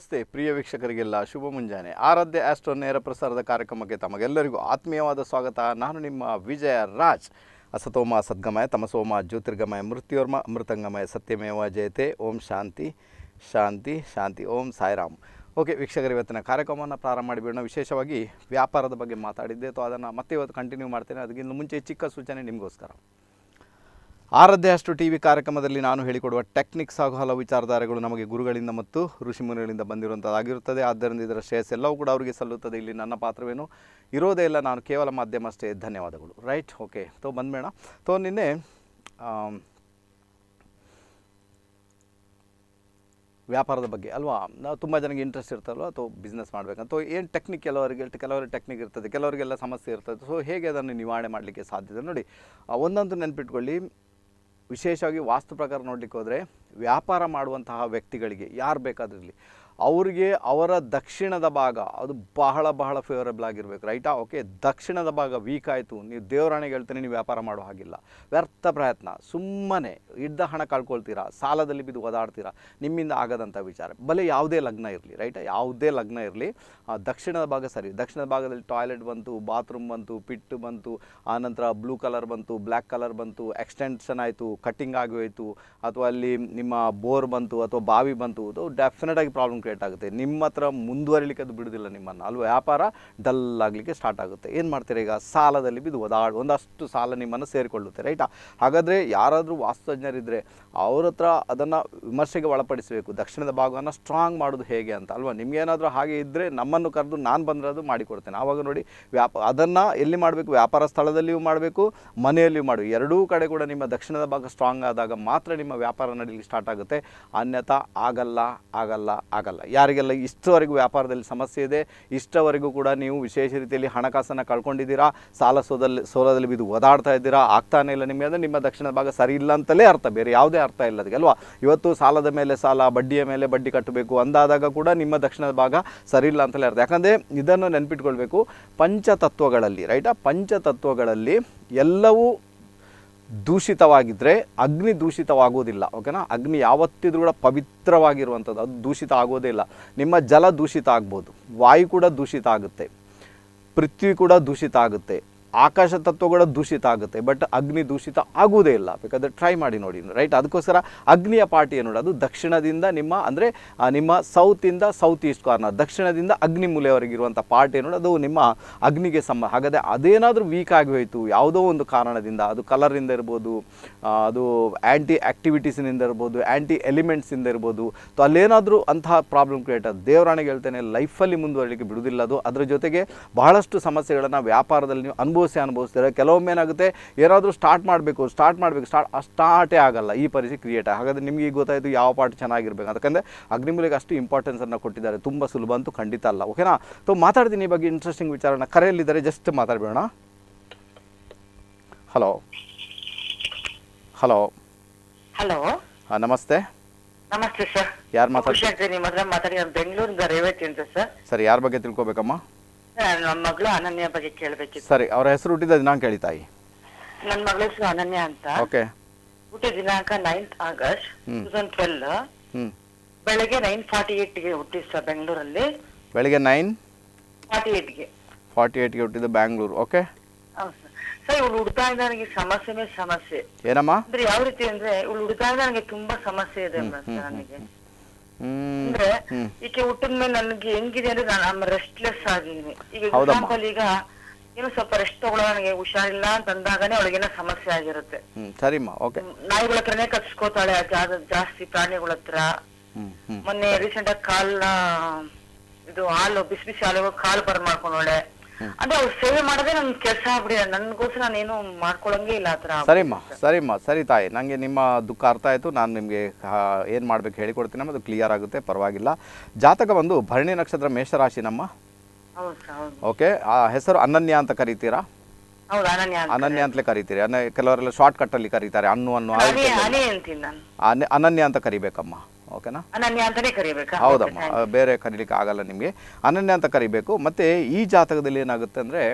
ನಮಸ್ತೆ ಪ್ರಿಯ ವೀಕ್ಷಕರಿಗೆಲ್ಲ ಶುಭ ಮುಂಜಾನೆ ಆರಾಧ್ಯ ಆಸ್ಟ್ರೋ ನೇರ ಪ್ರಸಾರದ ಕಾರ್ಯಕ್ರಮಕ್ಕೆ ತಮಗೆಲ್ಲರಿಗೂ ಆತ್ಮೀಯವಾದ ಸ್ವಾಗತ ನಾನು ನಿಮ್ಮ ವಿಜಯ ರಾಜ್ ಅಸತೋಮ ಸದ್ಗಮಯ ತಮಸೋಮ ಜ್ಯೋತಿರ್ಗಮಯ ಮೃತ್ಯೋರ್ಮ ಅಮೃತಂಗಮಯ ಸತ್ಯಮೇವ ಜಯತೆ ಓಂ ಶಾಂತಿ ಶಾಂತಿ ಶಾಂತಿ ಓಂ ಸಾಯಿರಾಮ್ ಓಕೆ ವೀಕ್ಷಕರು ಇವತ್ತಿನ ಕಾರ್ಯಕ್ರಮವನ್ನು ಪ್ರಾರಂಭ ಮಾಡಿಬಿಡೋಣ ವಿಶೇಷವಾಗಿ ವ್ಯಾಪಾರದ ಬಗ್ಗೆ ಮಾತಾಡಿದ್ದೆ ಅಥವಾ ಅದನ್ನು ಮತ್ತೆ ಇವತ್ತು ಕಂಟಿನ್ಯೂ ಮಾಡ್ತೇನೆ ಅದಕ್ಕಿಂತ ಮುಂಚೆ ಚಿಕ್ಕ ಸೂಚನೆ ನಿಮಗೋಸ್ಕರ ಆರಾಧ್ಯ ಅಷ್ಟು ಟಿ ವಿ ಕಾರ್ಯಕ್ರಮದಲ್ಲಿ ನಾನು ಹೇಳಿಕೊಡುವ ಟೆಕ್ನಿಕ್ಸ್ ಹಾಗೂ ಹಲವು ವಿಚಾರಧಾರೆಗಳು ನಮಗೆ ಗುರುಗಳಿಂದ ಮತ್ತು ಋಷಿಮುನಿಗಳಿಂದ ಬಂದಿರುವಂಥದ್ದಾಗಿರುತ್ತದೆ ಆದ್ದರಿಂದ ಇದರ ಶ್ರೇಯಸ್ ಎಲ್ಲವೂ ಕೂಡ ಅವರಿಗೆ ಸಲ್ಲುತ್ತದೆ ಇಲ್ಲಿ ನನ್ನ ಪಾತ್ರವೇನು ಇರೋದೇ ಇಲ್ಲ ನಾನು ಕೇವಲ ಮಾಧ್ಯಮ ಅಷ್ಟೇ ಧನ್ಯವಾದಗಳು ರೈಟ್ ಓಕೆ ತೋ ಬಂದ್ಬೇಡ ತೋ ನಿನ್ನೆ ಆಮ್, ವ್ಯಾಪಾರದ ಬಗ್ಗೆ ಅಲ್ವಾ ನಾವು ತುಂಬ ಜನಕ್ಕೆ ಇಂಟ್ರೆಸ್ಟ್ ಇರ್ತಲ್ವ ಅಥವಾ ಬಿಸ್ನೆಸ್ ಮಾಡಬೇಕಂತ ಅಥವಾ ಏನು ಟೆಕ್ನಿಕ್ ಕೆಲವರಿಗೆ ಕೆಲವರಿಗೆ ಟೆಕ್ನಿಕ್ ಇರ್ತದೆ ಕೆಲವರಿಗೆಲ್ಲ ಸಮಸ್ಯೆ ಇರ್ತದೆ ಸೊ ಹೇಗೆ ಅದನ್ನು ನಿವಾರಣೆ ಮಾಡಲಿಕ್ಕೆ ಸಾಧ್ಯತೆ ನೋಡಿ ಆ, ಒಂದಂತೂ ನೆನ್ಪಿಟ್ಕೊಳ್ಳಿ ವಿಶೇಷವಾಗಿ ವಾಸ್ತು ಪ್ರಕಾರ ನೋಡಲಿಕ್ಕೆ ಹೋದರೆ ವ್ಯಾಪಾರ ಮಾಡುವಂತಹ ವ್ಯಕ್ತಿಗಳಿಗೆ ಯಾರು ಬೇಕಾದಿರಲಿ ಅವರಿಗೆ ಅವರ ದಕ್ಷಿಣದ ಭಾಗ ಅದು ಬಹಳ ಬಹಳ ಫೇವರಬಲ್ ಆಗಿರಬೇಕು ರೈಟಾ ಓಕೆ ದಕ್ಷಿಣದ ಭಾಗ ವೀಕ್ ಆಯಿತು ನೀವು ದೇವರಾಣಿಗೆ ಹೇಳ್ತೇನೆ ನೀವು ವ್ಯಾಪಾರ ಮಾಡೋ ಹಾಗಿಲ್ಲ ವ್ಯರ್ಥ ಪ್ರಯತ್ನ ಸುಮ್ಮನೆ ಇದ್ದ ಹಣ ಕಳ್ಕೊಳ್ತೀರಾ ಸಾಲದಲ್ಲಿ ಬಿದ್ದು ಓದಾಡ್ತೀರಾ ನಿಮ್ಮಿಂದ ಆಗದಂಥ ವಿಚಾರ ಬಲೆ ಯಾವುದೇ ಲಗ್ನ ಇರಲಿ ರೈಟಾ ಯಾವುದೇ ಲಗ್ನ ಇರಲಿ ದಕ್ಷಿಣದ ಭಾಗ ಸರಿ ದಕ್ಷಿಣದ ಭಾಗದಲ್ಲಿ ಟಾಯ್ಲೆಟ್ ಬಂತು ಬಾತ್ರೂಮ್ ಬಂತು ಪಿಟ್ ಬಂತು ಆನಂತರ ಬ್ಲೂ ಕಲರ್ ಬಂತು ಬ್ಲ್ಯಾಕ್ ಕಲರ್ ಬಂತು ಎಕ್ಸ್ಟೆನ್ಷನ್ ಆಯಿತು ಕಟ್ಟಿಂಗ್ ಆಗಿ ಹೋಯಿತು ಅಥವಾ ಅಲ್ಲಿ ನಿಮ್ಮ ಬೋರ್ ಬಂತು ಅಥವಾ ಬಾವಿ ಬಂತು ಅದು ಡೆಫಿನೆಟ್ ಆಗಿ ಪ್ರಾಬ್ಲಮ್ ಕ್ರಿಯೇಟ್ ಆಗುತ್ತೆ ನಿಮ್ಮ ಹತ್ರ ಮುಂದುವರಿಲಿಕ್ಕೆ ಅದು ಬಿಡುವುದಿಲ್ಲ ನಿಮ್ಮನ್ನು ಅಲ್ವಾ ವ್ಯಾಪಾರ ಡಲ್ ಆಗಲಿಕ್ಕೆ ಸ್ಟಾರ್ಟ್ ಆಗುತ್ತೆ ಏನು ಮಾಡ್ತೀರಾ ಈಗ ಸಾಲದಲ್ಲಿ ಬಿದ್ದು ಒದಾಡ್ ಒಂದಷ್ಟು ಸಾಲ ನಿಮ್ಮನ್ನು ಸೇರಿಕೊಳ್ಳುತ್ತೆ ರೈಟಾ ಹಾಗಾದರೆ ಯಾರಾದರೂ ವಾಸ್ತುತಜ್ಞರಿದ್ದರೆ ಅವ್ರ ಹತ್ರ ಅದನ್ನು ವಿಮರ್ಶೆಗೆ ಒಳಪಡಿಸಬೇಕು ದಕ್ಷಿಣದ ಭಾಗವನ್ನು ಸ್ಟ್ರಾಂಗ್ ಮಾಡೋದು ಹೇಗೆ ಅಂತ ಅಲ್ವಾ ನಿಮಗೇನಾದರೂ ಹಾಗೆ ಇದ್ದರೆ ನಮ್ಮನ್ನು ಕರೆದು ನಾನು ಬಂದರೆ ಅದು ಮಾಡಿಕೊಡ್ತೇನೆ ಆವಾಗ ನೋಡಿ ವ್ಯಾಪ ಅದನ್ನು ಎಲ್ಲಿ ಮಾಡಬೇಕು ವ್ಯಾಪಾರ ಸ್ಥಳದಲ್ಲಿಯೂ ಮಾಡಬೇಕು ಮನೆಯಲ್ಲಿಯೂ ಮಾಡಬೇಕು ಎರಡೂ ಕಡೆ ಕೂಡ ನಿಮ್ಮ ದಕ್ಷಿಣದ ಭಾಗ ಸ್ಟ್ರಾಂಗ್ ಆದಾಗ ಮಾತ್ರ ನಿಮ್ಮ ವ್ಯಾಪಾರ ನಡೀಲಿಕ್ಕೆ ಸ್ಟಾರ್ಟ್ ಆಗುತ್ತೆ ಅನ್ಯಥಾ ಆಗಲ್ಲ ಆಗಲ್ಲ ಆಗಲ್ಲ ಯಾರಿಗೆಲ್ಲ ಇಷ್ಟವರೆಗೂ ವ್ಯಾಪಾರದಲ್ಲಿ ಸಮಸ್ಯೆ ಇದೆ ಇಷ್ಟವರೆಗೂ ಕೂಡ ನೀವು ವಿಶೇಷ ರೀತಿಯಲ್ಲಿ ಹಣಕಾಸನ್ನು ಕಳ್ಕೊಂಡಿದ್ದೀರಾ ಸಾಲ ಸೋದಲ್ಲಿ ಸೋಲದಲ್ಲಿ ಬಿದ್ದು ಓದಾಡ್ತಾ ಇದ್ದೀರಾ ಆಗ್ತಾನೆ ಇಲ್ಲ ನಿಮಗೆ ಅಂದರೆ ನಿಮ್ಮ ದಕ್ಷಿಣದ ಭಾಗ ಸರಿ ಇಲ್ಲ ಅಂತಲೇ ಅರ್ಥ ಬೇರೆ ಯಾವುದೇ ಅರ್ಥ ಇಲ್ಲ ಅದಕ್ಕೆ ಅಲ್ವಾ ಇವತ್ತು ಸಾಲದ ಮೇಲೆ ಸಾಲ ಬಡ್ಡಿಯ ಮೇಲೆ ಬಡ್ಡಿ ಕಟ್ಟಬೇಕು ಅಂದಾದಾಗ ಕೂಡ ನಿಮ್ಮ ದಕ್ಷಿಣದ ಭಾಗ ಸರಿ ಇಲ್ಲ ಅಂತಲೇ ಅರ್ಥ ಯಾಕಂದರೆ ಇದನ್ನು ನೆನ್ಪಿಟ್ಕೊಳ್ಬೇಕು ಪಂಚತತ್ವಗಳಲ್ಲಿ ರೈಟಾ ಪಂಚತತ್ವಗಳಲ್ಲಿ ಎಲ್ಲವೂ ದೂಷಿತವಾಗಿದ್ದರೆ ಅಗ್ನಿ ದೂಷಿತವಾಗೋದಿಲ್ಲ ಓಕೆನಾ ಅಗ್ನಿ ಯಾವತ್ತಿದ್ರೂ ಕೂಡ ಪವಿತ್ರವಾಗಿರುವಂಥದ್ದು ಅದು ದೂಷಿತ ಆಗೋದೇ ಇಲ್ಲ ನಿಮ್ಮ ಜಲ ದೂಷಿತ ಆಗ್ಬೋದು ವಾಯು ಕೂಡ ದೂಷಿತ ಆಗುತ್ತೆ ಪೃಥ್ವಿ ಕೂಡ ದೂಷಿತ ಆಗುತ್ತೆ ಆಕಾಶ ತತ್ವ ಕೂಡ ದೂಷಿತ ಆಗುತ್ತೆ ಬಟ್ ಅಗ್ನಿ ದೂಷಿತ ಆಗುವುದೇ ಇಲ್ಲ ಬೇಕಾದ್ರೆ ಟ್ರೈ ಮಾಡಿ ನೋಡಿ ರೈಟ್ ಅದಕ್ಕೋಸ್ಕರ ಅಗ್ನಿಯ ಪಾರ್ಟಿ ಏನು ಅದು ದಕ್ಷಿಣದಿಂದ ನಿಮ್ಮ ಅಂದರೆ ನಿಮ್ಮ ಸೌತಿಂದ ಸೌತ್ ಈಸ್ಟ್ ಕಾರ್ನರ್ ದಕ್ಷಿಣದಿಂದ ಅಗ್ನಿ ಮೂಲೆಯವರೆಗಿರುವಂಥ ಪಾರ್ಟ್ ಏನು ಅದು ನಿಮ್ಮ ಅಗ್ನಿಗೆ ಸಮ ಹಾಗಾದರೆ ಅದೇನಾದರೂ ವೀಕ್ ಆಗಿ ಹೋಯಿತು ಯಾವುದೋ ಒಂದು ಕಾರಣದಿಂದ ಅದು ಕಲರಿಂದ ಇರ್ಬೋದು ಆ, ಅದು ಆ್ಯಂಟಿ ಆ್ಯಕ್ಟಿವಿಟೀಸಿನಿಂದ ಇರ್ಬೋದು ಆ್ಯಂಟಿ ಎಲಿಮೆಂಟ್ಸಿಂದ ಇರ್ಬೋದು ಸೊ ಅಲ್ಲೇನಾದರೂ ಅಂತಹ ಪ್ರಾಬ್ಲಮ್ ಕ್ರಿಯೇಟ್ ಆದ ದೇವರಾಣಿಗೆ ಹೇಳ್ತೇನೆ ಲೈಫಲ್ಲಿ ಮುಂದುವರಲಿಕ್ಕೆ ಬಿಡುವುದಿಲ್ಲ ಅದು ಅದರ ಜೊತೆಗೆ ಬಹಳಷ್ಟು ಸಮಸ್ಯೆಗಳನ್ನು ವ್ಯಾಪಾರದಲ್ಲಿ ನೀವು ಅನುಭವಿಸಿ ಅನುಭವಿಸ್ತೀರ ಕೆಲವೊಮ್ಮೆ ಏನಾಗುತ್ತೆ ಏನಾದರೂ ಸ್ಟಾರ್ಟ್ ಮಾಡಬೇಕು ಸ್ಟಾರ್ಟ್ ಮಾಡಬೇಕು ಸ್ಟಾರ್ಟ್ ಸ್ಟಾರ್ಟೇ ಆಗಲ್ಲ ಈ ಪರಿಸ್ಥಿತಿ ಕ್ರಿಯೇಟ್ ಹಾಗಾದರೆ ನಿಮಗೆ ಈಗ ಗೊತ್ತಾಯಿತು ಯಾವ ಪಾರ್ಟ್ ಚೆನ್ನಾಗಿರ್ಬೇಕು ಯಾಕಂದರೆ ಅಗ್ನಿಮೂಲಿಗೆ ಅಷ್ಟು ಇಂಪಾರ್ಟೆನ್ಸನ್ನು ಕೊಟ್ಟಿದ್ದಾರೆ ತುಂಬ ಸುಲಭ ಅಂತೂ ಖಂಡಿತ ಅಲ್ಲ ಓಕೆನಾ ಸೊ ಮಾತಾಡ್ತೀನಿ ಈ ಬಗ್ಗೆ ಇಂಟ್ರೆಸ್ಟಿಂಗ್ ವಿಚಾರನ ಕರೆಯಲ್ಲಿದ್ದಾರೆ ಜಸ್ಟ್ ಮಾತಾಡಬೇಡ ಹಲೋ ಹಲೋ ಹಲೋ ಹಾಂ ನಮಸ್ತೆ ನಮಸ್ತೆ ಸರ್ ಯಾರು ಮಾತಾಡ್ತಾರೆ ಖುಷಿ ಆಗ್ತದೆ ನಿಮ್ಮ ಹತ್ರ ಮಾತಾಡಿ ನಾನು ಬೆಂಗಳೂರಿಂದ ರೇವತಿ ಅಂತ ಸರ್ ಸರಿ ಯಾರ ಬಗ್ಗೆ ತಿಳ್ಕೊಬೇಕಮ್ಮ ನನ್ನ ಮಗಳು ಅನನ್ಯ ಬಗ್ಗೆ ಕೇಳಬೇಕಿತ್ತು ಸರಿ ಅವರ ಹೆಸರು ಹುಟ್ಟಿದ ದಿನಾಂಕ ಹೇಳಿ ತಾಯಿ ನನ್ನ ಮಗಳ ಹೆಸರು ಅನನ್ಯ ಅಂತ ಓಕೆ ಹುಟ್ಟಿದ ದಿನಾಂಕ ನೈನ್ತ್ ಆಗಸ್ಟ್ ಹ್ಮ್. ಟೂ ತೌಸಂಡ್ ಟ್ವೆಲ್ ಹ್ಞೂ ಬೆಳಗ್ಗೆ ನೈನ್ ಫಾರ್ಟಿ ಗೆ ಹುಟ್ಟಿದ್ ಸರ್ ಬೆಂಗಳೂರಲ್ಲಿ ಬೆಳಿಗ್ಗೆ ನೈನ್ ಫಾರ್ಟಿ ಗೆ ಫಾರ್ಟಿ ಏಯ್ಟ್ಗೆ ಹುಟ್ಟಿದ್ದು ಬ್ಯಾಂಗ್ಳೂರು ಓಕೆ ಹೌದು ಸರ್ ಸರ್ ಇವಳು ಹುಡ್ತಾ ಇದ್ದ ನನಗೆ ಸಮಸ್ಯೆ ಮೇಲೆ ಸಮಸ್ಯೆ ಏನಮ್ಮ ಅಂದ್ರೆ ಯಾವ ರೀತಿ ಅಂದ್ರೆ ಇವಳು ಹುಡ್ತಾ ಇದ್ದ ನನಗೆ ತುಂಬಾ ಸಮಸ್ಯೆ ಇದೆ ಹ್ಮ್, ಸರ್ ಹ್ಮ್, ನನಗೆ ಹ್ಮ್ ಅಂದ್ರೆ ಹ್ಮ್. ಈಕೆ ಹುಟ್ಟಿದ ಮೇಲೆ ನನಗೆ ಹೆಂಗಿದೆ ಅಂದ್ರೆ ನಾನು ರೆಸ್ಟ್ಲೆಸ್ ಆಗಿದ್ದೀನಿ ಈಗ ಹೌದಮ್ಮ. ಎಕ್ಸಾಂಪಲ್ ಈಗ ಏನೋ ಸ್ವಲ್ಪ ರೆಸ್ಟ್ ತಗೊಳ್ಳೋ ನನಗೆ ಹುಷಾರಿಲ್ಲ ಅಂತ ಅಂದಾಗನೇ ಅವಳಿಗೇನೋ ಸಮಸ್ಯೆ ಆಗಿರುತ್ತೆ ಹ್ಞೂ ಸರಿಮ್ಮ ಓಕೆ ನಾಯಿಗಳ ಹತ್ರನೇ ಕಚ್ಕೋತಾಳೆ ಜಾ- ಜಾಸ್ತಿ ಪ್ರಾಣಿಗಳ ಹತ್ರ ಹ್ಞೂ ಹ್ಞೂ ಮೊನ್ನೆ ರೀಸೆಂಟ್ ಆಗಿ ಕಾಲ್ನ ಇದು ಹಾಲು ಬಿಸಿ ಬಿಸಿ ಹಾಲು ಕಾಲು ಬರ್ ಮಾಡ್ಕೊಂಡೋಳೆ ಅಂದ್ರೆ ಅವ್ರು ಸೇವೆ ಮಾಡೋದೇ ನನ್ ಕೆಲಸ ಆಗ್ಬಿಡಿದೆ ನನ್ಗೋಸ್ಕರ ನಾನೇನು ಮಾಡ್ಕೊಳಂಗೆ ಇಲ್ಲ ಆತರ ಸರಿಮ್ಮ ಸರಿಮ್ಮ ಸರಿ ತಾಯಿ ನನಗೆ ನಿಮ್ಮ ದುಃಖ ಅರ್ಥ ಆಯಿತು ನಾನು ನಿಮಗೆ ಏನು ಮಾಡಬೇಕು ಹೇಳಿಕೊಡ್ತೀನಿ ಅದು ಕ್ಲಿಯರ್ ಆಗುತ್ತೆ ಪರವಾಗಿಲ್ಲ ಜಾತಕ ಬಂದು ಭರಣಿ ನಕ್ಷತ್ರ ಮೇಷರಾಶಿ ನಮ್ಮ ಹೌದು ಸರ್ ಹೌದು ಓಕೆ ಆ ಹೆಸರು ಅನನ್ಯ ಅಂತ ಕರಿತೀರಾ ಹೌದು ಅನನ್ಯ ಅಂತ ಅನನ್ಯ ಅಂತಲೇ ಕರಿತೀರಿ ಅನ್ನ ಕೆಲವರೆಲ್ಲ ಶಾರ್ಟ್ ಕಟ್ಟಲ್ಲಿ ಕರೀತಾರೆ ಅನ್ನು ಅನ್ನು ಆ ಅನಿ ರೀತಿಯಲ್ಲಿ. ಅನಿ ಅಂತೀನಿ ನಾನು ಅನ- ಅನನ್ಯ ಅಂತ ಕರಿಬೇಕಮ್ಮ ಓಕೆನಾ ಅನನ್ಯ ಅಂತಾನೆ ಕರಿಬೇಕಾ ಹೌದಮ್ಮ Okay, ಆ, ಬೇರೆ ಕರೀಲಿಕ್ಕೆ ಆಗಲ್ಲ ನಿಮಗೆ ಅನನ್ಯ ಅಂತ ಕರಿಬೇಕು ಮತ್ತು ಈ ಜಾತಕದಲ್ಲಿ ಏನಾಗುತ್ತೆ ಅಂದರೆ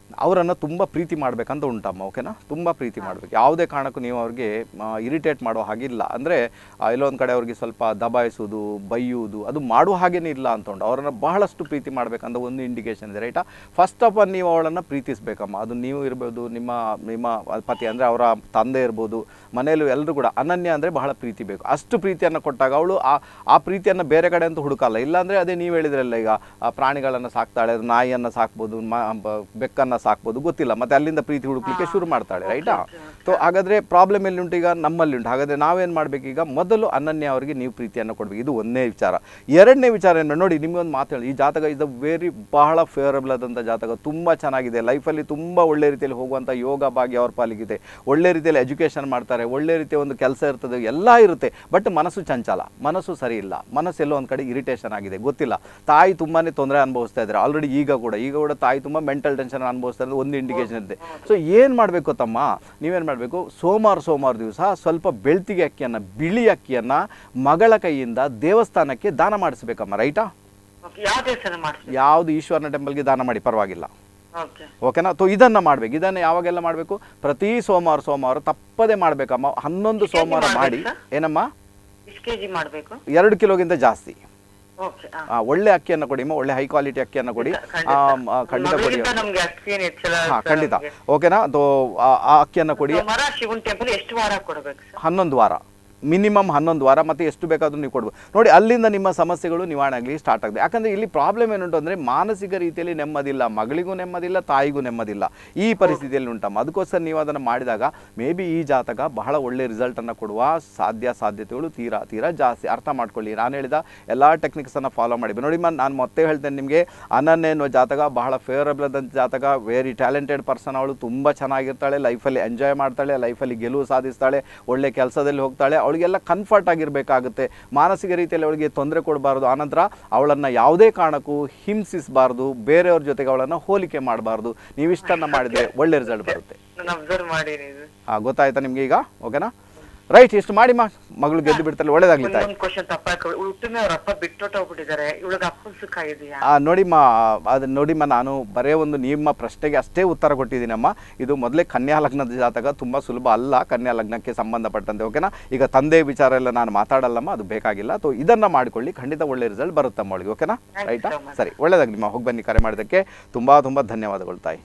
ಅವರನ್ನು ತುಂಬ ಪ್ರೀತಿ ಮಾಡಬೇಕಂತ ಉಂಟಮ್ಮ ಓಕೆನಾ ತುಂಬ ಪ್ರೀತಿ ಮಾಡಬೇಕು ಯಾವುದೇ ಕಾರಣಕ್ಕೂ ನೀವು ಅವ್ರಿಗೆ ಇರಿಟೇಟ್ ಮಾಡೋ ಹಾಗಿಲ್ಲ ಅಂದರೆ ಎಲ್ಲೊಂದು ಕಡೆ ಅವ್ರಿಗೆ ಸ್ವಲ್ಪ ದಬಾಯಿಸೋದು ಬೈಯುವುದು ಅದು ಮಾಡುವ ಹಾಗೇನೇ ಇಲ್ಲ ಅಂತ ಉಂಟು ಅವರನ್ನು ಬಹಳಷ್ಟು ಪ್ರೀತಿ ಮಾಡಬೇಕಂತ ಒಂದು ಇಂಡಿಕೇಶನ್ ಇದೆ ರೈಟಾ ಫಸ್ಟ್ ಆಫ್ ಆಲ್ ನೀವು ಅವಳನ್ನು ಪ್ರೀತಿಸಬೇಕಮ್ಮ ಅದು ನೀವು ಇರ್ಬೋದು ನಿಮ್ಮ ನಿಮ್ಮ ಪತಿ ಅಂದರೆ ಅವರ ತಂದೆ ಇರ್ಬೋದು ಮನೆಯಲ್ಲೂ ಎಲ್ಲರೂ ಕೂಡ ಅನನ್ಯ ಅಂದರೆ ಬಹಳ ಪ್ರೀತಿ ಬೇಕು ಅಷ್ಟು ಪ್ರೀತಿಯನ್ನು ಕೊಟ್ಟಾಗ ಅವಳು ಆ ಆ ಪ್ರೀತಿಯನ್ನು ಬೇರೆ ಕಡೆ ಅಂತ ಹುಡುಕಲ್ಲ ಇಲ್ಲಾಂದರೆ ಅದೇ ನೀವು ಹೇಳಿದ್ರಲ್ಲ ಈಗ ಆ ಪ್ರಾಣಿಗಳನ್ನು ಸಾಕ್ತಾಳೆ ಅದು ನಾಯಿಯನ್ನು ಸಾಕ್ಬೋದು ಮ ಬ- ಬೆಕ್ಕನ್ನು ಸಾಕ್ಬೋದು ಗೊತ್ತಿಲ್ಲ ಮತ್ತೆ ಅಲ್ಲಿಂದ ಪ್ರೀತಿ ಹುಡುಕ್ಲಿಕ್ಕೆ ಶುರು ಮಾಡ್ತಾಳೆ ರೈಟಾ ಸೊ ಹಾಗಾದರೆ ಪ್ರಾಬ್ಲಮ್ ಎಲ್ಲಿ ಉಂಟು ಈಗ ನಮ್ಮಲ್ಲಿ ಉಂಟು ಹಾಗಾದರೆ ನಾವೇನು ಮಾಡಬೇಕು ಈಗ ಮೊದಲು ಅನನ್ಯ ಅವರಿಗೆ ನೀವು ಪ್ರೀತಿಯನ್ನು ಕೊಡಬೇಕು ಇದು ಒಂದನೇ ವಿಚಾರ ಎರಡನೇ ವಿಚಾರ ಏನು ನೋಡಿ ನಿಮಗೊಂದು ಮಾತು ಹೇಳಿ ಈ ಜಾತಕ ಇಸ್ ಅ ವೆರಿ ಬಹಳ ಫೇವರಬಲ್ ಆದಂಥ ಜಾತಕ ತುಂಬ ಚೆನ್ನಾಗಿದೆ ಲೈಫಲ್ಲಿ ತುಂಬ ಒಳ್ಳೆ ರೀತಿಯಲ್ಲಿ ಹೋಗುವಂಥ ಯೋಗ ಭಾಗ್ಯ ಅವ್ರ ಪಾಲಿಗಿದೆ ಒಳ್ಳೆ ರೀತಿಯಲ್ಲಿ ಎಜುಕೇಷನ್ ಮಾಡ್ತಾರೆ ಒಳ್ಳೆ ರೀತಿಯ ಒಂದು ಕೆಲಸ ಇರ್ತದೆ ಎಲ್ಲ ಇರುತ್ತೆ ಬಟ್ ಮನಸ್ಸು ಚಂಚಲ ಮನಸ್ಸು ಸರಿ ಇಲ್ಲ ಮನಸ್ಸು ಎಲ್ಲೋ ಒಂದು ಕಡೆ ಇರಿಟೇಷನ್ ಆಗಿದೆ ಗೊತ್ತಿಲ್ಲ ತಾಯಿ ತುಂಬಾ ತೊಂದರೆ ಅನುಭವಿಸ್ತಾ ಇದ್ದಾರೆ ಆಲ್ರೆಡಿ ಈಗ ಕೂಡ ಈಗ ಕೂಡ ತಾಯಿ ತುಂಬ ಮೆಂಟಲ್ ಟೆನ್ಷನ್ ಅನುಭವಿಸ್ತಾ ಇರೋದು ಒಂದು ಇಂಡಿಕೇಶನ್ ಇದೆ ಸೊ ಏನು ಮಾಡಬೇಕು ತಮ್ಮ ನೀವೇನು ಮಾಡಬೇಕು ಸೋಮವಾರ ಸೋಮವಾರ ದಿವಸ ಸ್ವಲ್ಪ ಬೆಳ್ತಿಗೆ ಅಕ್ಕಿಯನ್ನು ಬಿಳಿ ಅಕ್ಕಿಯನ್ನು ಮಗಳ ಕೈಯಿಂದ ದೇವಸ್ಥಾನಕ್ಕೆ ದಾನ ಮಾಡಿಸ್ಬೇಕಮ್ಮ ರೈಟಾ ಓಕೆ ಯಾವ ದೇವಸ್ಥಾನ ಮಾಡಿಸ್ಬೇಕು ಯಾವುದು ಈಶ್ವರನ ಟೆಂಪಲ್ಗೆ ದಾನ ಮಾಡಿ ಪರವಾಗಿಲ್ಲ ಓಕೆ ಓಕೆನಾ ತೋ ಇದನ್ನು ಮಾಡಬೇಕು ಇದನ್ನು ಯಾವಾಗೆಲ್ಲ ಮಾಡಬೇಕು ಪ್ರತಿ ಸೋಮವಾರ ಸೋಮವಾರ ತಪ್ಪದೇ ಮಾಡಬೇಕಮ್ಮ ಹನ್ನೊಂದು ಎಷ್ಟು ಕೆಜಿ ಸೋಮವಾರ ಮಾಡಿ ಮಾಡ್ಬೇಕಾ? ಏನಮ್ಮ ಎಷ್ಟು ಕೆಜಿ ಮಾಡ್ಬೇಕು ಎರಡು ಕಿಲೋಗಿಂತ ಜಾಸ್ತಿ ಓಕೆ ಆ, ಒಳ್ಳೆ ಅಕ್ಕಿಯನ್ನು ಕೊಡಿ ಅಮ್ಮ, ಒಳ್ಳೆ ಹೈ ಕ್ವಾಲಿಟಿ ಅಕ್ಕಿಯನ್ನು ಕೊಡಿ ಆ, ಆ, ಖಂಡಿತ ಕೊಡಿ ಮಗಳಿಂದ ನಮ್ಗೆ ಅಕ್ಕೇನ್ ಹೆಚ್ಚಳ ಹಾಂ ಖಂಡಿತ ಓಕೆನಾ ತೋ ಆ- ಆ ಅಕ್ಕಿಯನ್ನು ಕೊಡಿ ಮರ ಶಿವನ್ ಟೆಂಪಲ್ ಎಷ್ಟು ವಾರ ಕೊಡ್ಬೇಕು ಸರ್ ಹನ್ನೊಂದು ವಾರ ಮಿನಿಮಮ್ ಹನ್ನೊಂದು ವಾರ ಮತ್ತು ಎಷ್ಟು ಬೇಕಾದರೂ ನೀವು ಕೊಡ್ಬೋದು ನೋಡಿ ಅಲ್ಲಿಂದ ನಿಮ್ಮ ಸಮಸ್ಯೆಗಳು ನಿವಾರಣೆ ಆಗಲಿ ಸ್ಟಾರ್ಟ್ ಆಗಿದೆ ಯಾಕಂದರೆ ಇಲ್ಲಿ ಪ್ರಾಬ್ಲಮ್ ಏನುಂಟು ಅಂದರೆ ಮಾನಸಿಕ ರೀತಿಯಲ್ಲಿ ನೆಮ್ಮದಿಲ್ಲ ಮಗಳಿಗೂ ನೆಮ್ಮದಿಲ್ಲ ತಾಯಿಗೂ ನೆಮ್ಮದಿಲ್ಲ ಈ ಪರಿಸ್ಥಿತಿಯಲ್ಲಿ ಉಂಟಮ್ಮ ಅದಕ್ಕೋಸ್ಕರ ನೀವು ಅದನ್ನು ಮಾಡಿದಾಗ ಮೇ ಬಿ ಈ ಜಾತಕ ಬಹಳ ಒಳ್ಳೆ ರಿಸಲ್ಟನ್ನು ಕೊಡುವ ಸಾಧ್ಯ ಸಾಧ್ಯತೆಗಳು ತೀರಾ ತೀರಾ ಜಾಸ್ತಿ ಅರ್ಥ ಮಾಡ್ಕೊಳ್ಳಿ ನಾನು ಹೇಳಿದ ಎಲ್ಲ ಟೆಕ್ನಿಕ್ಸನ್ನು ಫಾಲೋ ಮಾಡಿ ನೋಡಿ ಮ ನಾನು ಮತ್ತೆ ಹೇಳ್ತೇನೆ ನಿಮಗೆ ಅನನ್ಯ ಎನ್ನುವ ಜಾತಕ ಬಹಳ ಫೇವರಬಲ್ ಆದಂಥ ಜಾತಕ ವೆರಿ ಟ್ಯಾಲೆಂಟೆಡ್ ಪರ್ಸನ್ ಅವಳು ತುಂಬ ಚೆನ್ನಾಗಿರ್ತಾಳೆ ಲೈಫಲ್ಲಿ ಎಂಜಾಯ್ ಮಾಡ್ತಾಳೆ ಲೈಫಲ್ಲಿ ಗೆಲುವು ಸಾಧಿಸ್ತಾಳೆ ಒಳ್ಳೆ ಕೆಲಸದಲ್ಲಿ ಹೋಗ್ತಾಳೆ ಅವಳಿಗೆಲ್ಲ ಕನ್ಫರ್ಟ್ ಆಗಿರಬೇಕಾಗುತ್ತೆ ಮಾನಸಿಕ ರೀತಿಯಲ್ಲಿ ಅವಳಿಗೆ ತೊಂದರೆ ಕೊಡಬಾರ್ದು ಆನಂತರ ಅವಳನ್ನು ಯಾವುದೇ ಕಾರಣಕ್ಕೂ ಹಿಂಸಿಸಬಾರ್ದು ಬೇರೆಯವ್ರ ಜೊತೆಗೆ ಅವಳನ್ನು ಹೋಲಿಕೆ ಮಾಡಬಾರ್ದು ನೀವು ಇಷ್ಟನ್ನು ಮಾಡಿದರೆ ಒಳ್ಳೆ ರಿಸಲ್ಟ್ ಬರುತ್ತೆ ನಾನು ಅಬ್ಸರ್ವ್ ಮಾಡೀನಿ ಇದು ಹಾಂ ಗೊತ್ತಾಯ್ತಾ ನಿಮಗೆ ಈಗ ಓಕೆನಾ ರೈಟ್ ಇಷ್ಟು ಮಾಡಿ ಮಾ ಮಗಳು ಗೆದ್ದು ಬಿಡ್ತಾಳೆ ಒಳ್ಳೇದಾಗ್ಲಿ ತಾಯಿ ಇನ್ನೊಂದು ಕ್ವಶನ್ ತಪ್ಪಾಕ ಹುಟ್ಟುಮೆ ಅವ್ರ ಅಪ್ಪ ಬಿಟ್ಟೊಟ್ಟ ಹೋಗ್ಬಿಟ್ಟಿದ್ದಾರೆ ಇವಳಿಗೆ ಅಪ್ಪನ ಸುಖ ಇದೆಯಾ ಆ, ನೋಡಿಮ್ಮ ಅದು ನೋಡಿಮ್ಮ ನಾನು ಬರೇ ಒಂದು ನಿಮ್ಮ ಪ್ರಶ್ನೆಗೆ ಅಷ್ಟೇ ಉತ್ತರ ಕೊಟ್ಟಿದ್ದೀನಮ್ಮ ಇದು ಮೊದಲೇ ಕನ್ಯಾ ಲಗ್ನದ ಜಾತಕ ತುಂಬ ಸುಲಭ ಅಲ್ಲ ಕನ್ಯಾ ಲಗ್ನಕ್ಕೆ ಸಂಬಂಧಪಟ್ಟಂತೆ ಓಕೆನಾ ಈಗ ತಂದೆ ವಿಚಾರ ಎಲ್ಲ ನಾನು ಮಾತಾಡಲ್ಲಮ್ಮ ಅದು ಬೇಕಾಗಿಲ್ಲ ಸೊ ಇದನ್ನು ಮಾಡಿಕೊಳ್ಳಿ ಖಂಡಿತ ಒಳ್ಳೆ ರಿಸಲ್ಟ್ ಬರುತ್ತಮ್ಮ ಅವಳಿಗೆ ಓಕೆನಾ Thank you ರೈಟಾ so much. ಸರಿ ಒಳ್ಳೇದಾಗಲಿ ಹೋಗಿ ಬನ್ನಿ ಕರೆ ಮಾಡೋದಕ್ಕೆ ತುಂಬ ತುಂಬ ಧನ್ಯವಾದಗಳು ತಾಯಿ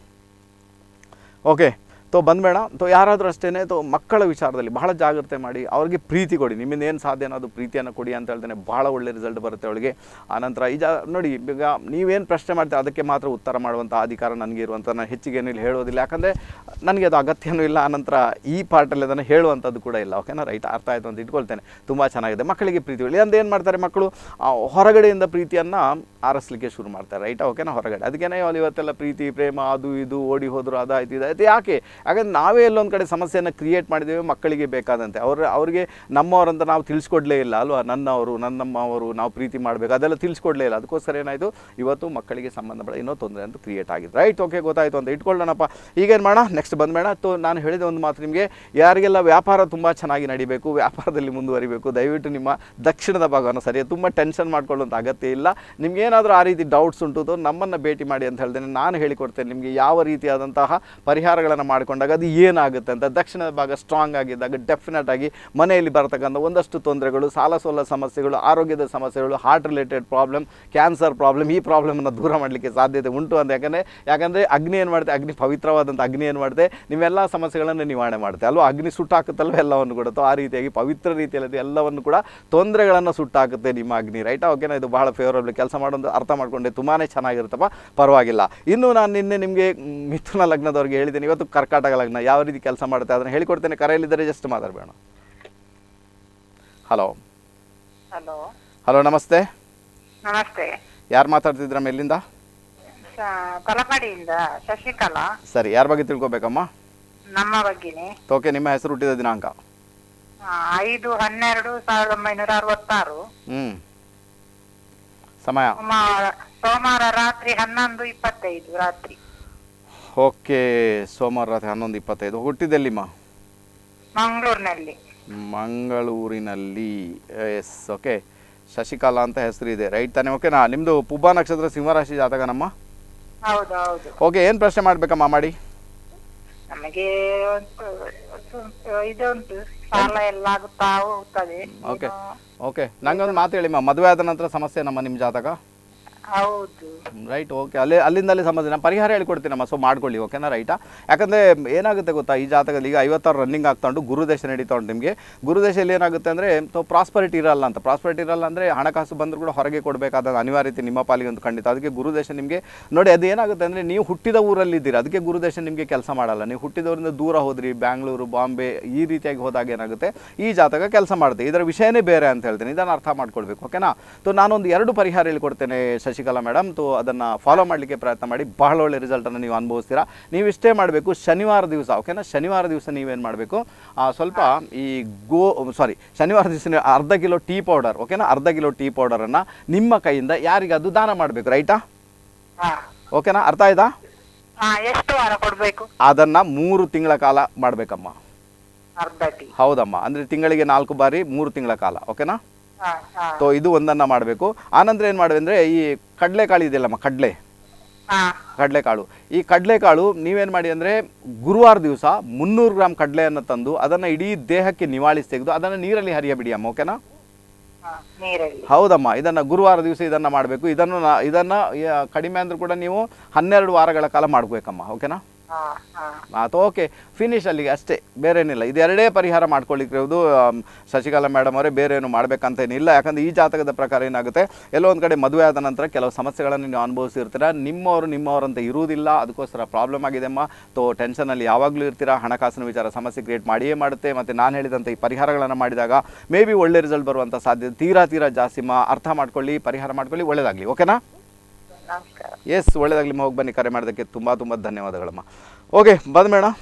ಓಕೆ ತೋ ಬಂದ್ಬೇಡ ತೋ ಯಾರಾದರೂ ಅಷ್ಟೇ ತೋ ಮಕ್ಕಳ ವಿಚಾರದಲ್ಲಿ ಬಹಳ ಜಾಗ್ರತೆ ಮಾಡಿ ಅವ್ರಿಗೆ ಪ್ರೀತಿ ಕೊಡಿ ನಿಮ್ಮಿಂದ ಏನು ಸಾಧ್ಯನೋ ಅದು ಪ್ರೀತಿಯನ್ನು ಕೊಡಿ ಅಂತ ಹೇಳ್ತೇನೆ ಭಾಳ ಒಳ್ಳೆ ರಿಸಲ್ಟ್ ಬರುತ್ತೆ ಅವಳಿಗೆ ಆನಂತರ ಈ ಜಾ ನೋಡಿ ಈಗ ನೀವೇನು ಪ್ರಶ್ನೆ ಮಾಡ್ತೀರ ಅದಕ್ಕೆ ಮಾತ್ರ ಉತ್ತರ ಮಾಡುವಂಥ ಅಧಿಕಾರ ನನಗೆ ಇರುವಂಥ ನಾನು ಹೆಚ್ಚಿಗೆ ಏನು ಇಲ್ಲಿ ಹೇಳೋದಿಲ್ಲ ಯಾಕಂದರೆ ನನಗೆ ಅದು ಅಗತ್ಯನೂ ಇಲ್ಲ ಆನಂತರ ಈ ಪಾರ್ಟಲ್ಲಿ ಅದನ್ನು ಹೇಳುವಂಥದ್ದು ಕೂಡ ಇಲ್ಲ ಓಕೆನಾ ರೈಟ್ ಅರ್ಥ ಆಯಿತು ಅಂತ ಇಟ್ಕೊಳ್ತೇನೆ ತುಂಬ ಚೆನ್ನಾಗಿದೆ ಮಕ್ಕಳಿಗೆ ಪ್ರೀತಿ ಕೊಡಿ ಅಂದ್ರೆ ಏನು ಮಾಡ್ತಾರೆ ಮಕ್ಕಳು ಆ, ಹೊರಗಡೆಯಿಂದ ಪ್ರೀತಿಯನ್ನು ಆರಿಸ್ಲಿಕ್ಕೆ ಶುರು ಮಾಡ್ತಾರೆ ರೈಟ್ ಓಕೆನಾ ಹೊರಗಡೆ ಅದಕ್ಕೇನೆ ಅವ್ರು ಇವತ್ತೆಲ್ಲ ಪ್ರೀತಿ ಪ್ರೇಮ ಅದು ಇದು ಓಡಿ ಹೋದ್ರು ಅದಾಯ್ತು ಇದಾಯ್ತು ಯಾಕೆ ಯಾಕಂದ್ರೆ ನಾವೇ ಎಲ್ಲೊಂದು ಕಡೆ ಸಮಸ್ಯೆಯನ್ನು ಕ್ರಿಯೇಟ್ ಮಾಡಿದ್ದೇವೆ ಮಕ್ಕಳಿಗೆ ಬೇಕಾದಂತೆ ಅವ್ರ ಅವ್ರಿಗೆ ನಮ್ಮವರಂತ ನಾವು ತಿಳಿಸ್ಕೊಡ್ಲೇ ಇಲ್ಲ ಅಲ್ವಾ ನನ್ನವರು ನನ್ನಮ್ಮವರು ನಾವು ಪ್ರೀತಿ ಮಾಡಬೇಕು ಅದೆಲ್ಲ ತಿಳಿಸ್ಕೊಡ್ಲೇ ಇಲ್ಲ ಅದಕ್ಕೋಸ್ಕರ ಏನಾಯಿತು ಇವತ್ತು ಮಕ್ಕಳಿಗೆ ಸಂಬಂಧಪಟ್ಟ ಇನ್ನೂ ತೊಂದರೆ ಅಂತ ಕ್ರಿಯೇಟ್ ಆಗಿದೆ ರೈಟ್ ಓಕೆ ಗೊತ್ತಾಯಿತು ಅಂತ ಇಟ್ಕೊಳ್ಳೋಣಪ್ಪ ಈಗೇನು ಮಾಡೋಣ ನೆಕ್ಸ್ಟ್ ಬಂದ್ಬೇಡ ತೋ ನಾನು ಹೇಳಿದ ಒಂದು ಮಾತು ನಿಮಗೆ ಯಾರಿಗೆಲ್ಲ ವ್ಯಾಪಾರ ತುಂಬ ಚೆನ್ನಾಗಿ ನಡಿಬೇಕು ವ್ಯಾಪಾರದಲ್ಲಿ ಮುಂದುವರಿಬೇಕು ದಯವಿಟ್ಟು ನಿಮ್ಮ ದಕ್ಷಿಣದ ಭಾಗವನ್ನು ಸರಿಯಾಗಿ ತುಂಬ ಟೆನ್ಷನ್ ಮಾಡ್ಕೊಳ್ಳುವಂಥ ಅಗತ್ಯ ಇಲ್ಲ ನಿಮ್ಗೇನಾದರೂ ಆ ರೀತಿ ಡೌಟ್ಸ್ ಉಂಟು ತೋ ನಮ್ಮನ್ನು ಭೇಟಿ ಮಾಡಿ ಅಂತ ಹೇಳ್ತೇನೆ ನಾನು ಹೇಳಿಕೊಡ್ತೇನೆ ನಿಮಗೆ ಯಾವ ರೀತಿಯಾದಂತಹ ಪರಿಹಾರಗಳನ್ನು ಮಾಡಿಕೊಂಡಾಗ ಅದು ಏನಾಗುತ್ತೆ ಅಂತ ದಕ್ಷಿಣದ ಭಾಗ ಸ್ಟ್ರಾಂಗ್ ಆಗಿದ್ದಾಗ ಡೆಫಿನೆಟ್ ಆಗಿ ಮನೆಯಲ್ಲಿ ಬರ್ತಕ್ಕಂಥ ಒಂದಷ್ಟು ತೊಂದರೆಗಳು ಸಾಲ ಸೋಲ ಸಮಸ್ಯೆಗಳು ಆರೋಗ್ಯದ ಸಮಸ್ಯೆಗಳು heart related problem cancer problem ಈ ಪ್ರಾಬ್ಲಮನ್ನು ದೂರ ಮಾಡಲಿಕ್ಕೆ ಸಾಧ್ಯತೆ ಉಂಟು ಅಂತ ಯಾಕಂದರೆ ಯಾಕಂದರೆ ಅಗ್ನಿ ಏನು ಮಾಡುತ್ತೆ ಅಗ್ನಿ ಪವಿತ್ರವಾದಂಥ ಅಗ್ನಿ ಏನು ಮಾಡುತ್ತೆ ನಿಮ್ಮೆಲ್ಲ ಸಮಸ್ಯೆಗಳನ್ನು ನಿವಾರಣೆ ಮಾಡುತ್ತೆ ಅಲ್ವಾ ಅಗ್ನಿ ಸುಟ್ಟಾಕುತ್ತಲ್ವ ಎಲ್ಲವನ್ನು ಕೂಡ ಆ ರೀತಿಯಾಗಿ ಪವಿತ್ರ ರೀತಿಯಲ್ಲಿ ಅದು ಎಲ್ಲವನ್ನು ಕೂಡ ತೊಂದರೆಗಳನ್ನು ಸುಟ್ಟಾಕುತ್ತೆ ನಿಮ್ಮ ಅಗ್ನಿ ರೈಟಾ ಓಕೆನಾ ಇದು ಬಹಳ ಫೇವರಬಲ್ ಕೆಲಸ ಮಾಡೋದು ಅರ್ಥ ಮಾಡ್ಕೊಂಡೆ ತುಂಬಾ ಚೆನ್ನಾಗಿರುತ್ತಪ್ಪ ಪರವಾಗಿಲ್ಲ ಇನ್ನು ನಾನು ನಿನ್ನೆ ನಿಮಗೆ ಮಿಥುನ ಲಗ್ನದವ್ರಿಗೆ ಹೇಳಿದ್ದೇನೆ ಇವತ್ತು ಕರ್ಕಾಟಕ ಲಗ್ನ ಯಾವ ರೀತಿ ಕೆಲಸ ಮಾಡುತ್ತೆ ಅದನ್ನು ಹೇಳಿಕೊಡ್ತೇನೆ ಕರೆಯಲ್ಲಿದ್ದರೆ ಜಸ್ಟ್ ಮಾತಾಡಬೇಡ ಹಲೋ ಹಲೋ ಹಲೋ ನಮಸ್ತೆ ನಮಸ್ತೆ ಯಾರು ಮಾತಾಡ್ತಿದ್ರಮ್ಮ ಎಲ್ಲಿಂದ ಸ- ತಲಪಾಡಿಯಿಂದ ಶಶಿಕಲಾ ಸರಿ ಯಾರ ಬಗ್ಗೆ ತಿಳ್ಕೊಬೇಕಮ್ಮ ನಮ್ಮ ಬಗ್ಗೆನೆ ಓಕೆ ನಿಮ್ಮ ಹೆಸರು ಹುಟ್ಟಿದ ದಿನಾಂಕ ಆ, ಐದು ಹನ್ನೆರಡು ಸಾವಿರದ ಒಂಬೈನೂರ ಅರವತ್ತಾರು ಹ್ಞೂ ಸಮಯ ಸೋಮವಾರ ಸೋಮವಾರ ರಾತ್ರಿ ಹನ್ನೊಂದು ಇಪ್ಪತ್ತೈದು ರಾತ್ರಿ ಓಕೆ ಸೋಮವಾರ ರಾತ್ರಿ ಹನ್ನೊಂದು ಇಪ್ಪತ್ತೈದು ಹುಟ್ಟಿದ್ದೆಲ್ಲಿಮ್ಮ ಮಂಗಳೂರಿನಲ್ಲಿ ಮಂಗಳೂರಿನಲ್ಲಿ ಎಸ್ ಓಕೆ ಶಶಿಕಲಾ ಅಂತ ಹೆಸರಿದೆ ರೈಟ್ ತಾನೆ ಓಕೆನಾ ನಿಮ್ಮದು ಪುಬ್ಬ ನಕ್ಷತ್ರ ಸಿಂಹರಾಶಿ ಜಾತಕನಮ್ಮ ಹೌದು ಹೌದು ಓಕೆ ಏನು ಪ್ರಶ್ನೆ ಮಾಡಬೇಕಮ್ಮ ಮಾಡಿ ನಮಗೆ ಒಂದು ಒಂದು ಇದುಂಟು ಸಾಲ ಎಲ್ಲ ಆಗುತ್ತಾ ಹೋಗ್ತದೆ ಓಕೆ ಏನು- ಓಕೆ ನಂಗೊಂದು ಮಾತು ಹೇಳಿಮ್ಮ ಮದುವೆ ಆದ ನಂತರ ಸಮಸ್ಯೆ ನಮ್ಮ ನಿಮ್ಮ ಜಾತಕ ಹೌದು ರೈಟ್ ಓಕೆ ಅಲ್ಲಿ ಅಲ್ಲಿಂದಲೇ ಸಮಸ್ಯೆ ನಾನು ಪರಿಹಾರ ಹೇಳ್ಕೊಡ್ತೀನಮ್ಮ ಸೊ ಮಾಡ್ಕೊಳ್ಳಿ ಓಕೆನಾ ರೈಟಾ ಯಾಕಂದರೆ ಏನಾಗುತ್ತೆ ಗೊತ್ತಾ ಈ ಜಾತಕದಲ್ಲಿ ಈಗ ಐವತ್ತಾರು ರನ್ನಿಂಗ್ ಆಗ್ತಾ ಉಂಟು ಗುರುದೇಶ ನಡೀತಾ ಉಂಟು ನಿಮಗೆ ಗುರುದೇಶದಲ್ಲಿ ಏನಾಗುತ್ತೆ ಅಂದರೆ ಸೊ ಪ್ರಾಸ್ಪರಿಟಿ ಇರಲ್ಲ ಅಂತ ಪ್ರಾಸ್ಪರಿಟಿ ಇರಲ್ಲ ಅಂದರೆ ಹಣಕಾಸು ಬಂದರೂ ಕೂಡ ಹೊರಗೆ ಕೊಡಬೇಕಾದ ಅನಿವಾರ್ಯತೆ ನಿಮ್ಮ ಪಾಲಿಗೆ ಒಂದು ಖಂಡಿತ ಅದಕ್ಕೆ ಗುರುದೇಶ ನಿಮಗೆ ನೋಡಿ ಅದು ಏನಾಗುತ್ತೆ ಅಂದರೆ ನೀವು ಹುಟ್ಟಿದ ಊರಲ್ಲಿ ಇದ್ದೀರಿ ಅದಕ್ಕೆ ಗುರುದೇಶ ನಿಮಗೆ ಕೆಲಸ ಮಾಡಲ್ಲ ನೀವು ಹುಟ್ಟಿದವರಿಂದ ದೂರ ಹೋದ್ರಿ ಬ್ಯಾಂಗ್ಳೂರು ಬಾಂಬೆ ಈ ರೀತಿಯಾಗಿ ಹೋದಾಗ ಏನಾಗುತ್ತೆ ಈ ಜಾತಕ ಕೆಲಸ ಮಾಡುತ್ತೆ ಇದರ ವಿಷಯನೇ ಬೇರೆ ಅಂತ ಹೇಳ್ತೀನಿ ಇದನ್ನು ಅರ್ಥ ಮಾಡ್ಕೊಳ್ಬೇಕು ಓಕೆನಾ ಸೊ ನಾನೊಂದು ಎರಡು ಪರಿಹಾರ ಹೇಳ್ಕೊಡ್ತೇನೆ ಶಶಿಕಲಾ ಮೇಡಮ್ ಸೊ ಅದನ್ನು ಫಾಲೋ ಮಾಡಲಿಕ್ಕೆ ಪ್ರಯತ್ನ ಮಾಡಿ ಬಹಳ ಒಳ್ಳೆ ರಿಸಲ್ಟನ್ನು ನೀವು ಅನುಭವಿಸ್ತೀರಾ ನೀವು ಇಷ್ಟೇ ಮಾಡಬೇಕು ಶನಿವಾರ ದಿವಸ ಓಕೆನಾ ಶನಿವಾರ ದಿವಸ ನೀವೇನು ಮಾಡಬೇಕು ಸ್ವಲ್ಪ ಈ ಗೋ ಸಾರಿ ಶನಿವಾರ ದಿವಸ ನೀವು ಅರ್ಧ ಕಿಲೋ ಟೀ ಪೌಡರ್ ಓಕೆನಾ ಅರ್ಧ ಕಿಲೋ ಟೀ ಪೌಡರನ್ನು ನಿಮ್ಮ ಕೈಯಿಂದ ಯಾರಿಗಾದ್ರು ದಾನ ಮಾಡಬೇಕು ರೈಟಾ ಹಾ ಓಕೆನಾ ಅರ್ಥ ಆಯ್ತಾ ಹಾ ಎಷ್ಟು ವಾರ ಕೊಡ್ಬೇಕು ಅದನ್ನು ಮೂರು ತಿಂಗಳ ಕಾಲ ಮಾಡಬೇಕಮ್ಮ ಅರ್ಧ ಟೀ ಹೌದಮ್ಮ ಅಂದರೆ ತಿಂಗಳಿಗೆ ನಾಲ್ಕು ಬಾರಿ ಮೂರು ತಿಂಗಳ ಕಾಲ ಓಕೆನಾ ಹಾ ಹಾ ಸೊ ಇದು ಒಂದನ್ನು ಮಾಡಬೇಕು ಆನಂತರ ಏನು ಮಾಡಿದೆ ಅಂದರೆ ಈ ಕಡಲೆಕಾಳು ಇದೆಯಲ್ಲಮ್ಮ ಕಡಲೆ ಹಾ ಕಡಲೆಕಾಳು ಈ ಕಡಲೆಕಾಳು ನೀವೇನು ಮಾಡಿ ಅಂದರೆ ಗುರುವಾರ ದಿವಸ ಮುನ್ನೂರು ಗ್ರಾಮ್ ಕಡಲೆಯನ್ನು ತಂದು ಅದನ್ನು ಇಡೀ ದೇಹಕ್ಕೆ ನಿವಾಳಿಸಿ ತೆಗೆದು ಅದನ್ನು ನೀರಲ್ಲಿ ಹರಿಯಬಿಡಿ ಅಮ್ಮ ಓಕೆನಾ ಹಾ ನೀರಲ್ಲಿ ಹೌದಮ್ಮ ಇದನ್ನು ಗುರುವಾರ ದಿವಸ ಇದನ್ನು ಮಾಡಬೇಕು ಇದನ್ನು ನಾ ಇದನ್ನು ಕಡಿಮೆ ಅಂದರೂ ಕೂಡ ನೀವು ಹನ್ನೆರಡು ವಾರಗಳ ಕಾಲ ಮಾಡಬೇಕಮ್ಮ ಓಕೆನಾ ಹಾ ಹಾ ಆತು ಓಕೆ ಫಿನಿಶ್ ಅಲ್ಲಿಗೆ ಅಷ್ಟೇ ಬೇರೆ ಏನಿಲ್ಲ ಇದೆರಡೇ ಪರಿಹಾರ ಮಾಡ್ಕೊಳ್ಳಿಕ್ಕಿರೋದು ಆಮ್, ಶಶಿಕಲಾ ಮೇಡಮ್ ಅವರೇ ಬೇರೆ ಏನು ಮಾಡಬೇಕಂತೇನಿಲ್ಲ ಯಾಕಂದರೆ ಈ ಜಾತಕದ ಪ್ರಕಾರ ಏನಾಗುತ್ತೆ ಎಲ್ಲೋ ಒಂದು ಕಡೆ ಮದುವೆ ಆದ ನಂತರ ಕೆಲವು ಸಮಸ್ಯೆಗಳನ್ನು ನೀವು ಅನುಭವಿಸಿರ್ತೀರ ನಿಮ್ಮವರು ನಿಮ್ಮವರಂತ ಇರುವುದಿಲ್ಲ ಅದಕ್ಕೋಸ್ಕರ ಪ್ರಾಬ್ಲಮ್ ಆಗಿದೆ ಅಮ್ಮ ತೋ ಟೆನ್ಷನಲ್ಲಿ ಯಾವಾಗಲೂ ಇರ್ತೀರಾ ಹಣಕಾಸಿನ ವಿಚಾರ ಸಮಸ್ಯೆ ಕ್ರಿಯೇಟ್ ಮಾಡಿಯೇ ಮಾಡುತ್ತೆ ಮತ್ತು ನಾನು ಹೇಳಿದಂಥ ಈ ಪರಿಹಾರಗಳನ್ನು ಮಾಡಿದಾಗ ಮೇ ಬಿ ಒಳ್ಳೆ ರಿಸಲ್ಟ್ ಬರುವಂಥ ಸಾಧ್ಯತೆ ತೀರಾ ತೀರಾ ಜಾಸ್ತಿಮ್ಮ ಅರ್ಥ ಮಾಡ್ಕೊಳ್ಳಿ ಪರಿಹಾರ ಮಾಡ್ಕೊಳ್ಳಿ ಒಳ್ಳೆಯದಾಗಲಿ ಓಕೆನಾ ನಮಸ್ಕಾರ ಎಸ್ ಒಳ್ಳೆಯದಾಗಲಿ ಹೋಗಿ ಬನ್ನಿ ಕರೆ ಮಾಡೋದಕ್ಕೆ ತುಂಬ ತುಂಬ ಧನ್ಯವಾದಗಳಮ್ಮ ಓಕೆ ಬಂದ ಮೇಡಮ್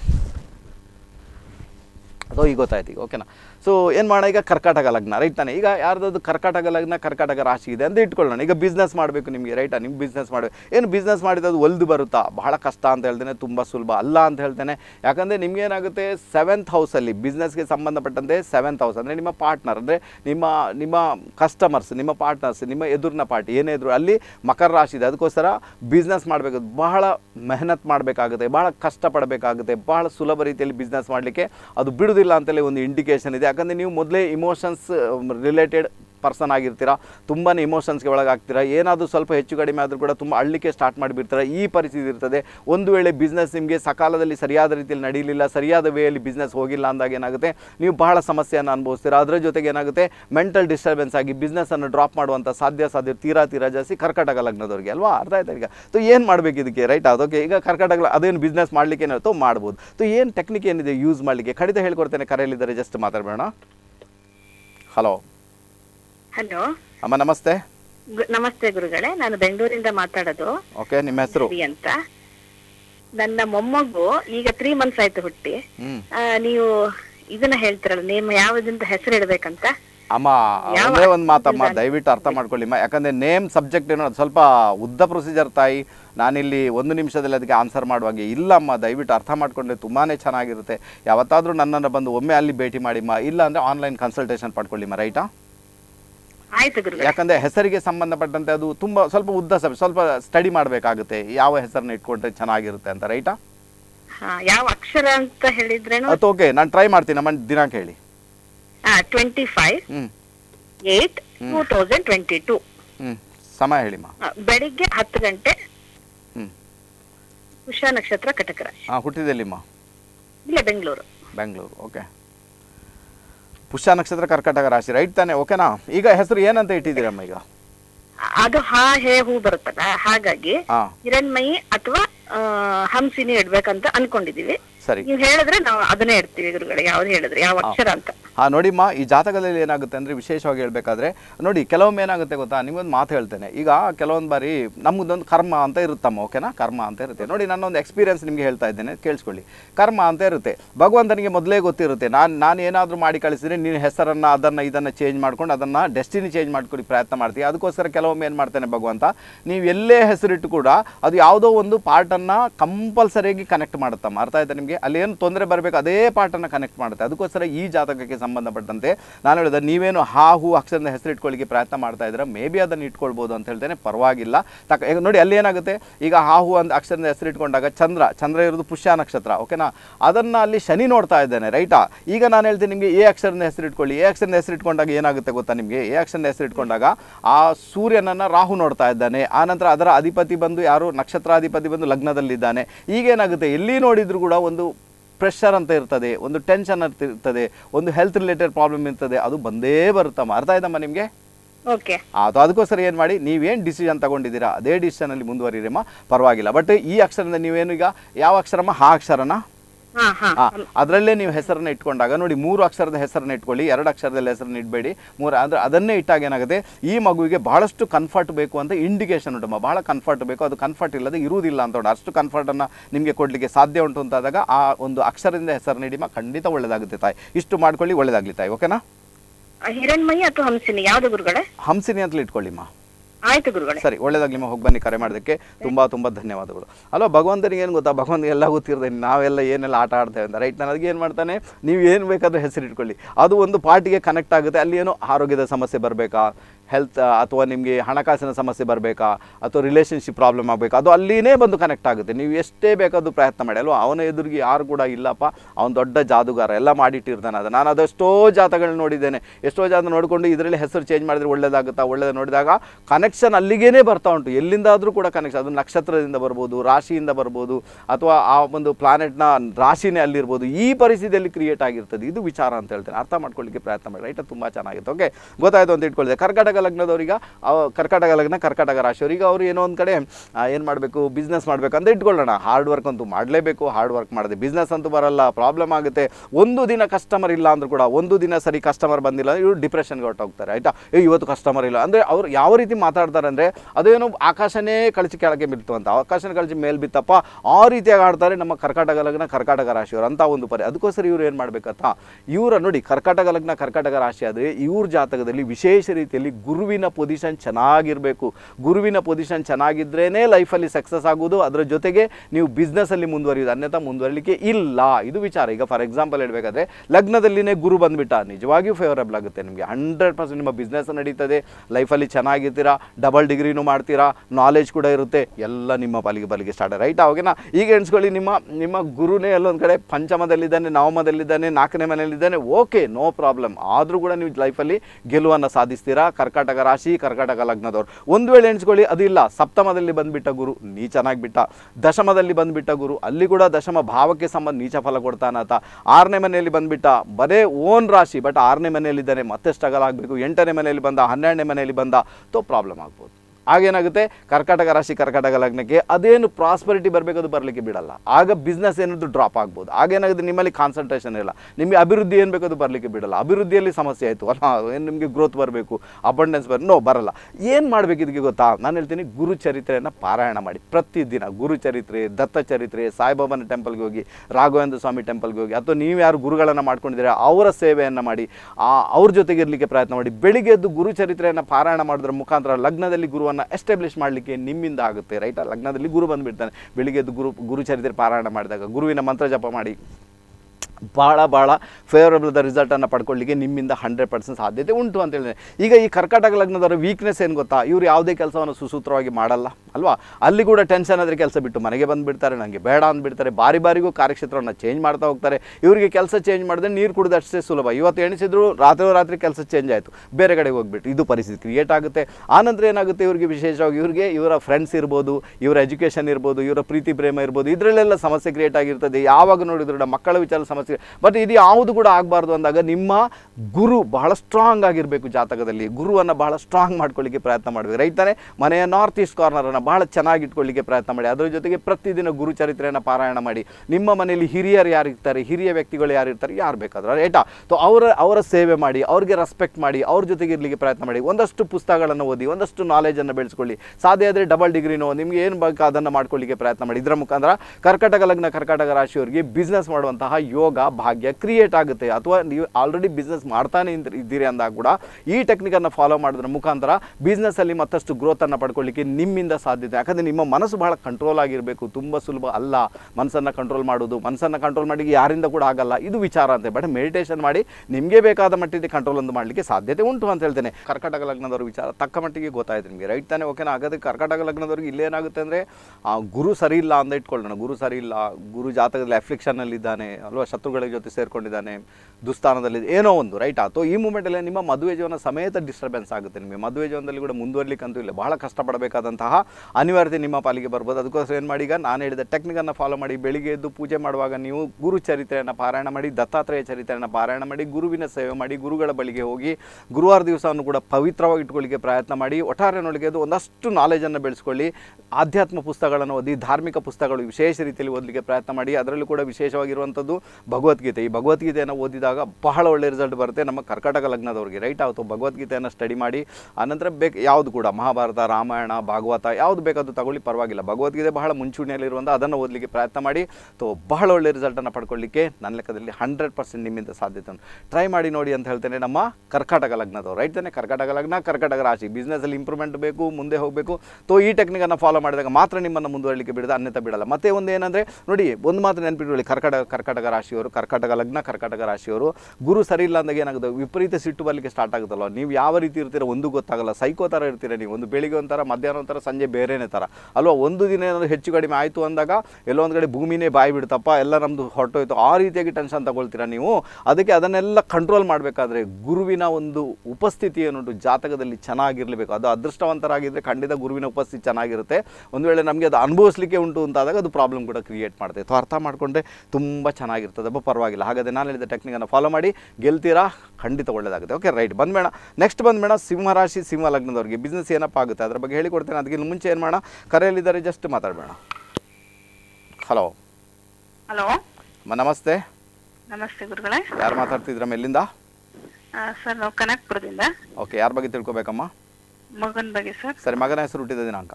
ಅದು ಈಗ ಗೊತ್ತಾಯ್ತು ಈಗ ಓಕೆನಾ ಸೊ ಏನು ಮಾಡೋಣ ಈಗ ಕರ್ಕಾಟಕ ಲಗ್ನ ರೈಟ್ ತಾನೆ ಈಗ ಯಾರ್ದಾದ್ರು ಕರ್ಕಾಟಕ ಲಗ್ನ ಕರ್ಕಾಟಕ ರಾಶಿ ಇದೆ ಅಂತ ಇಟ್ಕೊಳ್ಳೋಣ ಈಗ ಬಿಸ್ನೆಸ್ ಮಾಡಬೇಕು ನಿಮಗೆ ರೈಟಾ ನಿಮ್ಮ ಬಿಸ್ನೆಸ್ ಮಾಡಬೇಕು ಏನು ಬಿಸ್ನೆಸ್ ಮಾಡಿದ್ದು ಅದು ಒಲ್ದು ಬರುತ್ತಾ ಬಹಳ ಕಷ್ಟ ಅಂತ ಹೇಳ್ತೇನೆ ತುಂಬ ಸುಲಭ ಅಲ್ಲ ಅಂತ ಹೇಳ್ತೇನೆ ಯಾಕಂದರೆ ನಿಮ್ಗೆ ಏನಾಗುತ್ತೆ ಸೆವೆಂತ್ ಹೌಸಲ್ಲಿ ಬಿಸ್ನೆಸ್ಗೆ ಸಂಬಂಧಪಟ್ಟಂತೆ ಸೆವೆಂತ್ ಹೌಸ್ ಅಂದರೆ ನಿಮ್ಮ ಪಾರ್ಟ್ನರ್ ಅಂದರೆ ನಿಮ್ಮ ನಿಮ್ಮ ಕಸ್ಟಮರ್ಸ್ ನಿಮ್ಮ ಪಾರ್ಟ್ನರ್ಸ್ ನಿಮ್ಮ ಎದುರಿನ ಪಾರ್ಟಿ ಏನೇ ಇದ್ರು ಅಲ್ಲಿ ಮಕರ ರಾಶಿ ಇದೆ ಅದಕ್ಕೋಸ್ಕರ ಬಿಸ್ನೆಸ್ ಮಾಡಬೇಕು ಬಹಳ ಮೆಹನತ್ ಮಾಡಬೇಕಾಗುತ್ತೆ ಬಹಳ ಕಷ್ಟಪಡಬೇಕಾಗುತ್ತೆ ಬಹಳ ಸುಲಭ ರೀತಿಯಲ್ಲಿ ಬಿಸ್ನೆಸ್ ಮಾಡಲಿಕ್ಕೆ ಅದು ಬಿಡುವುದಿಲ್ಲ ಅಂತಲೇ ಒಂದು ಇಂಡಿಕೇಶನ್ ಇದೆ ಯಾಕಂದರೆ ನೀವು ಮೊದಲೇ ಇಮೋಷನ್ಸ್ ರಿಲೇಟೆಡ್ ಪರ್ಸನ್ ಆಗಿರ್ತೀರಾ ತುಂಬಾ ಇಮೋಷನ್ಸ್ಗೆ ಒಳಗಾಗ್ತೀರಾ ಏನಾದರೂ ಸ್ವಲ್ಪ ಹೆಚ್ಚು ಕಡಿಮೆ ಆದರೂ ಕೂಡ ತುಂಬ ಅಳ್ಳಿಕ್ಕೆ ಸ್ಟಾರ್ಟ್ ಮಾಡಿಬಿಡ್ತೀರಾ ಈ ಪರಿಸ್ಥಿತಿ ಇರ್ತದೆ ಒಂದು ವೇಳೆ ಬಿಸ್ನೆಸ್ ನಿಮಗೆ ಸಕಾಲದಲ್ಲಿ ಸರಿಯಾದ ರೀತಿಯಲ್ಲಿ ನಡೀಲಿಲ್ಲ ಸರಿಯಾದ ವೇಯಲ್ಲಿ ಬಿಸ್ನೆಸ್ ಹೋಗಿಲ್ಲ ಅಂದಾಗ ಏನಾಗುತ್ತೆ ನೀವು ಬಹಳ ಸಮಸ್ಯೆಯನ್ನು ಅನುಭವಿಸ್ತೀರಾ ಅದರ ಜೊತೆಗೆ ಏನಾಗುತ್ತೆ ಮೆಂಟಲ್ ಡಿಸ್ಟರ್ಬೆನ್ಸ್ ಆಗಿ ಬಿಸ್ನೆಸ್ಸನ್ನು ಡ್ರಾಪ್ ಮಾಡುವಂಥ ಸಾಧ್ಯ ಸಾಧ್ಯ ತೀರಾ ತೀರಾ ಜಾಸ್ತಿ ಕರ್ಕಟಕ ಲಗ್ನದವ್ರಿಗೆ ಅಲ್ವಾ ಅರ್ಥ ಆಯ್ತಾ ಈಗ ಸೊ ಏನು ಮಾಡಬೇಕು ಇದಕ್ಕೆ ರೈಟ್ ಅದಕ್ಕೆ ಈಗ ಕರ್ಕಟಕ ಅದೇನು ಬಿಸ್ನೆಸ್ ಮಾಡಲಿಕ್ಕೆ ಏನಿರುತ್ತೋ ಮಾಡ್ಬೋದು ಸೊ ಏನು ಟೆಕ್ನಿಕ್ ಏನಿದೆ ಯೂಸ್ ಮಾಡಲಿಕ್ಕೆ ಖಂಡಿತ ಹೇಳ್ಕೊಡ್ತೇನೆ ಕರೆಯಲ್ಲಿದ್ದಾರೆ ಜಸ್ಟ್ ಮಾತಾಡಬೇಡ ಹಲೋ ಹಲೋ ಅಮ್ಮ ನಮಸ್ತೆ ನಮಸ್ತೆ ಗುರುಗಳೇ ನಾನು ಬೆಂಗಳೂರಿಂದ ಮಾತಾಡೋದು ಓಕೆ ನಿಮ್ಮ ಹೆಸರು ಹರಿ ಅಂತ ನನ್ನ ಮೊಮ್ಮಗು ಈಗ ತ್ರೀ ಮಂತ್ಸ್ ಆಯ್ತು ಹುಟ್ಟಿ ಹ್ಞೂ ಆ, ನೀವು ಇದನ್ನ ಹೇಳ್ತಿರಲ್ಲ ನೇಮ್ ಯಾವ್ದಂತ ಹೆಸರು ಇಡ್ಬೇಕಂತ ಅಮ್ಮ ಯಾವ ಒಂದೇ ಒಂದು ಮಾತಮ್ಮ ದಯವಿಟ್ಟು ಅರ್ಥ ಮಾಡ್ಕೊಳ್ಳಿಮ್ಮ ಯಾಕಂದ್ರೆ ನೇಮ್ ಸಬ್ಜೆಕ್ಟ್ ಏನೋ ಅದು ಸ್ವಲ್ಪ ಉದ್ದ ಪ್ರೊಸೀಜರ್ ತಾಯಿ ನಾನಿಲ್ಲಿ ಒಂದು ನಿಮಿಷದಲ್ಲಿ ಅದಕ್ಕೆ ಆನ್ಸರ್ ಮಾಡುವಾಗೆ ಇಲ್ಲಮ್ಮ ದಯವಿಟ್ಟು ಅರ್ಥ ಮಾಡ್ಕೊಂಡ್ರೆ ತುಂಬಾ ಚೆನ್ನಾಗಿರುತ್ತೆ ಯಾವತ್ತಾದರೂ ನನ್ನನ್ನು ಬಂದು ಒಮ್ಮೆ ಅಲ್ಲಿ ಭೇಟಿ ಮಾಡಿಮ್ಮ ಇಲ್ಲ ಅಂದರೆ ಆನ್ಲೈನ್ ಕನ್ಸಲ್ಟೇಷನ್ ಪಡ್ಕೊಳ್ಳಿಮ್ಮ ರೈಟಾ ಆಯ್ತು ಗುರುಗಳೇ ಯಾಕಂದರೆ ಹೆಸರಿಗೆ ಸಂಬಂಧಪಟ್ಟಂತೆ ಅದು ತುಂಬ ಸ್ವಲ್ಪ ಉದ್ದ ಸಬ್ ಸ್ವಲ್ಪ ಸ್ಟಡಿ ಮಾಡಬೇಕಾಗುತ್ತೆ ಯಾವ ಹೆಸರನ್ನ ಇಟ್ಕೊಂಡ್ರೆ ಚೆನ್ನಾಗಿರುತ್ತೆ ಅಂತ ರೈಟಾ ಹಾ ಯಾವ ಅಕ್ಷರ ಅಂತ ಹೇಳಿದ್ರೇನು ಅದು ಓಕೆ ನಾನು ಟ್ರೈ ಮಾಡ್ತೀನಿ ನಮ್ಮ ದಿನಾಂಕ ಹೇಳಿ ಟ್ವೆಂಟಿ ಫೈವ್ ಹ್ಞೂ eight two thousand twenty two ಹ್ಞೂ ಸಮಯ ಹೇಳಿಮ್ಮ ಬೆಳಿಗ್ಗೆ ಹತ್ತು ಗಂಟೆ ಹ್ಞೂ ಉಷಾ ನಕ್ಷತ್ರ ಕಟಕ ರಾಶಿ ಹಾಂ ಹುಟ್ಟಿದೆಲ್ಲಿಮ್ಮ ಇಲ್ಲ ಬೆಂಗಳೂರು ಬೆಂಗಳೂರು ಓಕೆ ಪುಷ್ಯ ನಕ್ಷತ್ರ ಕರ್ಕಟಕ ರಾಶಿ ರೈಟ್ ತಾನೆ ಓಕೆನಾ ಈಗ ಹೆಸರು ಏನಂತ ಇಟ್ಟಿದ್ದೀರಮ್ಮ ಈಗ ಅದು ಹಾ ಹೇ ಹೂ ಬರುತ್ತಲ್ಲ ಹಾಗಾಗಿ ಹಾಂ ಹಿರಣ್ಮಯಿ ಅಥವಾ ಆ, ಹಂಸಿನಿ ಇಡ್ಬೇಕಂತ ಅನ್ಕೊಂಡಿದೀವಿ ಸರಿ ನೀವು ಹೇಳಿದ್ರೆ ನಾವು ಅದನ್ನೇ ಇಡ್ತೀವಿ ಗುರುಗಳೇ ಯಾವ್ದು ಹೇಳಿದ್ರೆ ಯಾವ ಅಕ್ಷರ ಅಂತ ಹಾಂ ನೋಡಿಮ್ಮ ಈ ಜಾತಕದಲ್ಲಿ ಏನಾಗುತ್ತೆ ಅಂದರೆ ವಿಶೇಷವಾಗಿ ಹೇಳಬೇಕಾದ್ರೆ ನೋಡಿ ಕೆಲವೊಮ್ಮೆ ಏನಾಗುತ್ತೆ ಗೊತ್ತಾ ನಿಮಗೊಂದು ಮಾತು ಹೇಳ್ತೇನೆ ಈಗ ಕೆಲವೊಂದು ಬಾರಿ ನಮ್ಮದೊಂದು ಕರ್ಮ ಅಂತ ಇರುತ್ತಮ್ಮ ಓಕೆನಾ ಕರ್ಮ ಅಂತ ಇರುತ್ತೆ ನೋಡಿ ನನ್ನೊಂದು ಎಕ್ಸ್ಪೀರಿಯನ್ಸ್ ನಿಮಗೆ ಹೇಳ್ತಾ ಇದ್ದೇನೆ ಕೇಳಿಸ್ಕೊಳ್ಳಿ ಕರ್ಮ ಅಂತ ಇರುತ್ತೆ ಭಗವಂತನಿಗೆ ಮೊದಲೇ ಗೊತ್ತಿರುತ್ತೆ ನಾನು ನಾನು ಏನಾದರೂ ಮಾಡಿ ಕಳಿಸಿದ್ರೆ ನೀನು ಹೆಸರನ್ನು ಅದನ್ನು ಇದನ್ನು ಚೇಂಜ್ ಮಾಡ್ಕೊಂಡು ಅದನ್ನು ಡೆಸ್ಟಿನಿ ಚೇಂಜ್ ಮಾಡ್ಕೊಂಡು ಪ್ರಯತ್ನ ಮಾಡ್ತೀವಿ ಅದಕ್ಕೋಸ್ಕರ ಕೆಲವೊಮ್ಮೆ ಏನು ಮಾಡ್ತಾನೆ ಭಗವಂತ ನೀವು ಎಲ್ಲೇ ಹೆಸರಿಟ್ಟು ಕೂಡ ಅದು ಯಾವುದೋ ಒಂದು ಪಾರ್ಟನ್ನು ಕಂಪಲ್ಸರಿಯಾಗಿ ಕನೆಕ್ಟ್ ಮಾಡುತ್ತಮ್ಮ ಅರ್ಥ ಆಯ್ತಾ ನಿಮಗೆ ಅಲ್ಲಿ ಏನು ತೊಂದರೆ ಬರಬೇಕು ಅದೇ ಪಾರ್ಟನ್ನು ಕನೆಕ್ಟ್ ಮಾಡುತ್ತೆ ಅದಕ್ಕೋಸ್ಕರ ಈ ಜಾತಕಕ್ಕೆ ಸಂಬಂಧ ಸಂಬಂಧಪಟ್ಟಂತೆ ನಾನು ಹೇಳಿದೆ ನೀವೇನು ಹಾ ಹೂ ಅಕ್ಷರದ ಹೆಸರು ಇಟ್ಕೊಳ್ಳಿಕ್ಕೆ ಪ್ರಯತ್ನ ಮಾಡ್ತಾ ಇದ್ರೆ ಮೇ ಬಿ ಅದನ್ನು ಇಟ್ಕೊಳ್ಬೋದು ಅಂತ ಹೇಳ್ತೇನೆ ಪರವಾಗಿಲ್ಲ ತಕ್ಕ ಈಗ ನೋಡಿ ಅಲ್ಲಿ ಏನಾಗುತ್ತೆ ಈಗ ಹಾ ಹೂ ಅಂತ ಅಕ್ಷರದ ಹೆಸರು ಇಟ್ಕೊಂಡಾಗ ಚಂದ್ರ ಚಂದ್ರ ಇರೋದು ಪುಷ್ಯ ನಕ್ಷತ್ರ ಓಕೆನಾ ಅದನ್ನು ಅಲ್ಲಿ ಶನಿ ನೋಡ್ತಾ ಇದ್ದೇನೆ ರೈಟಾ ಈಗ ನಾನು ಹೇಳ್ತೀನಿ ನಿಮಗೆ ಎ ಅಕ್ಷರದ ಹೆಸರು ಇಟ್ಕೊಳ್ಳಿ ಎ ಅಕ್ಷರದ ಹೆಸರು ಇಟ್ಕೊಂಡಾಗ ಏನಾಗುತ್ತೆ ಗೊತ್ತಾ ನಿಮಗೆ ಎ ಅಕ್ಷರದ ಹೆಸರು ಇಟ್ಕೊಂಡಾಗ ಆ ಸೂರ್ಯನನ್ನು ರಾಹು ನೋಡ್ತಾ ಇದ್ದಾನೆ ಆನಂತರ ಅದರ ಅಧಿಪತಿ ಬಂದು ಯಾರು ನಕ್ಷತ್ರಾಧಿಪತಿ ಬಂದು ಲಗ್ನದಲ್ಲಿದ್ದಾನೆ ಈಗೇನಾಗುತ್ತೆ ಎಲ್ಲಿ ನೋಡಿದ್ರು ಕೂಡ ಒಂದು ಪ್ರೆಷರ್ ಅಂತ ಇರ್ತದೆ ಒಂದು ಟೆನ್ಷನ್ ಅಂತ ಇರ್ತದೆ ಒಂದು ಹೆಲ್ತ್ ರಿಲೇಟೆಡ್ ಪ್ರಾಬ್ಲಮ್ ಇರ್ತದೆ ಅದು ಬಂದೇ ಬರುತ್ತಮ್ಮ ಅರ್ಥ ಆಯ್ತಮ್ಮ ನಿಮಗೆ ಓಕೆ ಅದು ಅದಕ್ಕೋಸ್ಕರ ಏನು ಮಾಡಿ ನೀವೇನು ಡಿಸಿಷನ್ ತಗೊಂಡಿದ್ದೀರಾ ಅದೇ ಡಿಸಿಷನಲ್ಲಿ ಮುಂದುವರಿರಮ್ಮ ಪರವಾಗಿಲ್ಲ ಬಟ್ ಈ ಅಕ್ಷರದಿಂದ ನೀವೇನು ಈಗ ಯಾವ ಅಕ್ಷರಮ್ಮ ಹಾ ಅಕ್ಷರನ ಹಾ ಹಾ ಆ, ಅದರಲ್ಲೇ ನೀವು ಹೆಸರನ್ನ ಇಟ್ಕೊಂಡಾಗ ನೋಡಿ ಮೂರು ಅಕ್ಷರದ ಹೆಸರನ್ನ ಇಟ್ಕೊಳ್ಳಿ ಎರಡು ಅಕ್ಷರದಲ್ಲಿ ಹೆಸರನ್ನ ಇಡಬೇಡಿ ಮೂರು ಅಂದ್ರೆ ಅದನ್ನೇ ಇಟ್ಟಾಗ ಏನಾಗುತ್ತೆ ಈ ಮಗುವಿಗೆ ಬಹಳಷ್ಟು ಕನ್ಫರ್ಟ್ ಬೇಕು ಅಂತ ಇಂಡಿಕೇಶನ್ ಉಂಟಮ್ಮ ಬಹಳ ಕನ್ಫರ್ಟ್ ಬೇಕು ಅದು ಕನ್ಫರ್ಟ್ ಇಲ್ಲದೆ ಇರುವುದಿಲ್ಲ ಅಂತ ಉಂಟು ಅಷ್ಟು ಕನ್ಫರ್ಟನ್ನು ನಿಮಗೆ ಕೊಡಲಿಕ್ಕೆ ಸಾಧ್ಯ ಉಂಟು ಅಂತಾದಾಗ ಆ ಒಂದು ಅಕ್ಷರದಿಂದ ಹೆಸರನ್ನ ಇಡಿಮ ಖಂಡಿತ ಒಳ್ಳೇದಾಗುತ್ತೆ ತಾಯಿ ಇಷ್ಟು ಮಾಡ್ಕೊಳ್ಳಿ ಒಳ್ಳೇದಾಗಲಿ ತಾಯಿ ಓಕೆನಾ ಹಿರಣ್ಮಯಿ ಅಥವಾ ಹಂಸಿನಿ ಯಾವ್ದು ಗುರುಗಳೇ ಹಂಸಿನಿ ಅಂತಲೇ ಇಟ್ಕೊಳ್ಳಿಮ್ಮ ಆಯ್ತು ಗುರುಗಳೇ ಸರಿ ಒಳ್ಳೇದಾಗ್ಲಿ ನಿಮ್ಮ ಹೋಗಿ ಬನ್ನಿ ಕರೆ ಮಾಡೋದಕ್ಕೆ ತುಂಬ ತುಂಬ ಧನ್ಯವಾದಗಳು ಅಲ್ವಾ ಭಗವಂತನಿಗೆ ಏನು ಗೊತ್ತಾ ಭಗವಂತನಿಗೆ ಎಲ್ಲ ಗೊತ್ತಿರ್ತದೆ ನಾವೆಲ್ಲ ಏನೆಲ್ಲ ಆಟ ಆಡ್ತೇವೆ ಅಂತ ರೈಟ್ ನಾನು ಅದಕ್ಕೆ ಏನು ಮಾಡ್ತಾನೆ ನೀವು ಏನು ಬೇಕಾದರೂ ಹೆಸರು ಇಟ್ಕೊಳ್ಳಿ ಅದು ಒಂದು ಪಾರ್ಟಿಗೆ ಕನೆಕ್ಟ್ ಆಗುತ್ತೆ ಅಲ್ಲಿ ಏನೋ ಆರೋಗ್ಯದ ಸಮಸ್ಯೆ ಬರಬೇಕಾ ಹೆಲ್ತ್ ಅಥವಾ ನಿಮಗೆ ಹಣಕಾಸಿನ ಸಮಸ್ಯೆ ಬರಬೇಕಾ ಅಥವಾ ರಿಲೇಷನ್ಶಿಪ್ ಪ್ರಾಬ್ಲಮ್ ಆಗಬೇಕಾ ಅದು ಅಲ್ಲಿನೇ ಬಂದು ಕನೆಕ್ಟ್ ಆಗುತ್ತೆ ನೀವು ಎಷ್ಟೇ ಬೇಕಾದರೂ ಪ್ರಯತ್ನ ಮಾಡಿ ಅಲ್ವಾ ಅವನ ಎದುರಿಗೆ ಯಾರು ಕೂಡ ಇಲ್ಲಪ್ಪ ಅವನು ದೊಡ್ಡ ಜಾದುಗಾರ ಎಲ್ಲ ಮಾಡಿಟ್ಟಿರ್ತಾನೆ ಅದು ನಾನು ಅದೆಷ್ಟೋ ಜಾತಗಳನ್ನ ನೋಡಿದ್ದೇನೆ ಎಷ್ಟೋ ಜಾತ ನೋಡಿಕೊಂಡು ಇದರಲ್ಲಿ ಹೆಸರು ಚೇಂಜ್ ಮಾಡಿದ್ರೆ ಒಳ್ಳೇದಾಗುತ್ತಾ ಒಳ್ಳೇದು ನೋಡಿದಾಗ ಕನೆಕ್ಷನ್ ಅಲ್ಲಿಗೇನೆ ಬರ್ತಾ ಉಂಟು ಎಲ್ಲಿಂದಾದರೂ ಕೂಡ ಕನೆಕ್ಷನ್ ಅದು ನಕ್ಷತ್ರದಿಂದ ಬರ್ಬೋದು ರಾಶಿಯಿಂದ ಬರ್ಬೋದು ಅಥವಾ ಆ ಒಂದು ಪ್ಲಾನೆಟ್ನ ರಾಶಿನೇ ಅಲ್ಲಿರ್ಬೋದು ಈ ಪರಿಸ್ಥಿತಿಯಲ್ಲಿ ಕ್ರಿಯೇಟ್ ಆಗಿರ್ತದೆ ಇದು ವಿಚಾರ ಅಂತ ಹೇಳ್ತೇನೆ ಅರ್ಥ ಮಾಡ್ಕೊಳ್ಳಿಕ್ಕೆ ಪ್ರಯತ್ನ ಮಾಡಿ ರೈಟ್ ತುಂಬ ಚೆನ್ನಾಗಿತ್ತು ಓಕೆ ಗೊತ್ತಾಯ್ತು ಅಂತ ಇಟ್ಕೊಳ್ಳಿದೆ ಕರ್ನಾಟಕ ಲಗ್ನದವ್ರಿಗೆ ಅವ- ಕರ್ಕಾಟಕ ಲಗ್ನ ಕರ್ಕಾಟಕ ರಾಶಿಯವರಿಗೆ ಅವರು ಏನೋ ಒಂದು ಕಡೆ ಏನು ಮಾಡಬೇಕು ಬಿಸ್ನೆಸ್ ಮಾಡಬೇಕು ಅಂತ ಇಟ್ಕೊಳ್ಳೋಣ ಹಾರ್ಡ್ ವರ್ಕ್ ಅಂತೂ ಮಾಡಲೇಬೇಕು ಹಾರ್ಡ್ ವರ್ಕ್ ಮಾಡಿದೆ ಬಿಸ್ನೆಸ್ ಅಂತೂ ಬರಲ್ಲ ಪ್ರಾಬ್ಲಮ್ ಆಗುತ್ತೆ ಒಂದು ದಿನ ಕಸ್ಟಮರ್ ಇಲ್ಲ ಅಂದ್ರೂ ಕೂಡ ಒಂದು ದಿನ ಸರಿ ಕಸ್ಟಮರ್ ಬಂದಿಲ್ಲ ಇವರು ಡಿಪ್ರೆಷನ್ಗೆ ಹೊರಟೋಗ್ತಾರೆ ಆಯಿತಾ ಏ ಇವತ್ತು ಕಸ್ಟಮರ್ ಇಲ್ಲ ಅಂದರೆ ಅವ್ರು ಯಾವ ರೀತಿ ಮಾತಾಡ್ತಾರೆ ಅಂದರೆ ಅದೇನೋ ಆಕಾಶನೇ ಕಳಿಸಿ ಕೆಳಗೆ ಬಿತ್ತು ಅಂತ ಆಕಾಶನ ಕಳಿಸಿ ಮೇಲೆ ಬಿತ್ತಪ್ಪ ಆ ರೀತಿಯಾಗಿ ಆಡ್ತಾರೆ ನಮ್ಮ ಕರ್ಕಾಟಕ ಲಗ್ನ ಕರ್ಕಾಟಕ ರಾಶಿಯವರು ಅಂತ ಒಂದು ಪರಿ ಅದಕ್ಕೋಸ್ಕರ ಇವ್ರು ಏನು ಮಾಡಬೇಕಂತ ಇವರ ನೋಡಿ ಕರ್ಕಾಟಕ ಲಗ್ನ ಕರ್ಕಾಟಕ ರಾಶಿ ಆದರೆ ಇವ್ರ ಜಾತಕದಲ್ಲಿ ವಿಶೇಷ ರೀತಿಯಲ್ಲಿ ಗುರುವಿನ ಪೊಸಿಷನ್ ಚೆನ್ನಾಗಿರಬೇಕು ಗುರುವಿನ ಪೊಸಿಷನ್ ಚೆನ್ನಾಗಿದ್ರೇ ಲೈಫಲ್ಲಿ ಸಕ್ಸಸ್ ಆಗೋದು ಅದರ ಜೊತೆಗೆ ನೀವು ಬಿಸ್ನೆಸ್ಸಲ್ಲಿ ಮುಂದುವರಿಯೋದು ಅನ್ಯಥಾ ಮುಂದುವರಿಲಿಕ್ಕೆ ಇಲ್ಲ ಇದು ವಿಚಾರ ಈಗ ಫಾರ್ ಎಕ್ಸಾಂಪಲ್ ಹೇಳಬೇಕಾದ್ರೆ ಲಗ್ನದಲ್ಲಿನೇ ಗುರು ಬಂದುಬಿಟ್ಟ ನಿಜವಾಗಿಯೂ ಫೇವರಬಲ್ ಆಗುತ್ತೆ ನಿಮಗೆ ಹಂಡ್ರೆಡ್ ಪರ್ಸೆಂಟ್ ನಿಮ್ಮ ಬಿಸ್ನೆಸ್ ನಡೀತದೆ ಲೈಫಲ್ಲಿ ಚೆನ್ನಾಗಿರ್ತೀರಾ ಡಬಲ್ ಡಿಗ್ರಿನೂ ಮಾಡ್ತೀರಾ ನಾಲೆಜ್ ಕೂಡ ಇರುತ್ತೆ ಎಲ್ಲ ನಿಮ್ಮ ಪಾಲಿಗೆ ಬಲಿಗೆ ಸ್ಟಾರ್ಟ್ ರೈಟ್ ಅವಾಗೇನಾ ಈಗ ಎಣಿಸ್ಕೊಳ್ಳಿ ನಿಮ್ಮ ನಿಮ್ಮ ಗುರುನೇ ಎಲ್ಲೊಂದು ಕಡೆ ಪಂಚಮದಲ್ಲಿದ್ದಾನೆ ನವಮದಲ್ಲಿದ್ದಾನೆ ನಾಲ್ಕನೇ ಮನೆಯಲ್ಲಿದ್ದಾನೆ ಓಕೆ ನೋ ಪ್ರಾಬ್ಲಮ್ ಆದರೂ ಕೂಡ ನೀವು ಲೈಫಲ್ಲಿ ಗೆಲುವನ್ನು ಸಾಧಿಸ್ತೀರಾ ಕರ್ಕಾಟಕ ರಾಶಿ ಕರ್ಕಾಟಕ ಲಗ್ನದವ್ರು ಒಂದು ವೇಳೆ ಎಣಿಸ್ಕೊಳ್ಳಿ ಅದು ಇಲ್ಲ ಸಪ್ತಮದಲ್ಲಿ ಬಂದುಬಿಟ್ಟ ಗುರು ನೀಚನಾಗಿ ಬಿಟ್ಟ ದಶಮದಲ್ಲಿ ಬಂದುಬಿಟ್ಟ ಗುರು ಅಲ್ಲಿ ಕೂಡ ದಶಮ ಭಾವಕ್ಕೆ ಸಂಬಂಧ ನೀಚ ಫಲ ಕೊಡ್ತಾನಾತ ಆರನೇ ಮನೆಯಲ್ಲಿ ಬಂದುಬಿಟ್ಟ ಬರೇ ಓನ್ ರಾಶಿ ಬಟ್ ಆರನೇ ಮನೆಯಲ್ಲಿದ್ದಾನೆ ಮತ್ತೆ ಸ್ಟ್ರಗಲ್ ಆಗಬೇಕು ಎಂಟನೇ ಮನೆಯಲ್ಲಿ ಬಂದ ಹನ್ನೆರಡನೇ ಮನೆಯಲ್ಲಿ ಬಂದ ತೋ ಪ್ರಾಬ್ಲಮ್ ಆಗ್ಬೋದು ಆಗೇನಾಗುತ್ತೆ ಕರ್ಕಾಟಕ ರಾಶಿ ಕರ್ಕಾಟಕ ಲಗ್ನಕ್ಕೆ ಅದೇನು ಪ್ರಾಸ್ಪರಿಟಿ ಬರಬೇಕು ಅದು ಬರಲಿಕ್ಕೆ ಬಿಡಲ್ಲ ಆಗ ಬಿಸ್ನೆಸ್ ಏನಾದ್ರು ಡ್ರಾಪ್ ಆಗ್ಬೋದು ಆಗೇನಾಗುತ್ತೆ ನಿಮ್ಮಲ್ಲಿ ಕಾನ್ಸಂಟ್ರೇಷನ್ ಇಲ್ಲ ನಿಮಗೆ ಅಭಿವೃದ್ಧಿ ಏನು ಬೇಕು ಅದು ಬರಲಿಕ್ಕೆ ಬಿಡಲ್ಲ ಅಭಿವೃದ್ಧಿಯಲ್ಲಿ ಸಮಸ್ಯೆ ಆಯಿತು ಅಲ್ಲ ಏನು ನಿಮಗೆ ಗ್ರೋತ್ ಬರಬೇಕು ಅಬಂಡೆನ್ಸ್ ಬರ ನೋ ಬರಲ್ಲ ಏನು ಮಾಡಬೇಕು ಇದಕ್ಕೆ ಗೊತ್ತಾ ನಾನು ಹೇಳ್ತೀನಿ ಗುರು ಚರಿತ್ರೆಯನ್ನು ಪಾರಾಯಣ ಮಾಡಿ ಪ್ರತಿದಿನ ಗುರು ಚರಿತ್ರೆ ದತ್ತ ಚರಿತ್ರೆ ಸಾಯಿಬಾಬಾನ ಟೆಂಪಲ್ಗೆ ಹೋಗಿ ರಾಘವೇಂದ್ರ ಸ್ವಾಮಿ ಟೆಂಪಲ್ಗೆ ಹೋಗಿ ಅಥವಾ ನೀವು ಯಾರು ಗುರುಗಳನ್ನು ಮಾಡ್ಕೊಂಡಿದ್ದೀರಾ ಅವರ ಸೇವೆಯನ್ನು ಮಾಡಿ ಆ ಅವ್ರ ಜೊತೆಗೆ ಇರಲಿಕ್ಕೆ ಪ್ರಯತ್ನ ಮಾಡಿ ಬೆಳಿಗ್ಗೆ ಎದ್ದು ಗುರು ಚರಿತ್ರೆಯನ್ನು ಪಾರಾಯಣ ಮಾಡೋದ್ರ ಮುಖಾಂತರ ಲಗ್ನದಲ್ಲಿ ಗುರುವನ್ನು ಎಸ್ಟಾಬ್ಲಿಷ್ ಮಾಡಲಿಕ್ಕೆ ನಿಮ್ಮಿಂದ ಆಗುತ್ತೆ ರೈಟ್ ಲಗ್ನದಲ್ಲಿ ಗುರು ಬಂದುಬಿಡ್ತಾನೆ ಬೆಳಿಗ್ಗೆ ಎದ್ದು ಗುರು ಗುರು ಚರಿತ್ರೆ ಪಾರಾಯಣ ಮಾಡಿದಾಗ ಗುರುವಿನ ಮಂತ್ರ ಜಪ ಮಾಡಿ ಭಾಳ ಭಾಳ ಫೇವರಬಲ್ ರಿಸಲ್ಟನ್ನು ಪಡ್ಕೊಳ್ಳಿಕ್ಕೆ ನಿಮ್ಮಿಂದ ಹಂಡ್ರೆಡ್ ಪರ್ಸೆಂಟ್ ಸಾಧ್ಯತೆ ಉಂಟು ಅಂತ ಹೇಳಿದೆ ಈಗ ಈ ಕರ್ಕಾಟಕ ಲಗ್ನದವರ ವೀಕ್ನೆಸ್ ಏನು ಗೊತ್ತಾ ಇವರು ಯಾವುದೇ ಕೆಲಸವನ್ನು ಸುಸೂತ್ರವಾಗಿ ಮಾಡಲ್ಲ ಅಲ್ವಾ ಅಲ್ಲಿ ಕೂಡ ಟೆನ್ಷನ್ ಆದರೆ ಕೆಲಸ ಬಿಟ್ಟು ಮನೆಗೆ ಬಂದುಬಿಡ್ತಾರೆ ನನಗೆ ಬೇಡ ಅಂದ್ಬಿಡ್ತಾರೆ ಬಾರಿ ಬಾರಿಗೂ ಕಾರ್ಯಕ್ಷೇತ್ರವನ್ನು ಚೇಂಜ್ ಮಾಡ್ತಾ ಹೋಗ್ತಾರೆ ಇವರಿಗೆ ಕೆಲಸ ಚೇಂಜ್ ಮಾಡಿದ್ರೆ ನೀರು ಕುಡಿದು ಅಷ್ಟೇ ಸುಲಭ ಇವತ್ತು ಎಣಿಸಿದ್ರು ರಾತ್ರಿ ರಾತ್ರಿ ಕೆಲಸ ಚೇಂಜ್ ಆಯಿತು ಬೇರೆ ಕಡೆಗೆ ಹೋಗ್ಬಿಟ್ಟು ಇದು ಪರಿಸ್ಥಿತಿ ಕ್ರಿಯೇಟ್ ಆಗುತ್ತೆ ಆನಂತರ ಏನಾಗುತ್ತೆ ಇವರಿಗೆ ವಿಶೇಷವಾಗಿ ಇವರಿಗೆ ಇವರ ಫ್ರೆಂಡ್ಸ್ ಇರ್ಬೋದು ಇವರ ಎಜುಕೇಷನ್ ಇರ್ಬೋದು ಇವರ ಪ್ರೀತಿ ಪ್ರೇಮ ಇರ್ಬೋದು ಇದರಲ್ಲೆಲ್ಲ ಸಮಸ್ಯೆ ಕ್ರಿಯೇಟ್ ಆಗಿರ್ತದೆ ಯಾವಾಗ ನೋಡಿದ್ರು ಮಕ್ಕಳ ವಿಚಾರ ಸಮಸ್ಯೆ ಬಟ್ ಇದು ಯಾವುದು ಕೂಡ ಆಗಬಾರ್ದು ಅಂದಾಗ ನಿಮ್ಮ ಗುರು ಬಹಳ ಸ್ಟ್ರಾಂಗ್ ಆಗಿರಬೇಕು ಜಾತಕದಲ್ಲಿ ಗುರುವನ್ನು ಬಹಳ ಸ್ಟ್ರಾಂಗ್ ಮಾಡ್ಕೊಳ್ಳಿಕ್ಕೆ ಪ್ರಯತ್ನ ಮಾಡಬೇಕು ರೈತನೇ ಮನೆಯ ನಾರ್ತ್ ಈಸ್ಟ್ ಕಾರ್ನರನ್ನು ಬಹಳ ಚೆನ್ನಾಗಿ ಇಟ್ಕೊಳ್ಳಿಕ್ಕೆ ಪ್ರಯತ್ನ ಮಾಡಿ ಅದರ ಜೊತೆಗೆ ಪ್ರತಿದಿನ ಗುರು ಚರಿತ್ರೆಯನ್ನು ಪಾರಾಯಣ ಮಾಡಿ ನಿಮ್ಮ ಮನೆಯಲ್ಲಿ ಹಿರಿಯರು ಯಾರು ಇರ್ತಾರೆ ಹಿರಿಯ ವ್ಯಕ್ತಿಗಳು ಯಾರು ಇರ್ತಾರೆ ಯಾರು ಬೇಕಾದ್ರೆ ರೈಟಾ ಸೊ ಅವರ ಅವರ ಸೇವೆ ಮಾಡಿ ಅವ್ರಿಗೆ ರೆಸ್ಪೆಕ್ಟ್ ಮಾಡಿ ಅವ್ರ ಜೊತೆಗೆ ಇರಲಿಕ್ಕೆ ಪ್ರಯತ್ನ ಮಾಡಿ ಒಂದಷ್ಟು ಪುಸ್ತಕಗಳನ್ನು ಓದಿ ಒಂದಷ್ಟು ನಾಲೆಜನ್ನು ಬೆಳೆಸ್ಕೊಳ್ಳಿ ಸಾಧ್ಯ ಆದರೆ ಡಬಲ್ ಡಿಗ್ರಿನೋ ನಿಮ್ಗೆ ಏನು ಬೇಕು ಅದನ್ನು ಮಾಡ್ಕೊಳ್ಳಿಕ್ಕೆ ಪ್ರಯತ್ನ ಮಾಡಿ ಇದರ ಮುಖಾಂತರ ಕರ್ಕಟಕ ಲಗ್ನ ಕರ್ಕಾಟಕ ರಾಶಿಯವರಿಗೆ ಬಿಸ್ನೆಸ್ ಮಾಡುವಂತಹ ಯೋಗ ಭಾಗ್ಯ ಕ್ರಿಯೇಟ್ ಆಗುತ್ತೆ ಅಥವಾ ನೀವು ಆಲ್ರೆಡಿ ಬಿಸ್ನೆಸ್ ಮಾಡ್ತಾನೆ ಇದ್ದ- ಇದ್ದೀರಿ ಅಂದಾಗ ಕೂಡ ಈ ಟೆಕ್ನಿಕನ್ನು ಫಾಲೋ ಮಾಡೋದ್ರ ಮುಖಾಂತರ ಬಿಸ್ನೆಸ್ಸಲ್ಲಿ ಮತ್ತಷ್ಟು ಗ್ರೋತನ್ನು ಪಡ್ಕೊಳ್ಳಿಕ್ಕೆ ನಿಮ್ಮಿಂದ ಸಾಧ್ಯತೆ ಯಾಕಂದರೆ ನಿಮ್ಮ ಮನಸ್ಸು ಬಹಳ ಕಂಟ್ರೋಲ್ ಆಗಿರಬೇಕು ತುಂಬ ಸುಲಭ ಅಲ್ಲ ಮನಸ್ಸನ್ನು ಕಂಟ್ರೋಲ್ ಮಾಡೋದು ಮನಸ್ಸನ್ನು ಕಂಟ್ರೋಲ್ ಮಾಡಿ ಯಾರಿಂದ ಕೂಡ ಆಗಲ್ಲ ಇದು ವಿಚಾರ ಅಂತೆ ಬಟ್ ಮೆಡಿಟೇಷನ್ ಮಾಡಿ ನಿಮಗೆ ಬೇಕಾದ ಮಟ್ಟಿಗೆ ಕಂಟ್ರೋಲ್ ಒಂದು ಮಾಡಲಿಕ್ಕೆ ಸಾಧ್ಯತೆ ಉಂಟು ಅಂತ ಹೇಳ್ತೇನೆ ಕರ್ಕಟಕ ಲಗ್ನದವ್ರ ವಿಚಾರ ತಕ್ಕ ಮಟ್ಟಿಗೆ ಗೊತ್ತಾಯ್ತು ನಿಮಗೆ ರೈಟ್ ತಾನೇ ಓಕೆನಾ ಹಾಗಾದ್ರೆ ಕರ್ಕಟಕ ಲಗ್ನದವ್ರಿಗೆ ಇಲ್ಲೇನಾಗುತ್ತೆ ಅಂದರೆ ಗುರು ಸರಿ ಇಲ್ಲ ಅಂತ ಇಟ್ಕೊಳ್ಳೋಣ ಗುರು ಸರಿ ಇಲ್ಲ ಗುರು ಜಾತಕದಲ್ಲಿ affliction-ಅಲ್ಲಿ ಇದ್ದಾನೆ ಅಲ್ವಾ ಶತ್ರುಗಳ ಜೊತೆ ಸೇರ್ಕೊಂಡಿದ್ದಾನೆ ದುಸ್ಥಾನದಲ್ಲಿ ಏನೋ ಒಂದು ರೈಟ್ ಅಥವಾ ಈ ಮೂಮೆಂಟಲ್ಲಿ ನಿಮ್ಮ ಮದುವೆ ಜೀವನ ಸಮೇತ ಡಿಸ್ಟರ್ಬೆನ್ಸ್ ಆಗುತ್ತೆ ನಿಮಗೆ ಮದುವೆ ಜೀವನದಲ್ಲಿ ಕೂಡ ಮುಂದುವರ್ಲಿಕ್ಕಂತೂ ಇಲ್ಲ ಬಹಳ ಕಷ್ಟಪಡಬೇಕಾದಂತಹ ಅನಿವಾರ್ಯತೆ ನಿಮ್ಮ ಪಾಲಿಗೆ ಬರ್ಬೋದು ಅದಕ್ಕೋಸ್ಕರ ಏನು ಮಾಡಿ ಈಗ ನಾನು ಹೇಳಿದ ಟೆಕ್ನಿಕನ್ನು ಫಾಲೋ ಮಾಡಿ ಬೆಳಿಗ್ಗೆ ಎದ್ದು ಪೂಜೆ ಮಾಡುವಾಗ ನೀವು ಗುರು ಚರಿತ್ರೆಯನ್ನು ಪಾರಾಯಣ ಮಾಡಿ ದತ್ತಾತ್ರೇಯ ಚರಿತ್ರೆಯನ್ನು ಪಾರಾಯಣ ಮಾಡಿ ಗುರುವಿನ ಸೇವೆ ಮಾಡಿ ಗುರುಗಳ ಬಳಿಗೆ ಹೋಗಿ ಗುರುವಾರ ದಿವಸವನ್ನು ಕೂಡ ಪವಿತ್ರವಾಗಿ ಇಟ್ಕೊಳ್ಳಿಕ್ಕೆ ಪ್ರಯತ್ನ ಮಾಡಿ ಒಟ್ಟಾರೆ ನೋಡಿಗೆ ಅದು ಒಂದಷ್ಟು ನಾಲೆಜನ್ನು ಬೆಳೆಸ್ಕೊಳ್ಳಿ ಆಧ್ಯಾತ್ಮ ಪುಸ್ತಕಗಳನ್ನು ಓದಿ ಧಾರ್ಮಿಕ ಪುಸ್ತಕಗಳು ವಿಶೇಷ ರೀತಿಯಲ್ಲಿ ಓದಲಿಕ್ಕೆ ಪ್ರಯತ್ನ ಮಾಡಿ ಅದರಲ್ಲೂ ಕೂಡ ವಿಶೇಷವಾಗಿರುವಂಥದ್ದು ಭಗವದ್ಗೀತೆ ಈ ಭಗವದ್ಗೀತೆಯನ್ನು ಓದಿದಾಗ ಬಹಳ ಒಳ್ಳೆ ರಿಸಲ್ಟ್ ಬರುತ್ತೆ ನಮ್ಮ ಕರ್ಕಾಟಕ ಲಗ್ನದವ್ರಿಗೆ ರೈಟ್ ಆಯಿತು ಭಗವದ್ಗೀತೆಯನ್ನು ಸ್ಟಡಿ ಮಾಡಿ ಆನಂತರ ಬೇಕು ಯಾವುದು ಕೂಡ ಮಹಾಭಾರತ ರಾಮಾಯಣ ಭಾಗವತ ಯಾವುದು ಬೇಕಾದರೂ ತಗೊಳ್ಳಿ ಪರವಾಗಿಲ್ಲ ಭಗವದ್ಗೀತೆ ಬಹಳ ಮುಂಚೂಣಿಯಲ್ಲಿರುವಂಥ ಅದನ್ನು ಓದಲಿಕ್ಕೆ ಪ್ರಯತ್ನ ಮಾಡಿ ತೋ ಬಹಳ ಒಳ್ಳೆ ರಿಸಲ್ಟನ್ನು ಪಡ್ಕೊಳ್ಳಿಕ್ಕೆ ನನ್ನ ಲೆಕ್ಕದಲ್ಲಿ ಹಂಡ್ರೆಡ್ ಪರ್ಸೆಂಟ್ ನಿಮ್ಮಿಂದ ಸಾಧ್ಯತೆ ಉಂಟು ಟ್ರೈ ಮಾಡಿ ನೋಡಿ ಅಂತ ಹೇಳ್ತೇನೆ ನಮ್ಮ ಕರ್ಕಾಟಕ ಲಗ್ನದವ್ರು ರೈಟ್ ತಾನೆ ಕರ್ಕಾಟಕ ಲಗ್ನ ಕರ್ಕಾಟಕ ರಾಶಿ ಬಿಸ್ನೆಸ್ಸಲ್ಲಿ ಇಂಪ್ರೂವ್ಮೆಂಟ್ ಬೇಕು ಮುಂದೆ ಹೋಗಬೇಕು ತೋ ಈ ಟೆಕ್ನಿಕನ್ನು ಫಾಲೋ ಮಾಡಿದಾಗ ಮಾತ್ರ ನಿಮ್ಮನ್ನು ಮುಂದುವರಲಿಕ್ಕೆ ಬಿಡದ ಅನ್ಯತಾ ಬಿಡಲ್ಲ ಮತ್ತೆ ಒಂದು ಏನಂದರೆ ನೋಡಿ ಒಂದು ಮಾತು ನೆನಪಿಟ್ಕೊಳ್ಳಿ ಕರ್ಕಾಟಕ ಕರ್ಕಾಟಕ ರಾಶಿಯವರು ಕರ್ಕಾಟಕ ಲಗ್ನ ಕರ್ಕಾಟಕ ರಾಶಿಯವರು ಗುರು ಸರಿ ಇಲ್ಲ ಅಂದಾಗ ಏನಾಗುತ್ತೆ ವಿಪರೀತ ಸಿಟ್ಟು ಬರಲಿಕ್ಕೆ ಸ್ಟಾರ್ಟ್ ಆಗುತ್ತಲ್ಲ ನೀವು ಯಾವ ರೀತಿ ಇರ್ತೀರ ಒಂದು ಗೊತ್ತಾಗಲ್ಲ ಸೈಕೋ ಥರ ಇರ್ತೀರ ನೀವು ಒಂದು ಬೆಳಿಗ್ಗೆ ಒಂಥರ ಮಧ್ಯಾಹ್ನ ಒಂಥರ ಸಂಜೆ ಬೇರೆನೇ ಥರ ಅಲ್ವಾ ಒಂದು ದಿನ ಏನಾದರೂ ಹೆಚ್ಚು ಕಡಿಮೆ ಆಯಿತು ಅಂದಾಗ ಎಲ್ಲೋ ಒಂದು ಕಡೆ ಭೂಮಿನೇ ಬಾಯಿ ಬಿಡ್ತಪ್ಪ ಎಲ್ಲ ನಮ್ಮದು ಹೊರಟೋಯ್ತು ಆ ರೀತಿಯಾಗಿ ಟೆನ್ಷನ್ ತಗೊಳ್ತೀರಾ ನೀವು ಅದಕ್ಕೆ ಅದನ್ನೆಲ್ಲ ಕಂಟ್ರೋಲ್ ಮಾಡಬೇಕಾದ್ರೆ ಗುರುವಿನ ಒಂದು ಉಪಸ್ಥಿತಿ ಏನುಂಟು ಜಾತಕದಲ್ಲಿ ಚೆನ್ನಾಗಿರಲೇಬೇಕು ಅದು ಅದೃಷ್ಟವಂತರಾಗಿದ್ದರೆ ಖಂಡಿತ ಗುರುವಿನ ಉಪಸ್ಥಿತಿ ಚೆನ್ನಾಗಿರುತ್ತೆ ಒಂದು ವೇಳೆ ನಮಗೆ ಅದು ಅನುಭವಿಸ್ಲಿಕ್ಕೆ ಉಂಟು ಅಂತಾದಾಗ ಅದು ಪ್ರಾಬ್ಲಮ್ ಕೂಡ ಕ್ರಿಯೇಟ್ ಮಾಡುತ್ತೆ ಸೊ ಅರ್ಥ ಮಾಡಿಕೊಂಡ್ರೆ ತುಂಬ ಚೆನ್ನಾಗಿರ್ತದೆ ಅಪ್ಪ ಪರವಾಗಿಲ್ಲ ಹಾಗಾದರೆ ನಾನು ಹೇಳಿದ ಟೆಕ್ನಿಕನ್ನು ಫಾಲೋ ಮಾಡಿ ಗೆಲ್ತೀರಾ ಖಂಡಿತ ಒಳ್ಳೆಯದಾಗುತ್ತೆ ಓಕೆ ರೈಟ್ ಬಂದ್ಬೇಡ ನೆಕ್ಸ್ಟ್ ಬಂದ್ಬೇಡ ಸಿಂಹರಾಶಿ ಸಿಂಹ ಲಗ್ನದವ್ರಿಗೆ ಬಿಸ್ನೆಸ್ ಏನಪ್ಪ ಆಗುತ್ತೆ ಅದ್ರ ಬಗ್ಗೆ ಹೇಳಿಕೊಡ್ತೇನೆ ಅದಕ್ಕಿಂತ ಮುಂಚೆ ಏನು ಮಾಡೋಣ ಕರೆಯಲ್ಲಿದ್ದಾರೆ ಜಸ್ಟ್ ಮಾತಾಡಬೇಡ ಹಲೋ ಹಲೋ ಅಮ್ಮ ನಮಸ್ತೆ ನಮಸ್ತೆ ಗುರುಗಳೇ ಯಾರು ಮಾತಾಡ್ತಿದ್ರಮ್ಮ ಎಲ್ಲಿಂದ ಸರ್ ನಾವು ಕನಕ್ಪುರದಿಂದ ಓಕೆ ಯಾರ ಬಗ್ಗೆ ತಿಳ್ಕೊಬೇಕಮ್ಮ ಮಗನ ಬಗ್ಗೆ ಸರ್ ಸರಿ ಮಗನ ಹೆಸರು ಹುಟ್ಟಿದ ದಿನಾಂಕ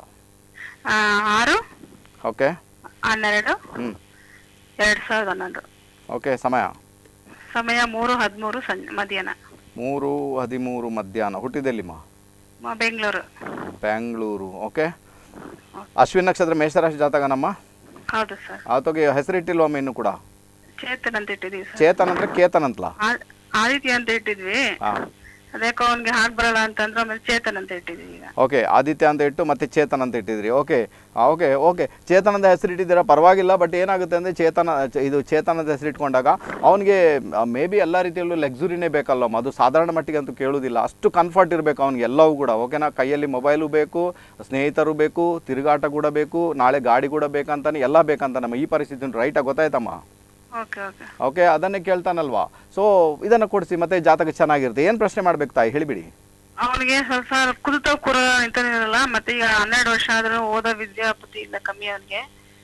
ಆ, ಆರು ಓಕೆ ಹನ್ನೆರಡು ಹ್ಞೂ ಎರಡ್ ಸಾವಿರದ ಹನ್ನೊಂದು ಓಕೆ ಸಮಯ ಸಮಯ ಮೂರು ಹದಿಮೂರು ಸಂಜೆ ಮಧ್ಯಾಹ್ನ ಮೂರು ಹದಿಮೂರು ಮಧ್ಯಾಹ್ನ ಹುಟ್ಟಿದೆಲ್ಲಿಮ್ಮ ಮ- ಬೆಂಗಳೂರು ಬ್ಯಾಂಗ್ಳೂರು ಓಕೆ ಅಶ್ವಿನ್ ನಕ್ಷತ್ರ ಮೇಷರಾಶಿ ಜಾತಕನಮ್ಮ ಹೌದು ಸರ್ ಆತಗೆ ಹೆಸರಿಟ್ಟಿಲ್ವಮ್ಮ ಇನ್ನು ಕೂಡ ಚೇತನ್ ಅಂತ ಇಟ್ಟಿದೀವಿ ಸರ್ ಚೇತನ್ ಅಂದ್ರೆ ಕೇತನ್ ಅಂತಲಾ ಆ- ಆದಿತ್ಯ ಅಂತ ಇಟ್ಟಿದ್ವಿ ಹಾಂ ಅದಕ್ಕೆ ಅವನ್ಗೆ ಹಾಡ್ ಬರಲ್ಲ ಅಂತಂದ್ರೆ ಆಮೇಲೆ ಚೇತನ್ ಅಂತ ಇಟ್ಟಿದ್ವಿ ಈಗ ಓಕೆ ಆದಿತ್ಯ ಅಂತ ಇಟ್ಟು ಮತ್ತೆ ಚೇತನ್ ಅಂತ ಇಟ್ಟಿದ್ರಿ ಓಕೆ ಓಕೆ ಓಕೆ ಚೇತನ್ ಅಂತ ಹೆಸರು ಇಟ್ಟಿದ್ದೀರಾ ಪರವಾಗಿಲ್ಲ ಬಟ್ ಏನಾಗುತ್ತೆ ಅಂದರೆ ಚೇತನ ಚ- ಇದು ಚೇತನ್ ಅಂತ ಹೆಸರು ಇಟ್ಕೊಂಡಾಗ ಅವನಿಗೆ ಮೇ ಬಿ ಎಲ್ಲ ರೀತಿಯಲ್ಲೂ ಲಕ್ಸುರಿನೇ ಬೇಕಲ್ಲ ಅದು ಸಾಧಾರಣ ಮಟ್ಟಿಗೆ ಅಂತೂ ಕೇಳೋದಿಲ್ಲ ಅಷ್ಟು ಕಂಫರ್ಟ್ ಇರಬೇಕು ಅವನಿಗೆ ಎಲ್ಲವೂ ಕೂಡ ಓಕೆನಾ ಕೈಯಲ್ಲಿ ಮೊಬೈಲು ಬೇಕು ಸ್ನೇಹಿತರು ಬೇಕು ತಿರುಗಾಟ ಕೂಡ ಬೇಕು ನಾಳೆ ಗಾಡಿ ಕೂಡ ಬೇಕಂತಾನೆ ಎಲ್ಲ ಬೇಕಂತ ನಮ್ಮ ಈ ಪರಿಸ್ಥಿತಿ ರೈಟಾಗಿ ಗೊತ್ತಾಯ್ತಮ್ಮ ಓಕೆ ಓಕೆ ಓಕೆ ಅದನ್ನೇ ಕೇಳ್ತಾನಲ್ವಾ ಸೊ ಇದನ್ನು ಕೊಡಿಸಿ ಮತ್ತೆ ಜಾತಕ ಚೆನ್ನಾಗಿರುತ್ತೆ ಏನು ಪ್ರಶ್ನೆ ಮಾಡ್ಬೇಕು ತಾಯಿ ಹೇಳಿಬಿಡಿ ಅವನಿಗೆ ಸ್ವಲ್ಪ ಕುದುತ ಕುರ ನಿಂತಿರಲ್ಲ ಮತ್ತೆ ಈಗ ಹನ್ನೆರಡು ವರ್ಷ ಆದ್ರೂ ಓದೋ ವಿದ್ಯಾಪತಿ ಇಲ್ಲ ಕಮ್ಮಿ ಅವನಿಗೆ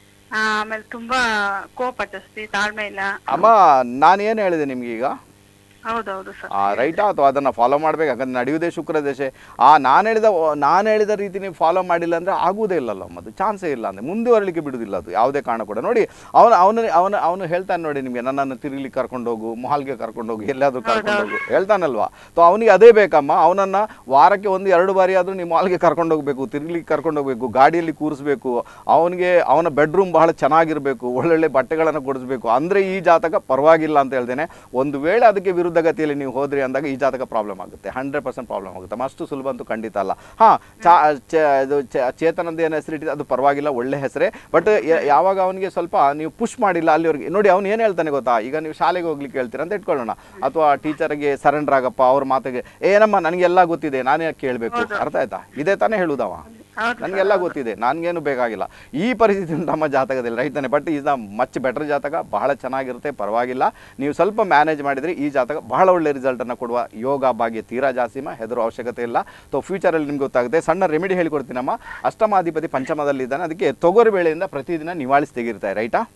ಆಮೇಲೆ ತುಂಬಾ ಕೋಪ ಜಾಸ್ತಿ ತಾಳ್ಮೆ ಇಲ್ಲ ಅಮ್ಮ ನಾನು ಏನು ಹೇಳಿದೆ ನಿಮ್ಗೆ ಈಗ ಹೌದೌದು ಸರ್ ಆ ರೈಟಾ ಅಥವಾ ಅದನ್ನು ಫಾಲೋ ಮಾಡ್ಬೇಕು ಯಾಕಂದ್ರೆ ನಡೆಯುವುದೇ ಶುಕ್ರ ದೇಶ ಆ ನಾನು ಹೇಳಿದ ನಾನು ಹೇಳಿದ ರೀತಿ ನೀವು ಫಾಲೋ ಮಾಡಿಲ್ಲ ಅಂದರೆ ಆಗುವುದೇ ಇಲ್ಲಲ್ಲ ಅದು ಚಾನ್ಸೇ ಇಲ್ಲ ಅಂದರೆ ಮುಂದುವರಲಿಕ್ಕೆ ಬಿಡುವುದಿಲ್ಲ ಅದು ಯಾವುದೇ ಕಾರಣ ಕೂಡ ನೋಡಿ ಅವನು ಅವನು ಅವನು ಅವನು ಹೇಳ್ತಾನೆ ನೋಡಿ ನಿಮಗೆ ನನ್ನನ್ನು ತಿರುಗಲಿಕ್ಕೆ ಕರ್ಕೊಂಡೋಗು ಮಾಲ್ಗೆ ಕರ್ಕೊಂಡೋಗು ಎಲ್ಲಾದರೂ ಕರ್ಕೊಂಡೋಗು ಹೇಳ್ತಾನಲ್ವಾ ಸೊ ಅವನಿಗೆ ಅದೇ ಬೇಕಮ್ಮ ಅವನನ್ನು ವಾರಕ್ಕೆ ಒಂದು ಎರಡು ಬಾರಿ ಆದರೂ ನೀವು ಮಾಲ್ಗೆ ಕರ್ಕೊಂಡೋಗ್ಬೇಕು ತಿರುಗಲಿಕ್ಕೆ ಕರ್ಕೊಂಡೋಗ್ಬೇಕು ಗಾಡಿಯಲ್ಲಿ ಕೂರಿಸ್ಬೇಕು ಅವನಿಗೆ ಅವನ ಬೆಡ್ರೂಮ್ ಬಹಳ ಚೆನ್ನಾಗಿರಬೇಕು ಒಳ್ಳೊಳ್ಳೆ ಬಟ್ಟೆಗಳನ್ನು ಕೊಡಿಸ್ಬೇಕು ಅಂದರೆ ಈ ಜಾತಕ ಪರವಾಗಿಲ್ಲ ಅಂತ ಹೇಳ್ತೇನೆ ಒಂದು ವೇಳೆ ಅದಕ್ಕೆ ವಿರುದ್ಧ ಗತಿಯಲ್ಲಿ ನೀವು ಹೋದ್ರಿ ಅಂದಾಗ ಈ ಜಾತಕ ಪ್ರಾಬ್ಲಮ್ ಆಗುತ್ತೆ ಹಂಡ್ರೆಡ್ ಪರ್ಸೆಂಟ್ ಪ್ರಾಬ್ಲಮ್ ಆಗುತ್ತೆ ಅಮ್ಮ, ಅಷ್ಟು ಸುಲಭ ಅಂತೂ ಖಂಡಿತ ಅಲ್ಲ ಹಾಂ ಚಾ ಚ- ಇದು ಚ- ಚೇತನಂದ ಏನು ಹೆಸರಿಟ್ಟಿದೆ ಅದು ಪರವಾಗಿಲ್ಲ ಒಳ್ಳೆ ಹೆಸರೇ ಬಟ್ ಯಾವಾಗ ಅವನಿಗೆ ಸ್ವಲ್ಪ ನೀವು ಪುಷ್ ಮಾಡಿಲ್ಲ ಅಲ್ಲಿವರೆಗೆ ನೋಡಿ ಅವ್ನು ಏನು ಹೇಳ್ತಾನೆ ಗೊತ್ತಾ ಈಗ ನೀವು ಶಾಲೆಗೆ ಹೋಗ್ಲಿಕ್ಕೆ ಹೇಳ್ತೀರಾ ಅಂತ ಇಟ್ಕೊಳ್ಳೋಣ ಅಥವಾ ಟೀಚರ್ಗೆ ಸರೆಂಡರ್ ಆಗಪ್ಪ ಅವ್ರ ಮಾತಿಗೆ ಏನಮ್ಮ ನನಗೆಲ್ಲ ಗೊತ್ತಿದೆ ನಾನೇ ಕೇಳಬೇಕು ಅರ್ಥ ಆಯ್ತಾ ಇದೇ ತಾನೇ ಹೇಳುದವ ಹೌದು ನನಗೆಲ್ಲ ಗೊತ್ತಿದೆ ನನಗೇನು ಬೇಕಾಗಿಲ್ಲ ಈ ಪರಿಸ್ಥಿತಿ ಉಂಟು ನಮ್ಮ ಜಾತಕದಲ್ಲಿ ರೈತನೇ but is the much better ಜಾತಕ ಬಹಳ ಚೆನ್ನಾಗಿರುತ್ತೆ ಪರವಾಗಿಲ್ಲ ನೀವು ಸ್ವಲ್ಪ ಮ್ಯಾನೇಜ್ ಮಾಡಿದರೆ ಈ ಜಾತಕ ಬಹಳ ಒಳ್ಳೆ ರಿಸಲ್ಟನ್ನು ಕೊಡುವ ಯೋಗ ಭಾಗ್ಯ ತೀರಾ ಜಾಸ್ತಿಮ ಹೆದರೋ ಅವಶ್ಯಕತೆ ಇಲ್ಲ ಸೊ ಫ್ಯೂಚರಲ್ಲಿ ನಿಮ್ಗೆ ಗೊತ್ತಾಗುತ್ತೆ ಸಣ್ಣ ರೆಮಿಡಿ ಹೇಳ್ಕೊಡ್ತೀನಮ್ಮ ಅಷ್ಟಮಾಧಿಪತಿ ಪಂಚಮದಲ್ಲಿದ್ದಾನೆ ಅದಕ್ಕೆ ತೊಗರಿ ಬೇಳೆಯಿಂದ ಪ್ರತಿದಿನ ನಿವಾಳಿಸಿ ತೆಗಿರ್ತಾರೆ ರೈಟಾ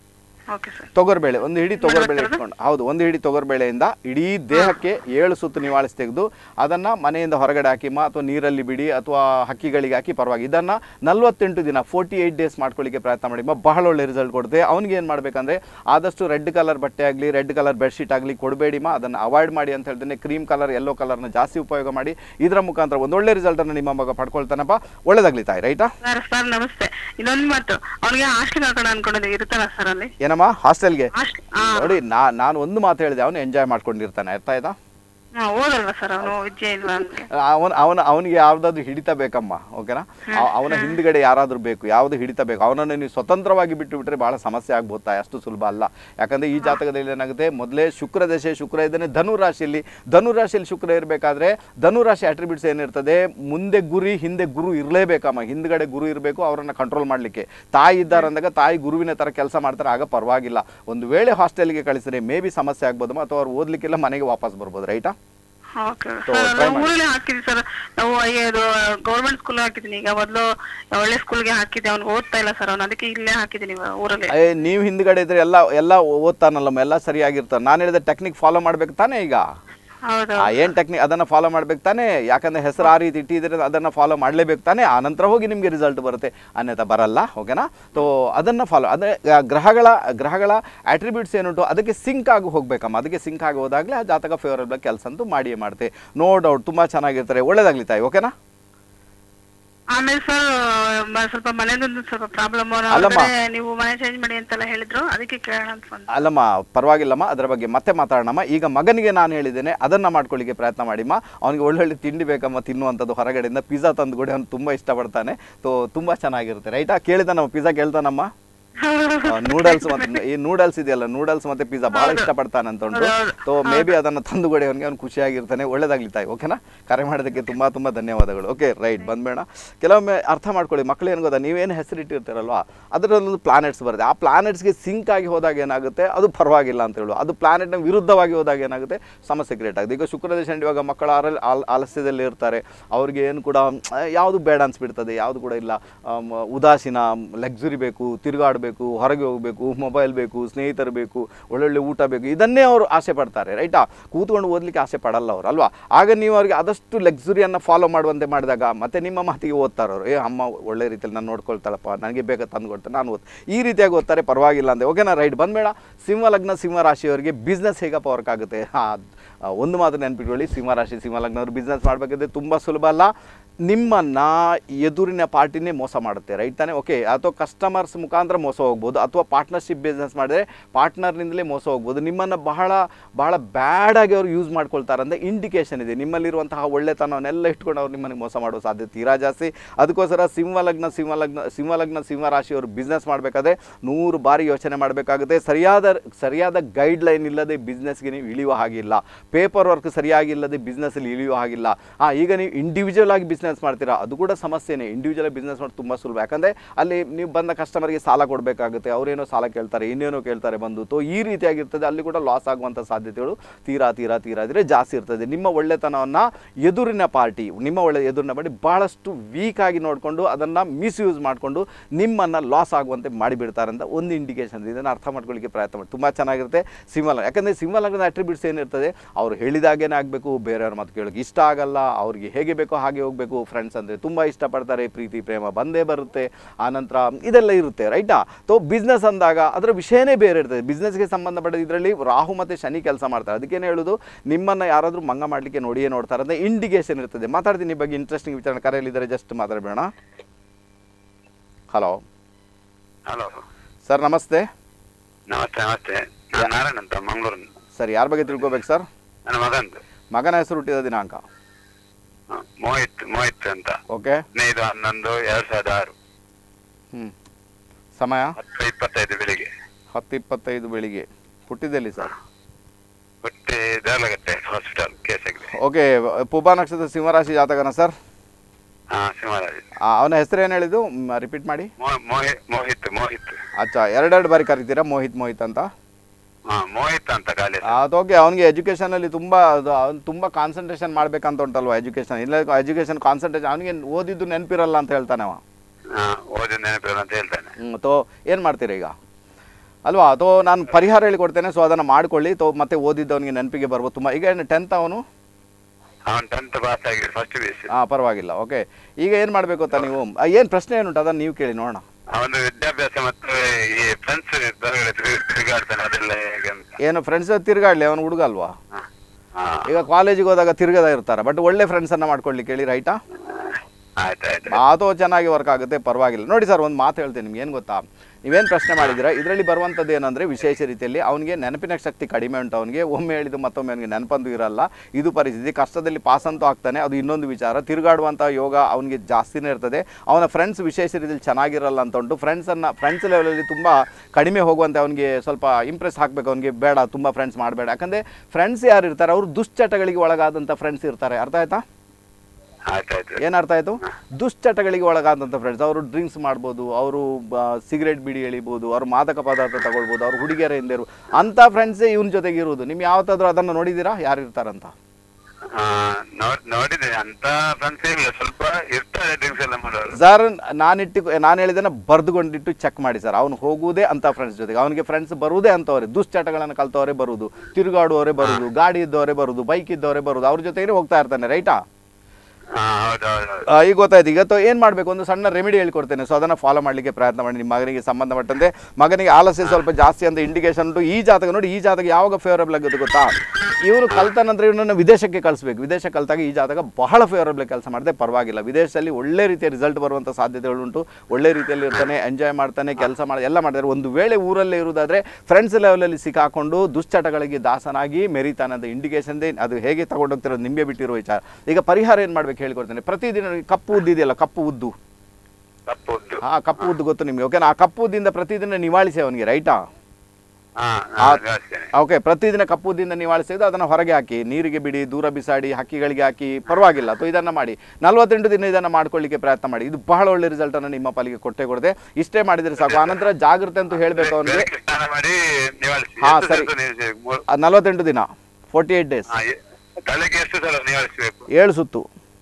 ಓಕೆ ಸರ್ ತೊಗರ್ಬೇಳೆ ಒಂದು ಹಿಡಿ ತೊಗರ್ಬೇಳೆ ಇಟ್ಕೊಂಡು ಹೌದು ಒಂದು ಹಿಡಿ ತೊಗರ್ಬೇಳೆಯಿಂದ ಇಡೀ ದೇಹಕ್ಕೆ ಏಳು ಸುತ್ತು ನಿವಾಳಿಸಿ ತೆಗೆದು ಅದನ್ನು ಮನೆಯಿಂದ ಹೊರಗಡೆ ಹಾಕಿ ಮಾ ಅಥವಾ ನೀರಲ್ಲಿ ಬಿಡಿ ಅಥವಾ ಹಕ್ಕಿಗಳಿಗೆ ಹಾಕಿ ಪರವಾಗಿ ಇದನ್ನು ನಲ್ವತ್ತೆಂಟು ದಿನ ಫೋರ್ಟಿ ಏಯ್ಟ್ ಡೇಸ್ ಮಾಡ್ಕೊಳ್ಳಿಕ್ಕೆ ಪ್ರಯತ್ನ ಮಾಡಿ ಮ- ಬಹಳ ಒಳ್ಳೆ ರಿಸಲ್ಟ್ ಕೊಡುತ್ತೆ ಅವ್ನಿಗೆ ಏನು ಮಾಡಬೇಕಂದ್ರೆ ಆದಷ್ಟು ರೆಡ್ ಕಲರ್ ಬಟ್ಟೆ ಆಗಲಿ ರೆಡ್ ಕಲರ್ ಬೆಡ್ಶೀಟ್ ಆಗಲಿ ಕೊಡಬೇಡಿ ಮಾ ಅದನ್ನು ಅವಾಯ್ಡ್ ಮಾಡಿ ಅಂತ ಹೇಳ್ತೇನೆ ಕ್ರೀಮ್ ಕಲರ್ ಯೆಲ್ಲೋ ಕಲರ್ನ ಜಾಸ್ತಿ ಉಪಯೋಗ ಮಾಡಿ ಇದರ ಮುಖಾಂತರ ಒಂದು ಒಳ್ಳೆ ರಿಸಲ್ಟನ್ನು ನಿಮ್ಮ ಮಗ ಪಡ್ಕೊಳ್ತಾನಪ್ಪ ಒಳ್ಳೇದಾಗ್ಲಿ ತಾಯಿ ರೈಟಾ ಸರ್ ಸರ್ ನಮಸ್ತೆ ಇನ್ನೊಂದು ಮಾತು ಅವ್ನಿಗೆ ಹಾಸ್ಟೆಲ್ ಹಾಕೋಣ ಅನ್ಕೊಂಡಿದ್ದೆ ಇರ್ತಾರ ಸರ್ ಅಲ್ಲಿ ಏನಮ್ಮ ಹಾಸ್ಟೆಲ್ಗೆ ಹಾಸ್ಟ್ ಹಾ ನೋಡಿ ನಾ ನಾನು ಒಂದು ಮಾತು ಹೇಳಿದೆ ಅವನು ಎಂಜಾಯ್ ಮಾಡ್ಕೊಂಡಿರ್ತಾನೆ ಅರ್ಥ ಆಯ್ತಾ ಹಾ, ಓದಲ್ವಾ ಸರ್ ಅವನು ವಿದ್ಯೆ ಇಲ್ವಾ ಅವ್ನಿಗೆ ಅವನ ಅವನ ಅವನಿಗೆ ಯಾವ್ದಾದ್ರು ಹಿಡಿತ ಬೇಕಮ್ಮ ಓಕೆನಾ ಅವ- ಅವನ ಹಿಂದ್ಗಡೆ ಯಾರಾದ್ರೂ ಬೇಕು ಯಾವ್ದು ಹಿಡಿತ ಬೇಕು ಅವನನ್ನು ನೀವು ಸ್ವತಂತ್ರವಾಗಿ ಬಿಟ್ಟು ಬಿಟ್ರೆ ಬಹಳ ಸಮಸ್ಯೆ ಆಗ್ಬೋದು ತಾಯಿ ಅಷ್ಟು ಸುಲಭ ಅಲ್ಲ ಯಾಕಂದ್ರೆ ಈ ಜಾತಕದಲ್ಲಿ ಏನಾಗುತ್ತೆ ಮೊದಲೇ ಶುಕ್ರ ದಶೆ ಶುಕ್ರ ಇದ್ದಾನೆ ಧನು ರಾಶಿಯಲ್ಲಿ ಧನು ರಾಶಿಯಲ್ಲಿ ಶುಕ್ರ ಇರಬೇಕಾದ್ರೆ ಧನು ರಾಶಿ ಅಟ್ರಿಬ್ಯೂಟ್ಸ್ ಏನಿರ್ತದೆ ಮುಂದೆ ಗುರಿ ಹಿಂದೆ ಗುರು ಇರಲೇಬೇಕಮ್ಮ ಹಿಂದ್ಗಡೆ ಗುರು ಇರಬೇಕು ಅವರನ್ನ ಕಂಟ್ರೋಲ್ ಮಾಡಲಿಕ್ಕೆ ತಾಯಿ ಇದ್ದಾರೆ ಅಂದಾಗ ತಾಯಿ ಗುರುವಿನ ಥರ ಕೆಲಸ ಮಾಡ್ತಾರೆ ಆಗ ಪರವಾಗಿಲ್ಲ ಒಂದು ವೇಳೆ ಹಾಸ್ಟೆಲ್ಗೆ ಕಳಿಸಿದ್ರೆ ಮೇ ಬಿ ಸಮಸ್ಯೆ ಆಗ್ಬೋದು ಅಥವಾ ಅವ್ರು ಓದ್ಲಿಕ್ಕೆಲ್ಲ ಮನೆಗೆ ವಾಪಸ್ ಬರ್ಬೋದು ರೈಟಾ ಓಕೆ So, ಸರ್ try ನಾವು ಮಾಡಿ. ಊರಲ್ಲಿ ಹಾಕಿದ್ವಿ ಸರ್ ನಾವು ಇದು ಗೌರ್ಮೆಂಟ್ ಸ್ಕೂಲ್ ಹಾಕಿದ್ದೀನಿ ಈಗ ಮೊದಲು ಒಳ್ಳೆ ಸ್ಕೂಲ್ಗೆ ಹಾಕಿದ್ದೆ ಅವ್ನು ಓದ್ತಾ ಇಲ್ಲ ಸರ್ ಅವ್ನು ಅದಕ್ಕೆ ಇಲ್ಲೇ ಹಾಕಿದ್ದೀನಿ ಇವಾಗ ಊರಲ್ಲಿ ಏ ನೀವು ಹಿಂದ್ಗಡೆ ಇದ್ರೆ ಎಲ್ಲ ಎಲ್ಲ ಓದ್ತಾನಲ್ಲಮ್ಮ ಎಲ್ಲ ಸರಿಯಾಗಿರ್ತಾನೆ ನಾನು ಹೇಳಿದ ಟೆಕ್ನಿಕ್ ಫಾಲೋ ಮಾಡ್ಬೇಕು ತಾನೇ ಈಗ ಹೌದು ಆ ಏನು ಟೆಕ್ನಿಕ್ ಅದನ್ನು ಫಾಲೋ ಮಾಡ್ಬೇಕು ತಾನೇ ಯಾಕಂದ್ರೆ ಹೆಸರು ಆ ರೀತಿ ಇಟ್ಟಿದ್ರೆ ಅದನ್ನು ಫಾಲೋ ಮಾಡಲೇಬೇಕು ತಾನೇ ಆ ನಂತರ ಹೋಗಿ ನಿಮಗೆ ರಿಸಲ್ಟ್ ಬರುತ್ತೆ ಅನ್ಯथा ಬರಲ್ಲ ಓಕೆನಾ ಸೊ ಅದನ್ನು ಫಾಲೋ ಅಂದರೆ ಗ್ರಹಗಳ ಗ್ರಹಗಳ ಆಟ್ರಿಬ್ಯೂಟ್ಸ್ ಏನುಂಟು ಅದಕ್ಕೆ ಸಿಂಕ್ ಆಗಿ ಹೋಗ್ಬೇಕಮ್ಮ ಅದಕ್ಕೆ ಸಿಂಕ್ ಆಗಿ ಹೋದಾಗಲೇ ಆ ಜಾತಕ ಫೇವರಬಲ್ ಕೆಲಸ ಅಂತೂ ಮಾಡಿಯೇ ಮಾಡುತ್ತೆ ನೋ ಡೌಟ್ ತುಂಬ ಚೆನ್ನಾಗಿರ್ತಾರೆ ಒಳ್ಳೇದಾಗ್ಲಿ ತಾಯಿ ಓಕೆನಾ ಆಮೇಲೆ ಸರ್ ಸ್ವಲ್ಪ ಮನೆದೊಂದು ಸ್ವಲ್ಪ ಪ್ರಾಬ್ಲಮ್ ಅಲ್ಲಮ್ಮ. ನೀವು ಮನೆ ಚೇಂಜ್ ಮಾಡಿ ಅಂತೆಲ್ಲ ಹೇಳಿದ್ರು ಅದಕ್ಕೆ ಕೇಳೋಣ ಅಂತ ಬಂದೆ. ಅಲ್ಲಮ್ಮ ಪರವಾಗಿಲ್ಲಮ್ಮ ಅದರ ಬಗ್ಗೆ ಮತ್ತೆ ಮಾತಾಡೋಣಮ್ಮ ಈಗ ಮಗನಿಗೆ ನಾನು ಹೇಳಿದ್ದೇನೆ ಅದನ್ನು ಮಾಡ್ಕೊಳ್ಳಿಕ್ಕೆ ಪ್ರಯತ್ನ ಮಾಡಿಮ್ಮ ಅವನಿಗೆ ಒಳ್ಳೊಳ್ಳೆ ತಿಂಡಿ ಬೇಕಮ್ಮ ತಿನ್ನುವಂಥದ್ದು ಹೊರಗಡೆಯಿಂದ ಪಿಜ್ಜಾ ತಂದುಕೊಡಿ ಅವ್ನು ತುಂಬ ಇಷ್ಟಪಡ್ತಾನೆ ತೋ ತುಂಬ ಚೆನ್ನಾಗಿರುತ್ತೆ ರೈಟಾ ಕೇಳಿದಾನಮ್ಮ ಪಿಜ್ಜಾ ಕೇಳ್ತಾನಮ್ಮ ನೂಡಲ್ಸ್ ಮತ್ತೆ ಈ ನೂಡಲ್ಸ್ ಇದೆಯಲ್ಲ ನೂಡಲ್ಸ್ ಮತ್ತೆ ಪಿಜ್ಜಾ ಬಹಳ ಇಷ್ಟಪಡ್ತಾನೆ ಅಂತ ಉಂಟು ಸೊ ಮೇ ಬಿ ಅದನ್ನು ತಂದುಕೊಡಿ ಅವನಿಗೆ ಅವ್ನು ಖುಷಿಯಾಗಿರ್ತಾನೆ ಒಳ್ಳೇದಾಗ್ಲಿ ತಾಯಿ ಓಕೆನಾ ಕರೆ ಮಾಡೋದಕ್ಕೆ ತುಂಬಾ ತುಂಬಾ ಧನ್ಯವಾದಗಳು ಓಕೆ ರೈಟ್ ಬಂದ್ಬೇಡ ಕೆಲವೊಮ್ಮೆ ಅರ್ಥ ಮಾಡ್ಕೊಳ್ಳಿ ಮಕ್ಕಳು ಏನು ಗೊತ್ತಾ ನೀವೇನು ಹೆಸರಿಟ್ಟಿರ್ತೀರಲ್ವಾ ಅದರಲ್ಲೊಂದು ಪ್ಲಾನೆಟ್ಸ್ ಬರುತ್ತೆ ಆ ಪ್ಲಾನೆಟ್ಸ್ಗೆ ಸಿಂಕ್ ಆಗಿ ಹೋದಾಗ ಏನಾಗುತ್ತೆ ಅದು ಪರವಾಗಿಲ್ಲ ಅಂತ ಹೇಳುವ ಅದು ಪ್ಲಾನೆಟ್ನ ವಿರುದ್ಧವಾಗಿ ಹೋದಾಗ ಏನಾಗುತ್ತೆ ಸಮಸ್ಯೆ ಕ್ರಿಯೇಟ್ ಆಗುತ್ತೆ ಈಗ ಶುಕ್ರದೇಶ ಇವಾಗ ಮಕ್ಕಳು ಆರಲ್ಲಿ ಆಲ್ ಆಲಸ್ಯದಲ್ಲಿ ಇರ್ತಾರೆ ಅವ್ರಿಗೆ ಏನು ಕೂಡ ಆ, ಯಾವುದು ಬೇಡ ಅನ್ಸ್ಬಿಡ್ತದೆ ಯಾವುದು ಕೂಡ ಇಲ್ಲ ಆಮ್, ಉದಾಸೀನ ಲಕ್ಸುರಿ ಬೇಕು ತಿರುಗಾಡಬೇಕು ಹೊರಗೆ ಹೋಗಬೇಕು ಮೊಬೈಲ್ ಬೇಕು ಸ್ನೇಹಿತರು ಬೇಕು ಒಳ್ಳೊಳ್ಳೆ ಊಟ ಬೇಕು ಇದನ್ನೇ ಅವರು ಆಸೆ ಪಡ್ತಾರೆ ರೈಟಾ ಕೂತ್ಕೊಂಡು ಓದಲಿಕ್ಕೆ ಆಸೆ ಪಡಲ್ಲ ಅವರು ಅಲ್ವಾ ಆಗ ನೀವು ಅವ್ರಿಗೆ ಆದಷ್ಟು ಲಕ್ಸುರಿಯನ್ನು ಫಾಲೋ ಮಾಡುವಂತೆ ಮಾಡಿದಾಗ ಮತ್ತೆ ನಿಮ್ಮ ಮಾತಿಗೆ ಓದ್ತಾರೆ ಅವರು ಏ ಅಮ್ಮ ಒಳ್ಳೆ ರೀತಿಯಲ್ಲಿ ನಾನು ನೋಡ್ಕೊಳ್ತಾಳಪ್ಪ ನನಗೆ ಬೇಗ ತಂದು ಕೊಡ್ತಾರೆ ನಾನು ಓದ್ ಈ ರೀತಿಯಾಗಿ ಓದ್ತಾರೆ ಪರವಾಗಿಲ್ಲ ಅಂದೆ ಓಕೆನಾ ರೈಟ್ ಬಂದ್ಬೇಡ ಸಿಂಹ ಲಗ್ನ ಸಿಂಹ ರಾಶಿಯವರಿಗೆ ಬಿಸ್ನೆಸ್ ಹೇಗಪ್ಪ ವರ್ಕ್ ಆಗುತ್ತೆ ಹಾಂ ಒಂದು ಮಾತು ನೆನ್ಪಿಟ್ಕೊಳ್ಳಿ ಸಿಂಹ ರಾಶಿ ಸಿಂಹ ಲಗ್ನವ್ರು ಬಿಸ್ನೆಸ್ ಮಾಡಬೇಕಿದ್ರೆ ತುಂಬ ಸುಲಭ ಅಲ್ಲ ನಿಮ್ಮನ್ನು ಎದುರಿನ ಪಾರ್ಟಿನೇ ಮೋಸ ಮಾಡುತ್ತೆ ರೈಟ್ ತಾನೇ ಓಕೆ ಅಥವಾ ಕಸ್ಟಮರ್ಸ್ ಮುಖಾಂತರ ಮೋಸ ಹೋಗ್ಬೋದು ಅಥವಾ ಪಾರ್ಟ್ನರ್ಶಿಪ್ ಬಿಸ್ನೆಸ್ ಮಾಡಿದ್ರೆ ಪಾರ್ಟ್ನರ್ನಿಂದಲೇ ಮೋಸ ಹೋಗ್ಬೋದು ನಿಮ್ಮನ್ನು ಬಹಳ ಬಹಳ ಬ್ಯಾಡಾಗಿ ಅವ್ರು ಯೂಸ್ ಮಾಡ್ಕೊಳ್ತಾರೆ ಅಂತ ಇಂಡಿಕೇಶನ್ ಇದೆ ನಿಮ್ಮಲ್ಲಿರುವಂತಹ ಒಳ್ಳೆತನವನ್ನೆಲ್ಲ ಇಟ್ಕೊಂಡು ಅವ್ರು ನಿಮ್ಮನ್ನು ಮೋಸ ಮಾಡುವ ಸಾಧ್ಯತೆ ತೀರಾ ಜಾಸ್ತಿ ಅದಕ್ಕೋಸ್ಕರ ಸಿಂಹ ಲಗ್ನ ಸಿಂಹ ಲಗ್ನ ಸಿಂಹ ಲಗ್ನ ಸಿಂಹ ರಾಶಿಯವರು ಬಿಸ್ನೆಸ್ ಮಾಡಬೇಕಾದ್ರೆ ನೂರು ಬಾರಿ ಯೋಚನೆ ಮಾಡಬೇಕಾಗುತ್ತೆ ಸರಿಯಾದ ಸರಿಯಾದ ಗೈಡ್ಲೈನ್ ಇಲ್ಲದೆ ಬಿಸ್ನೆಸ್ಗೆ ನೀವು ಇಳಿಯುವ ಹಾಗಿಲ್ಲ ಪೇಪರ್ ವರ್ಕ್ ಸರಿಯಾಗಿಲ್ಲದೆ ಬಿಸ್ನೆಸ್ಸಲ್ಲಿ ಇಳಿಯುವ ಹಾಗಿಲ್ಲ ಹಾಂ ಈಗ ನೀವು ಇಂಡಿವಿಜುವಲ್ ಆಗಿ ಬಿಸ್ನೆಸ್ ಮಾಡ್ತೀರಾ ಅದು ಕೂಡ ಸಮಸ್ಯೆನೇ ಇಂಡಿವಿಜುವಲ್ ಬಿಸ್ನೆಸ್ ಮಾಡೋದು ತುಂಬ ಸುಲಭ ಯಾಕಂದರೆ ಅಲ್ಲಿ ನೀವು ಬಂದ ಕಸ್ಟಮರ್ಗೆ ಸಾಲ ಕೊಡಬೇಕಾಗುತ್ತೆ ಅವರೇನೋ ಸಾಲ ಕೇಳ್ತಾರೆ ಇನ್ನೇನೋ ಕೇಳ್ತಾರೆ ಬಂದು ತೋ ಈ ರೀತಿಯಾಗಿರ್ತದೆ ಅಲ್ಲಿ ಕೂಡ ಲಾಸ್ ಆಗುವಂಥ ಸಾಧ್ಯತೆಗಳು ತೀರಾ ತೀರಾ ತೀರಾ ಇದ್ರೆ ಜಾಸ್ತಿ ಇರ್ತದೆ ನಿಮ್ಮ ಒಳ್ಳೆತನವನ್ನು ಎದುರಿನ ಪಾರ್ಟಿ ನಿಮ್ಮ ಒಳ್ಳೆ ಎದುರಿನ ಪಾರ್ಟಿ ಭಾಳಷ್ಟು ವೀಕ್ ಆಗಿ ನೋಡಿಕೊಂಡು ಅದನ್ನು ಮಿಸ್ಯೂಸ್ ಮಾಡಿಕೊಂಡು ನಿಮ್ಮನ್ನು ಲಾಸ್ ಆಗುವಂತೆ ಮಾಡಿಬಿಡ್ತಾರೆ ಅಂತ ಒಂದು ಇಂಡಿಕೇಶನ್ ಇದೆ ಇದನ್ನು ಅರ್ಥ ಮಾಡ್ಕೊಳ್ಳಿಕ್ಕೆ ಪ್ರಯತ್ನ ಮಾಡಿ ತುಂಬ ಚೆನ್ನಾಗಿರುತ್ತೆ ಸಿಂಹಲ ಯಾಕಂದರೆ ಸಿಂಹಲಗ್ನದ ಅಟ್ರಿಬ್ಯೂಟ್ಸ್ ಏನಿರ್ತದೆ ಅವ್ರು ಹೇಳಿದಾಗೇನೆ ಆಗಬೇಕು ಬೇರೆಯವ್ರ ಮಾತು ಕೇಳೋಕೆ ಇಷ್ಟ ಆಗಲ್ಲ ಅವ್ರಿಗೆ ಹೇಗೆ ಬೇಕೋ ಹಾಗೆ ಹೋಗಬೇಕು ಫ್ರೆಂಡ್ಸ್ ಅಂದರೆ ತುಂಬ ಇಷ್ಟಪಡ್ತಾರೆ ಪ್ರೀತಿ ಪ್ರೇಮ ಬಂದೇ ಬರುತ್ತೆ ಆನಂತರ ಇದೆಲ್ಲ ಇರುತ್ತೆ ರೈಟಾ ತೋ ಬಿಸ್ನೆಸ್ ಅಂದಾಗ ಅದರ ವಿಷಯನೇ ಬೇರೆ ಇರ್ತದೆ ಬಿಸ್ನೆಸ್ಗೆ ಸಂಬಂಧಪಟ್ಟ ಇದರಲ್ಲಿ ರಾಹು ಮತ್ತು ಶನಿ ಕೆಲಸ ಮಾಡ್ತಾರೆ ಅದಕ್ಕೇನೆ ಹೇಳೋದು ನಿಮ್ಮನ್ನು ಯಾರಾದರೂ ಮಂಗ ಮಾಡಲಿಕ್ಕೆ ನೋಡಿಯೇ ನೋಡ್ತಾರೆ ಅಂತ ಇಂಡಿಕೇಶನ್ ಇರ್ತದೆ ಮಾತಾಡ್ತೀನಿ ಈ ಬಗ್ಗೆ ಇಂಟ್ರೆಸ್ಟಿಂಗ್ ವಿಚಾರ ಕರೆಯಲ್ಲಿದ್ದಾರೆ ಜಸ್ಟ್ ಮಾತಾಡಬೇಡ ಹಲೋ ಹಲೋ ಸರ್ ನಮಸ್ತೆ ನಮಸ್ತೆ ನಮಸ್ತೆ ನಾನು ನಾರಾಯಣ್ ಅಂತ ಮಂಗಳೂರು ಸರ್ ಯಾರ ಬಗ್ಗೆ ತಿಳ್ಕೊಬೇಕು ಸರ್ ನನ್ನ ಮಗಂದು ಮಗನ ಹೆಸರು ಹುಟ್ಟಿದ ದಿನಾಂಕ ಹ, ಮೋಹಿತ್ ಮೋಹಿತ್ ಅಂತ ಓಕೆ ಹದಿನೈದು ಹನ್ನೊಂದು ಎರಡ್ ಸಾವಿರದ ಆರು ಹ್ಞೂ ಸಮಯ ಹತ್ತು ಇಪ್ಪತ್ತೈದು ಬೆಳಿಗ್ಗೆ ಹತ್ತು ಇಪ್ಪತ್ತೈದು ಬೆಳಿಗ್ಗೆ ಹುಟ್ಟಿದ್ದೆಲ್ಲಿ ಸರ್ ಹುಟ್ಟಿ ದೇವಲಗಟ್ಟೆ ಹಾಸ್ಪಿಟಲ್ ಕೇಸ್ ಆಗಿದೆ ಓಕೆ ಪುಬಾ ನಕ್ಷತ್ರ ಸಿಂಹರಾಶಿ ಜಾತಕನ ಸರ್ ಹಾ ಸಿಂಹರಾಜ್ ಆ, ಅವನ ಹೆಸರು ಏನು ಹೇಳಿದ್ದು ರಿಪೀಟ್ ಮಾಡಿ ಮೋ- ಮೋಹಿ- ಮೋಹಿತ್ ಮೋಹಿತ್ ಅಚ್ಚಾ ಎರಡೆರಡು ಬಾರಿ ಕರಿತೀರಾ ಮೋಹಿತ್ ಮೋಹಿತ್ ಅಂತ ಹಾ ಮೋಹಿತ್ ಅಂತ ಖಾಲಿ ಅದು ಓಕೆ ಅವನಿಗೆ ಎಜುಕೇಷನಲ್ಲಿ ತುಂಬ ಅದು ಅವ್ನು ತುಂಬ ಕಾನ್ಸಂಟ್ರೇಷನ್ ಮಾಡ್ಬೇಕಂತ ಉಂಟಲ್ವ ಎಜುಕೇಷನ್ ಇಲ್ಲ ಎಜುಕೇಷನ್ ಕಾನ್ಸಂಟ್ರೇಷನ್ ಅವನಿಗೆ ಓದಿದ್ದು ನೆನಪಿರಲ್ಲ ಅಂತ ಹೇಳ್ತಾನೆ ಅವ ಹಾ ಓದಿದ ನೆನಪಿಲ್ಲ ಅಂತ ಹೇಳ್ತಾನೆ ಹ್ಞೂ ತೋ ಏನು ಮಾಡ್ತೀರಾ ಈಗ ಅಲ್ವಾ ಅಥವಾ ನಾನು ಪರಿಹಾರ ಹೇಳಿಕೊಡ್ತೇನೆ ಸೊ ಅದನ್ನು ಮಾಡ್ಕೊಳ್ಳಿ ತೋ ಮತ್ತೆ ಓದಿದ್ದವನಿಗೆ ನೆನಪಿಗೆ ಬರ್ಬೋದು ತುಂಬ ಈಗ ಏನು ಟೆಂತ್ ಅವನು ಅವನ್ ಟೆಂತ್ ಪಾಸ್ ಆಗಿ ಫಸ್ಟ್ ಪಿ ಸಿ ಹಾಂ ಪರವಾಗಿಲ್ಲ ಓಕೆ ಈಗ ಏನು ಮಾಡಬೇಕು ಗೊತ್ತಾ ನೀವು ಏನು ಪ್ರಶ್ನೆ ಏನುಂಟು ಅದನ್ನು ನೀವು ಕೇಳಿ ನೋಡೋಣ ಅವನು ವಿದ್ಯಾಭ್ಯಾಸ ಮತ್ತು ಈ ಫ್ರೆಂಡ್ಸ್ ಹೊರಗಡೆ ತಿರುಗಿ- ತಿರುಗಾಡ್ತಾನೆ ಅದೆಲ್ಲ ಹೇಗೆ ಅಂತ ಏನು ಫ್ರೆಂಡ್ಸ್ ತಿರುಗಾಡಲಿ ಅವನು ಹುಡುಗ ಅಲ್ವಾ ಹ. ಹಾ ಈಗ ಕಾಲೇಜಿಗೆ ಹೋದಾಗ ತಿರುಗದ ಇರ್ತಾರೆ ಬಟ್ ಒಳ್ಳೆ ಫ್ರೆಂಡ್ಸನ್ನು ಮಾಡ್ಕೊಳ್ಳಿಕ್ಕೆ ಹೇಳಿ ರೈಟಾ ಆಯ್ತು ಆಯ್ತು ಮಾತು ಚೆನ್ನಾಗಿ ವರ್ಕ್ ಆಗುತ್ತೆ ಪರವಾಗಿಲ್ಲ ನೋಡಿ ಸರ್ ಒಂದು ಮಾತು ಹೇಳ್ತೀನಿ ನಿಮ್ಗೆ ಏನು ಗೊತ್ತಾ ನೀವೇನು ಪ್ರಶ್ನೆ ಮಾಡಿದ್ದೀರಾ ಇದರಲ್ಲಿ ಬರುವಂಥದ್ದು ಏನಂದರೆ ವಿಶೇಷ ರೀತಿಯಲ್ಲಿ ಅವನಿಗೆ ನೆನಪಿನ ಶಕ್ತಿ ಕಡಿಮೆ ಉಂಟು ಅವನಿಗೆ ಒಮ್ಮೆ ಹೇಳಿದ್ದು ಮತ್ತೊಮ್ಮೆ ಅವನಿಗೆ ನೆನಪಂದು ಇರಲ್ಲ ಇದು ಪರಿಸ್ಥಿತಿ ಕಷ್ಟದಲ್ಲಿ ಪಾಸ್ ಅಂತೂ ಆಗ್ತಾನೆ ಅದು ಇನ್ನೊಂದು ವಿಚಾರ ತಿರುಗಾಡುವಂಥ ಯೋಗ ಅವನಿಗೆ ಜಾಸ್ತಿನೇ ಇರ್ತದೆ ಅವನ ಫ್ರೆಂಡ್ಸ್ ವಿಶೇಷ ರೀತಿಯಲ್ಲಿ ಚೆನ್ನಾಗಿರಲ್ಲ ಅಂತ ಉಂಟು ಫ್ರೆಂಡ್ಸನ್ನು ಫ್ರೆಂಡ್ಸ್ ಲೆವೆಲಲ್ಲಿ ತುಂಬ ಕಡಿಮೆ ಹೋಗುವಂತೆ ಅವನಿಗೆ ಸ್ವಲ್ಪ ಇಂಪ್ರೆಸ್ ಹಾಕಬೇಕು ಅವನಿಗೆ ಬೇಡ ತುಂಬ ಫ್ರೆಂಡ್ಸ್ ಮಾಡಬೇಡ ಯಾಕಂದರೆ ಫ್ರೆಂಡ್ಸ್ ಯಾರು ಇರ್ತಾರೆ ಅವರು ದುಶ್ಚಟಗಳಿಗೆ ಒಳಗಾದಂಥ ಫ್ರೆಂಡ್ಸ್ ಇರ್ತಾರೆ ಅರ್ಥ ಆಯ್ತಾ ಆಯ್ತು ಆಯ್ತು ಏನು ಅರ್ಥ ಆಯಿತು ದುಶ್ಚಟಗಳಿಗೆ ಒಳಗಾದಂಥ ಫ್ರೆಂಡ್ಸ್ ಅವರು ಡ್ರಿಂಕ್ಸ್ ಮಾಡ್ಬೋದು ಅವರು ಸಿಗರೇಟ್ ಬಿಡಿ ಎಳಿಬೋದು ಅವ್ರು ಮಾದಕ ಪದಾರ್ಥ ತಗೊಳ್ಬೋದು ಅವ್ರು ಹುಡುಗಿಯರ ಹಿಂದೆ ಇರು ಅಂಥ ಫ್ರೆಂಡ್ಸೇ ಇವನ ಜೊತೆಗೆ ಇರುವುದು ನಿಮ್ಗೆ ಯಾವತ್ತಾದ್ರೂ ಅದನ್ನು ನೋಡಿದ್ದೀರಾ ಯಾರು ಇರ್ತಾರಂತ ಹಾ ನೋಡ್ ನೋಡಿದ್ದೀನಿ ಅಂತ ಫ್ರೆಂಡ್ಸ್ ಇಲ್ಲ ಸ್ವಲ್ಪ ಇರ್ತಾರೆ ಡ್ರಿಂಕ್ಸ್ ಎಲ್ಲ ಮಾಡೋರು ಸರ್ ನಾನಿಟ್ಟು ನಾನು ಹೇಳಿದ್ದನ್ನು ಬರೆದುಕೊಂಡಿಟ್ಟು ಚೆಕ್ ಮಾಡಿ ಸರ್ ಅವನು ಹೋಗುವುದೇ ಅಂತ ಫ್ರೆಂಡ್ಸ್ ಜೊತೆಗೆ ಅವನಿಗೆ ಫ್ರೆಂಡ್ಸ್ ಬರುವುದೇ ಅಂತವರೇ ದುಶ್ಚಟಗಳನ್ನು ಕಲ್ತವರೇ ಬರುವುದು ತಿರುಗಾಡುವವರೇ ಬರುವುದು ಗಾಡಿ ಇದ್ದವರೇ ಬರುವುದು ಬೈಕ್ ಇದ್ದವರೇ ಬರುವುದು ಅವ್ರ ಜೊತೆಗೆ ಹೋಗ್ತಾ ಇರ್ತಾನೆ ರೈಟಾ ಹಾ ಹೌದು ಹೌದು ಹೌದು ಆ, ಈಗ ಗೊತ್ತಾಯ್ತು ಈಗ ತೊ ಏನು ಮಾಡಬೇಕು ಒಂದು ಸಣ್ಣ ರೆಮಿಡಿ ಹೇಳ್ಕೊಡ್ತೇನೆ ಸೊ ಅದನ್ನು ಫಾಲೋ ಮಾಡಲಿಕ್ಕೆ ಪ್ರಯತ್ನ ಮಾಡಿ ನಿಮ್ಮ ಮಗನಿಗೆ ಸಂಬಂಧಪಟ್ಟಂತೆ ಮಗನಿಗೆ ಆಲಸ್ಯ ಸ್ವಲ್ಪ ಜಾಸ್ತಿ ಅಂತ ಇಂಡಿಕೇಶನ್ ಉಂಟು ಈ ಜಾತಕ ನೋಡಿ ಈ ಜಾತಕ ಯಾವಾಗ ಫೇವರಬಲ್ ಆಗುತ್ತೆ ಗೊತ್ತಾ ಇವನು ಕಲ್ತ ನಂತರ ಇವನನ್ನು ವಿದೇಶಕ್ಕೆ ಕಳಿಸ್ಬೇಕು ವಿದೇಶ ಕಲ್ತಾಗ ಈ ಜಾತಕ ಬಹಳ ಫೇವರಬಲ್ ಕೆಲಸ ಮಾಡಿದೆ ಪರವಾಗಿಲ್ಲ ವಿದೇಶದಲ್ಲಿ ಒಳ್ಳೆ ರೀತಿಯ ರಿಸಲ್ಟ್ ಬರುವಂಥ ಸಾಧ್ಯತೆಗಳುಂಟು ಒಳ್ಳೆ ರೀತಿಯಲ್ಲಿ ಇರ್ತಾನೆ ಎಂಜಾಯ್ ಮಾಡ್ತಾನೆ ಕೆಲಸ ಮಾಡಿ ಎಲ್ಲ ಮಾಡ್ತಾರೆ ಒಂದು ವೇಳೆ ಊರಲ್ಲೇ ಇರುವುದಾದ್ರೆ ಫ್ರೆಂಡ್ಸ್ ಲೆವೆಲಲ್ಲಿ ಸಿಕ್ಕಾಕೊಂಡು ದುಶ್ಚಟಗಳಿಗೆ ದಾಸನಾಗಿ ಮೆರಿತಾನೆ ಅಂತ ಇಂಡಿಕೇಶನ್ ಅದು ಹೇಗೆ ತಗೊಂಡೋಗ್ತಿರೋದು ನಿಂಬೆ ಬಿಟ್ಟಿರೋ ವಿಚಾರ ಈಗ ಪರಿಹಾರ ಏನು ಮಾಡ್ಬೇಕು ಹೇಳ್ಕೊಡ್ತೇನೆ ಪ್ರತಿದಿನ ಕಪ್ಪು ಉದ್ದು ಇದೆಯಲ್ಲ ಕಪ್ಪು ಉದ್ದು ತಪ್ಪು ಉದ್ದು ಆ ಕಪ್ಪು ಉದ್ದು ಗೊತ್ತು ನಿಮಗೆ ಓಕೆನಾ ಆ ಕಪ್ಪು ಉದ್ದಿಂದ ಪ್ರತಿದಿನ ನಿವಾಳಿಸಿ ಅವನಿಗೆ ರೈಟಾ ಹಾ ಆ- ಜಾಸ್ತಿ ಓಕೆ ಪ್ರತಿದಿನ ಕಪ್ಪು ಉದ್ದಿಂದ ನಿವಾಳಿಸಿದ್ದು ಅದನ್ನು ಹೊರಗೆ ಹಾಕಿ ನೀರಿಗೆ ಬಿಡಿ ದೂರ ಬಿಸಾಡಿ ಹಕ್ಕಿಗಳಿಗೆ ಹಾಕಿ ಪರವಾಗಿಲ್ಲ ಅಥವಾ ಇದನ್ನು ಮಾಡಿ ನಲವತ್ತೆಂಟು ದಿನ ಇದನ್ನು ಮಾಡ್ಕೊಳ್ಳಿಕ್ಕೆ ಪ್ರಯತ್ನ ಮಾಡಿ ಇದು ಬಹಳ ಒಳ್ಳೆ ರಿಸಲ್ಟನ್ನು ನಿಮ್ಮ ಪಾಲಿಗೆ ಕೊಟ್ಟೆ ಕೊಡದೆ ಇಷ್ಟೇ ಮಾಡಿದರೆ ಸಾಕು ಆನಂತರ ಜಾಗ್ರತೆ ಅಂತ ಹೇಳಬೇಕು ಅವನಿಗೆ ಬೆಳಗ್ಗೆ ಸ್ನಾನ ಮಾಡಿ ನಿವಾಳಿಸಿ ಹಾ, ಎಷ್ಟು ಸರಿ. ದಿವಸ ನಿಲ್ಲಿಸ್ಬೇಕು? ಮೂರು- ನಲವತ್ತೆಂಟು ದಿನ ಫೋರ್ಟಿ ಏಯ್ಟ್ ಡೇಸ್ ಹಾ, ಎ- ಬೆಳಗ್ಗೆ ಎಷ್ಟು ಸಲ ನಿವಾಳಿಸ್ಬೇಕು ಏಳು ಸುತ್ತು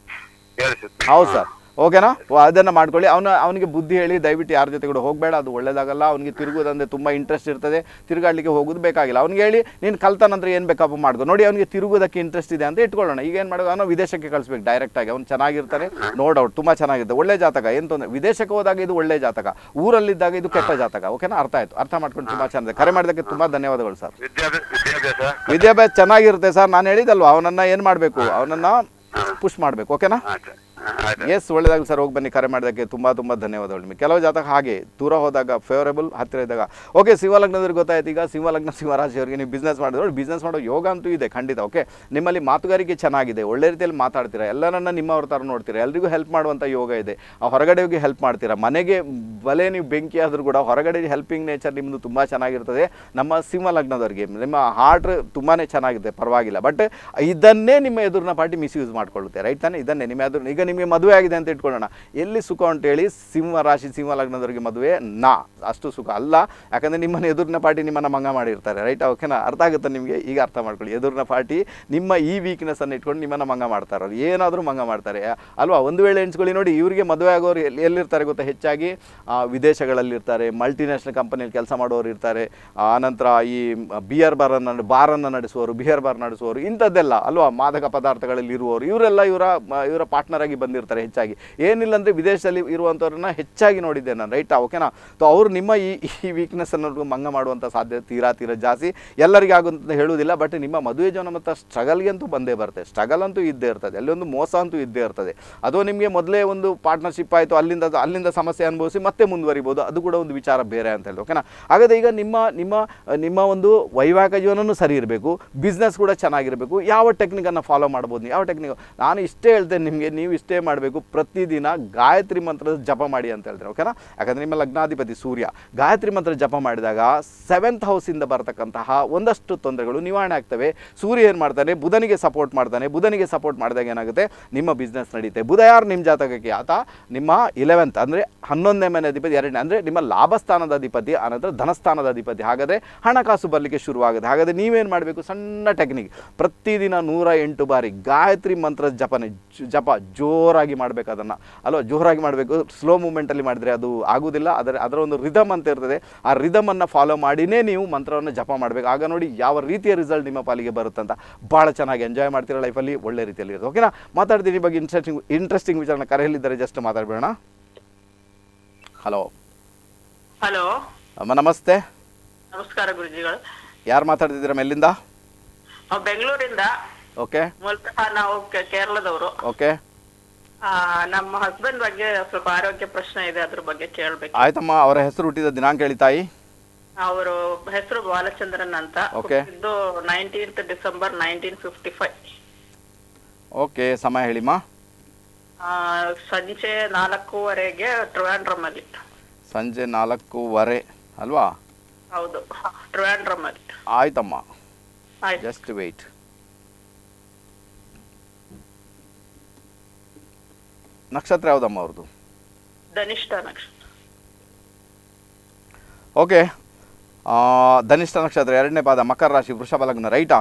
ಏಳು ಸುತ್ತು. ಹೌದು ಸರ್ ಓಕೆನಾ ಅದನ್ನು ಮಾಡ್ಕೊಳ್ಳಿ ಅವನ ಅವನಿಗೆ ಬುದ್ಧಿ ಹೇಳಿ ದಯವಿಟ್ಟು ಯಾರ ಜೊತೆ ಕೂಡ ಹೋಗಬೇಡ ಅದು ಒಳ್ಳೇದಾಗಲ್ಲ ಅವನಿಗೆ ತಿರುಗೋದಂದ್ರೆ ತುಂಬ ಇಂಟ್ರೆಸ್ಟ್ ಇರ್ತದೆ ತಿರುಗಾಡಲಿಕ್ಕೆ ಹೋಗೋದು ಬೇಕಾಗಿಲ್ಲ ಅವ್ನಿಗೆ ಹೇಳಿ ನೀನು ಕಲ್ತ ನಂತರ ಏನು ಬೇಕಪ್ಪ ಮಾಡ್ಕೊ ನೋಡಿ ಅವನಿಗೆ ತಿರುಗೋದಕ್ಕೆ ಇಂಟ್ರೆಸ್ಟ್ ಇದೆ ಅಂತ ಇಟ್ಕೊಳ್ಳೋಣ ಈಗ ಏನು ಮಾಡೋದು ಅವನು ವಿದೇಶಕ್ಕೆ ಕಳಿಸ್ಬೇಕು ಡೈರೆಕ್ಟಾಗಿ ಅವ್ನು ಚೆನ್ನಾಗಿರ್ತಾನೆ ನೋ ಡೌಟ್ ತುಂಬ ಚೆನ್ನಾಗಿರುತ್ತೆ ಒಳ್ಳೆ ಜಾತಕ ಏನು ತೊಂದರೆ ವಿದೇಶಕ್ಕೆ ಹೋದಾಗ ಇದು ಒಳ್ಳೆ ಜಾತಕ ಊರಲ್ಲಿದ್ದಾಗ ಇದು ಕೆಟ್ಟ ಜಾತಕ ಓಕೆನಾ ಅರ್ಥ ಆಯ್ತು ಅರ್ಥ ಮಾಡ್ಕೊಂಡು ತುಂಬ ಚೆನ್ನಾಗಿದೆ ಕರೆ ಮಾಡಿದ್ದಕ್ಕೆ ತುಂಬ ಧನ್ಯವಾದಗಳು ಸರ್ ವಿದ್ಯಾಭ್ಯಾಸ ವಿದ್ಯಾಭ್ಯಾಸ ವಿದ್ಯಾಭ್ಯಾಸ ಚೆನ್ನಾಗಿರುತ್ತೆ ಸರ್ ನಾನು ಹೇಳಿದಲ್ವಾ ಅವನನ್ನು ಏನು ಮಾಡಬೇಕು ಅವನನ್ನು ಪುಷ್ ಮಾಡಬೇಕು ಓಕೆನಾ ಆಯ್ತು ಹಾ, ಆಯ್ತು ಎಸ್ ಒಳ್ಳೆದಾಗಲಿ ಸರ್ ಹೋಗಿ ಬನ್ನಿ ಕರೆ ಮಾಡಿದ್ದಕ್ಕೆ ತುಂಬ ತುಂಬ ಧನ್ಯವಾದಗಳು ನಿಮಗೆ ಕೆಲವು ಜಾತಕ ಹಾಗೆ ದೂರ ಹೋದಾಗ ಫೇವರೇಬಲ್ ಹತ್ತಿರ ಇದ್ದಾಗ ಓಕೆ ಸಿಂಹಲಗ್ನದವ್ರಿಗೆ ಗೊತ್ತಾಯ್ತು ಈಗ ಸಿಂಹಲಗ್ನ ಸಿಂಹರಾಶಿಯವರಿಗೆ ನೀವು ಬಿಸ್ನೆಸ್ ಮಾಡಿದ್ರೆ ನೋಡಿ ಬಿಸ್ನೆಸ್ ಮಾಡೋ ಯೋಗ ಅಂತೂ ಇದೆ ಖಂಡಿತ ಓಕೆ ನಿಮ್ಮಲ್ಲಿ ಮಾತುಗಾರಿಕೆ ಚೆನ್ನಾಗಿದೆ ಒಳ್ಳೆ ರೀತಿಯಲ್ಲಿ ಮಾತಾಡ್ತೀರಾ ಎಲ್ಲರನ್ನ ನಿಮ್ಮವ್ರ ಥರ ನೋಡ್ತೀರಾ ಎಲ್ರಿಗೂ ಹೆಲ್ಪ್ ಮಾಡುವಂಥ ಯೋಗ ಇದೆ ಆ ಹೊರಗಡೆ ಹೋಗಿ ಹೆಲ್ಪ್ ಮಾಡ್ತೀರಾ ಮನೆಗೆ ಬಲೆ ನೀವು ಬೆಂಕಿ ಆದರೂ ಕೂಡ ಹೊರಗಡೆ ಹೆಲ್ಪಿಂಗ್ ನೇಚರ್ ನಿಮ್ಮದು ತುಂಬ ಚೆನ್ನಾಗಿರ್ತದೆ ನಮ್ಮ ಸಿಂಹಲಗ್ನದವ್ರಿಗೆ ನಿಮ್ಮ ಹಾರ್ಟ್ ತುಂಬಾ ಚೆನ್ನಾಗಿದೆ ಪರವಾಗಿಲ್ಲ ಬಟ್ ಇದನ್ನೇ ನಿಮ್ಮ ಎದುರಿನ ಪಾರ್ಟಿ ಮಿಸ್ಯೂಸ್ ಮಾಡ್ಕೊಳ್ಳುತ್ತೆ ರೈಟ್ ತಾನೇ ಇದನ್ನೇ ನಿಮ್ಮ ಎದುರು ಈಗ ನಿಮಗೆ ಮದುವೆ ಆಗಿದೆ ಅಂತ ಇಟ್ಕೊಳ್ಳೋಣ ಎಲ್ಲಿ ಸುಖ ಅಂತೇಳಿ ಸಿಂಹ ರಾಶಿ ಸಿಂಹ ಲಗ್ನದವರಿಗೆ ಮದುವೆ ನಾ ಅಷ್ಟು ಸುಖ ಅಲ್ಲ ಯಾಕಂದರೆ ನಿಮ್ಮನ್ನು ಎದುರಿನ ಪಾರ್ಟಿ ನಿಮ್ಮನ್ನು ಮಂಗ ಮಾಡಿರ್ತಾರೆ ರೈಟ್ ಓಕೆನಾ ಅರ್ಥ ಆಗುತ್ತೆ ನಿಮಗೆ ಈಗ ಅರ್ಥ ಮಾಡ್ಕೊಳ್ಳಿ ಎದುರಿನ ಪಾರ್ಟಿ ನಿಮ್ಮ ಈ ವೀಕ್ನೆಸ್ಸನ್ನು ಇಟ್ಕೊಂಡು ನಿಮ್ಮನ್ನು ಮಂಗ ಮಾಡ್ತಾರೆ ಅವ್ರು ಏನಾದರೂ ಮಂಗ ಮಾಡ್ತಾರೆ ಅಲ್ವಾ ಒಂದು ವೇಳೆ ಎಣಿಸ್ಕೊಳ್ಳಿ ನೋಡಿ ಇವರಿಗೆ ಮದುವೆ ಆಗೋರು ಎಲ್ಲಿ ಎಲ್ಲಿರ್ತಾರೆ ಗೊತ್ತಾ ಹೆಚ್ಚಾಗಿ ಆ, ವಿದೇಶಗಳಲ್ಲಿರ್ತಾರೆ ಮಲ್ಟಿನ್ಯಾಷನಲ್ ಕಂಪನಿಯಲ್ಲಿ ಕೆಲಸ ಮಾಡೋರು ಇರ್ತಾರೆ ಆನಂತರ ಈ ಬಿಯರ್ ಬಾರನ್ನು ಬಾರನ್ನು ನಡೆಸುವವರು ಬಿಯರ್ ಬಾರ್ ನಡೆಸುವವರು ಇಂಥದ್ದೆಲ್ಲ ಅಲ್ವಾ ಮಾದಕ ಪದಾರ್ಥಗಳಲ್ಲಿ ಇರುವವರು ಇವರೆಲ್ಲ ಇವರ ಮ- ಇವರ ಪಾರ್ಟ್ನರ್ ಆಗಿ ಬಂದಿರ್ತಾರೆ ಹೆಚ್ಚಾಗಿ ಏನಿಲ್ಲ ಅಂದರೆ ವಿದೇಶದಲ್ಲಿ ಇರುವಂಥವ್ರನ್ನ ಹೆಚ್ಚಾಗಿ ನೋಡಿದ್ದೆ ನಾನು ರೈಟಾ ಓಕೆನಾ ಸೊ ಅವರು ನಿಮ್ಮ ಈ ಈ ವೀಕ್ನೆಸ್ಸನ್ನು ಮಂಗ ಮಾಡುವಂಥ ಸಾಧ್ಯತೆ ತೀರಾ ತೀರಾ ಜಾಸ್ತಿ ಎಲ್ಲರಿಗೆ ಆಗುವಂತ ಹೇಳುವುದಿಲ್ಲ ಬಟ್ ನಿಮ್ಮ ಮದುವೆ ಜೀವನ ಮತ್ತು ಸ್ಟ್ರಗಲ್ಗೆ ಅಂತೂ ಬಂದೇ ಬರುತ್ತೆ ಸ್ಟ್ರಗಲ್ ಅಂತೂ ಇದ್ದೇ ಇರ್ತದೆ ಅಲ್ಲಿ ಒಂದು ಮೋಸ ಅಂತೂ ಇದ್ದೇ ಇರ್ತದೆ ಅದು ನಿಮಗೆ ಮೊದಲೇ ಒಂದು ಪಾರ್ಟ್ನರ್ಶಿಪ್ ಆಯಿತು ಅಲ್ಲಿಂದ ಅಲ್ಲಿಂದ ಸಮಸ್ಯೆ ಅನುಭವಿಸಿ ಮತ್ತೆ ಮುಂದುವರಿಬೋದು ಅದು ಕೂಡ ಒಂದು ವಿಚಾರ ಬೇರೆ ಅಂತ ಹೇಳಿ ಓಕೆನಾ ಹಾಗಾದ್ರೆ ಈಗ ನಿಮ್ಮ ನಿಮ್ಮ ನಿಮ್ಮ ಒಂದು ವೈವಾಹಿಕ ಜೀವನನೂ ಸರಿ ಇರಬೇಕು ಬಿಸ್ನೆಸ್ ಕೂಡ ಚೆನ್ನಾಗಿರಬೇಕು ಯಾವ ಟೆಕ್ನಿಕನ್ನು ಫಾಲೋ ಮಾಡ್ಬೋದು ನೀವು ಯಾವ ಟೆಕ್ನಿಕ್ ನಾನು ಇಷ್ಟೇ ಹೇಳ್ತೇನೆ ನಿಮಗೆ ನೀವು ಇಷ್ಟೇ ಮಾಡಬೇಕು ಪ್ರತಿದಿನ ಗಾಯತ್ರಿ ಮಂತ್ರದ ಜಪ ಮಾಡಿ ಅಂತ ಹೇಳ್ತೇನೆ ಓಕೆನಾ ಯಾಕಂದರೆ ನಿಮ್ಮ ಲಗ್ನಾಧಿಪತಿ ಸೂರ್ಯ ಗಾಯತ್ರಿ ಮಂತ್ರ ಜಪ ಮಾಡಿದಾಗ ಸೆವೆಂತ್ ಹೌಸಿಂದ ಬರತಕ್ಕಂತಹ ಒಂದಷ್ಟು ತೊಂದರೆಗಳು ನಿವಾರಣೆ ಆಗ್ತವೆ ಸೂರ್ಯ ಏನು ಮಾಡ್ತಾನೆ ಬುಧನಿಗೆ ಸಪೋರ್ಟ್ ಮಾಡ್ತಾನೆ ಬುಧನಿಗೆ ಸಪೋರ್ಟ್ ಮಾಡಿದಾಗ ಏನಾಗುತ್ತೆ ನಿಮ್ಮ ಬಿಸ್ನೆಸ್ ನಡೀತೆ ಬುಧ ಯಾರು ನಿಮ್ಮ ಜಾತಕಕ್ಕೆ ಆತ ನಿಮ್ಮ ಇಲೆವೆಂತ್ ಅಂದರೆ ಹನ್ನೊಂದನೇ ಮನೆ ಅಧಿಪತಿ ಎರಡನೇ ಅಂದರೆ ನಿಮ್ಮ ಲಾಭಸ್ಥಾನದ ಅಧಿಪತಿ ಆನಂತರ ಧನಸ್ಥಾನದ ಅಧಿಪತಿ ಹಾಗಾದರೆ ಹಣಕಾಸು ಬರಲಿಕ್ಕೆ ಶುರುವಾಗುತ್ತೆ ಹಾಗಾದರೆ ನೀವೇನು ಮಾಡಬೇಕು ಸಣ್ಣ ಟೆಕ್ನಿಕ್ ಪ್ರತಿದಿನ ನೂರ ಎಂಟು ಬಾರಿ ಗಾಯತ್ರಿ ಮಂತ್ರದ ಜಪನೆ ಜ- ಜಪ ಜೋರು ಜೋರಾಗಿ ಮಾಡಬೇಕು ಅದನ್ನು ಅಲ್ವಾ ಜೋರಾಗಿ ಮಾಡಬೇಕು ಸ್ಲೋ ಮೂಮೆಂಟಲ್ಲಿ ಮಾಡಿದರೆ ಅದು ಆಗೋದಿಲ್ಲ ಅದರ ಅದರ ಒಂದು ರಿದಮ್ ಅಂತ ಇರ್ತದೆ ಆ ರಿದಮನ್ನು ಫಾಲೋ ಮಾಡಿನೇ ನೀವು ಮಂತ್ರವನ್ನು ಜಪ ಮಾಡಬೇಕು ಆಗ ನೋಡಿ ಯಾವ ರೀತಿಯ ರಿಸಲ್ಟ್ ನಿಮ್ಮ ಪಾಲಿಗೆ ಬರುತ್ತಂತ ಭಾಳ ಚೆನ್ನಾಗಿ ಎಂಜಾಯ್ ಮಾಡ್ತೀರ ಲೈಫಲ್ಲಿ ಒಳ್ಳೆ ರೀತಿಯಲ್ಲಿ ಇರುತ್ತೆ ಓಕೆನಾ ಮಾತಾಡ್ತೀನಿ ಈ ಬಗ್ಗೆ ಇಂಟ್ರೆಸ್ಟಿಂಗ್ ಇಂಟ್ರೆಸ್ಟಿಂಗ್ ವಿಚಾರನ ಕರೆಯಲ್ಲಿದ್ದಾರೆ ಜಸ್ಟ್ ಮಾತಾಡಬೇಡ ಹಲೋ ಹಲೋ ಅಮ್ಮ ನಮಸ್ತೆ ನಮಸ್ಕಾರ ಗುರುಜಿಗಳು ಯಾರು ಮಾತಾಡ್ತಿದ್ದೀರಾ ಎಲ್ಲಿಂದ ನಾವು ಬೆಂಗಳೂರಿಂದ ಓಕೆ ಮೂಲತಃ ನಾವು ಕೆ- ಕೇರಳದವರು ಓಕೆ ಆ, ನಮ್ಮ ಹಸ್ಬೆಂಡ್ ಬಗ್ಗೆ ಸ್ವಲ್ಪ ಆರೋಗ್ಯ ಪ್ರಶ್ನೆ ಇದೆ ಅದ್ರ ಬಗ್ಗೆ ಕೇಳ್ಬೇಕು ಆಯ್ತಮ್ಮ ಅವರ ಹೆಸರು ಹುಟ್ಟಿದ ದಿನಾಂಕ ಹೇಳಿ ತಾಯಿ ಅವರು ಹೆಸರು ಬಾಲಚಂದ್ರನ್ ಅಂತ Okay. ಇದು nineteenth December nineteen fifty five okay ಸಮಯ ಹೇಳಿಮ್ಮ ಸಂಜೆ ನಾಲ್ಕೂವರೆಗೆ ಟ್ರಿವಾಂಡ್ರಮ್ ಅಲ್ಲಿ ಸಂಜೆ ನಾಲ್ಕೂವರೆ ಅಲ್ವಾ ಹೌದು ಟ್ರಿವಾಂಡ್ರಮ್ ಅಲ್ಲಿ ಆಯ್ತಮ್ಮ ಆಯ್ತು ಜಸ್ಟ್ ವೆಯ್ಟ್ ನಕ್ಷತ್ರ ಯಾವುದಮ್ಮ ಅವ್ರದ್ದು ಧನಿಷ್ಠ ನಕ್ಷತ್ರ ಓಕೆ ಧನಿಷ್ಠ ನಕ್ಷತ್ರ ಎರಡನೇ ಪಾದ ಮಕರ ರಾಶಿ ವೃಷಭ ಲಗ್ನ ರೈಟಾ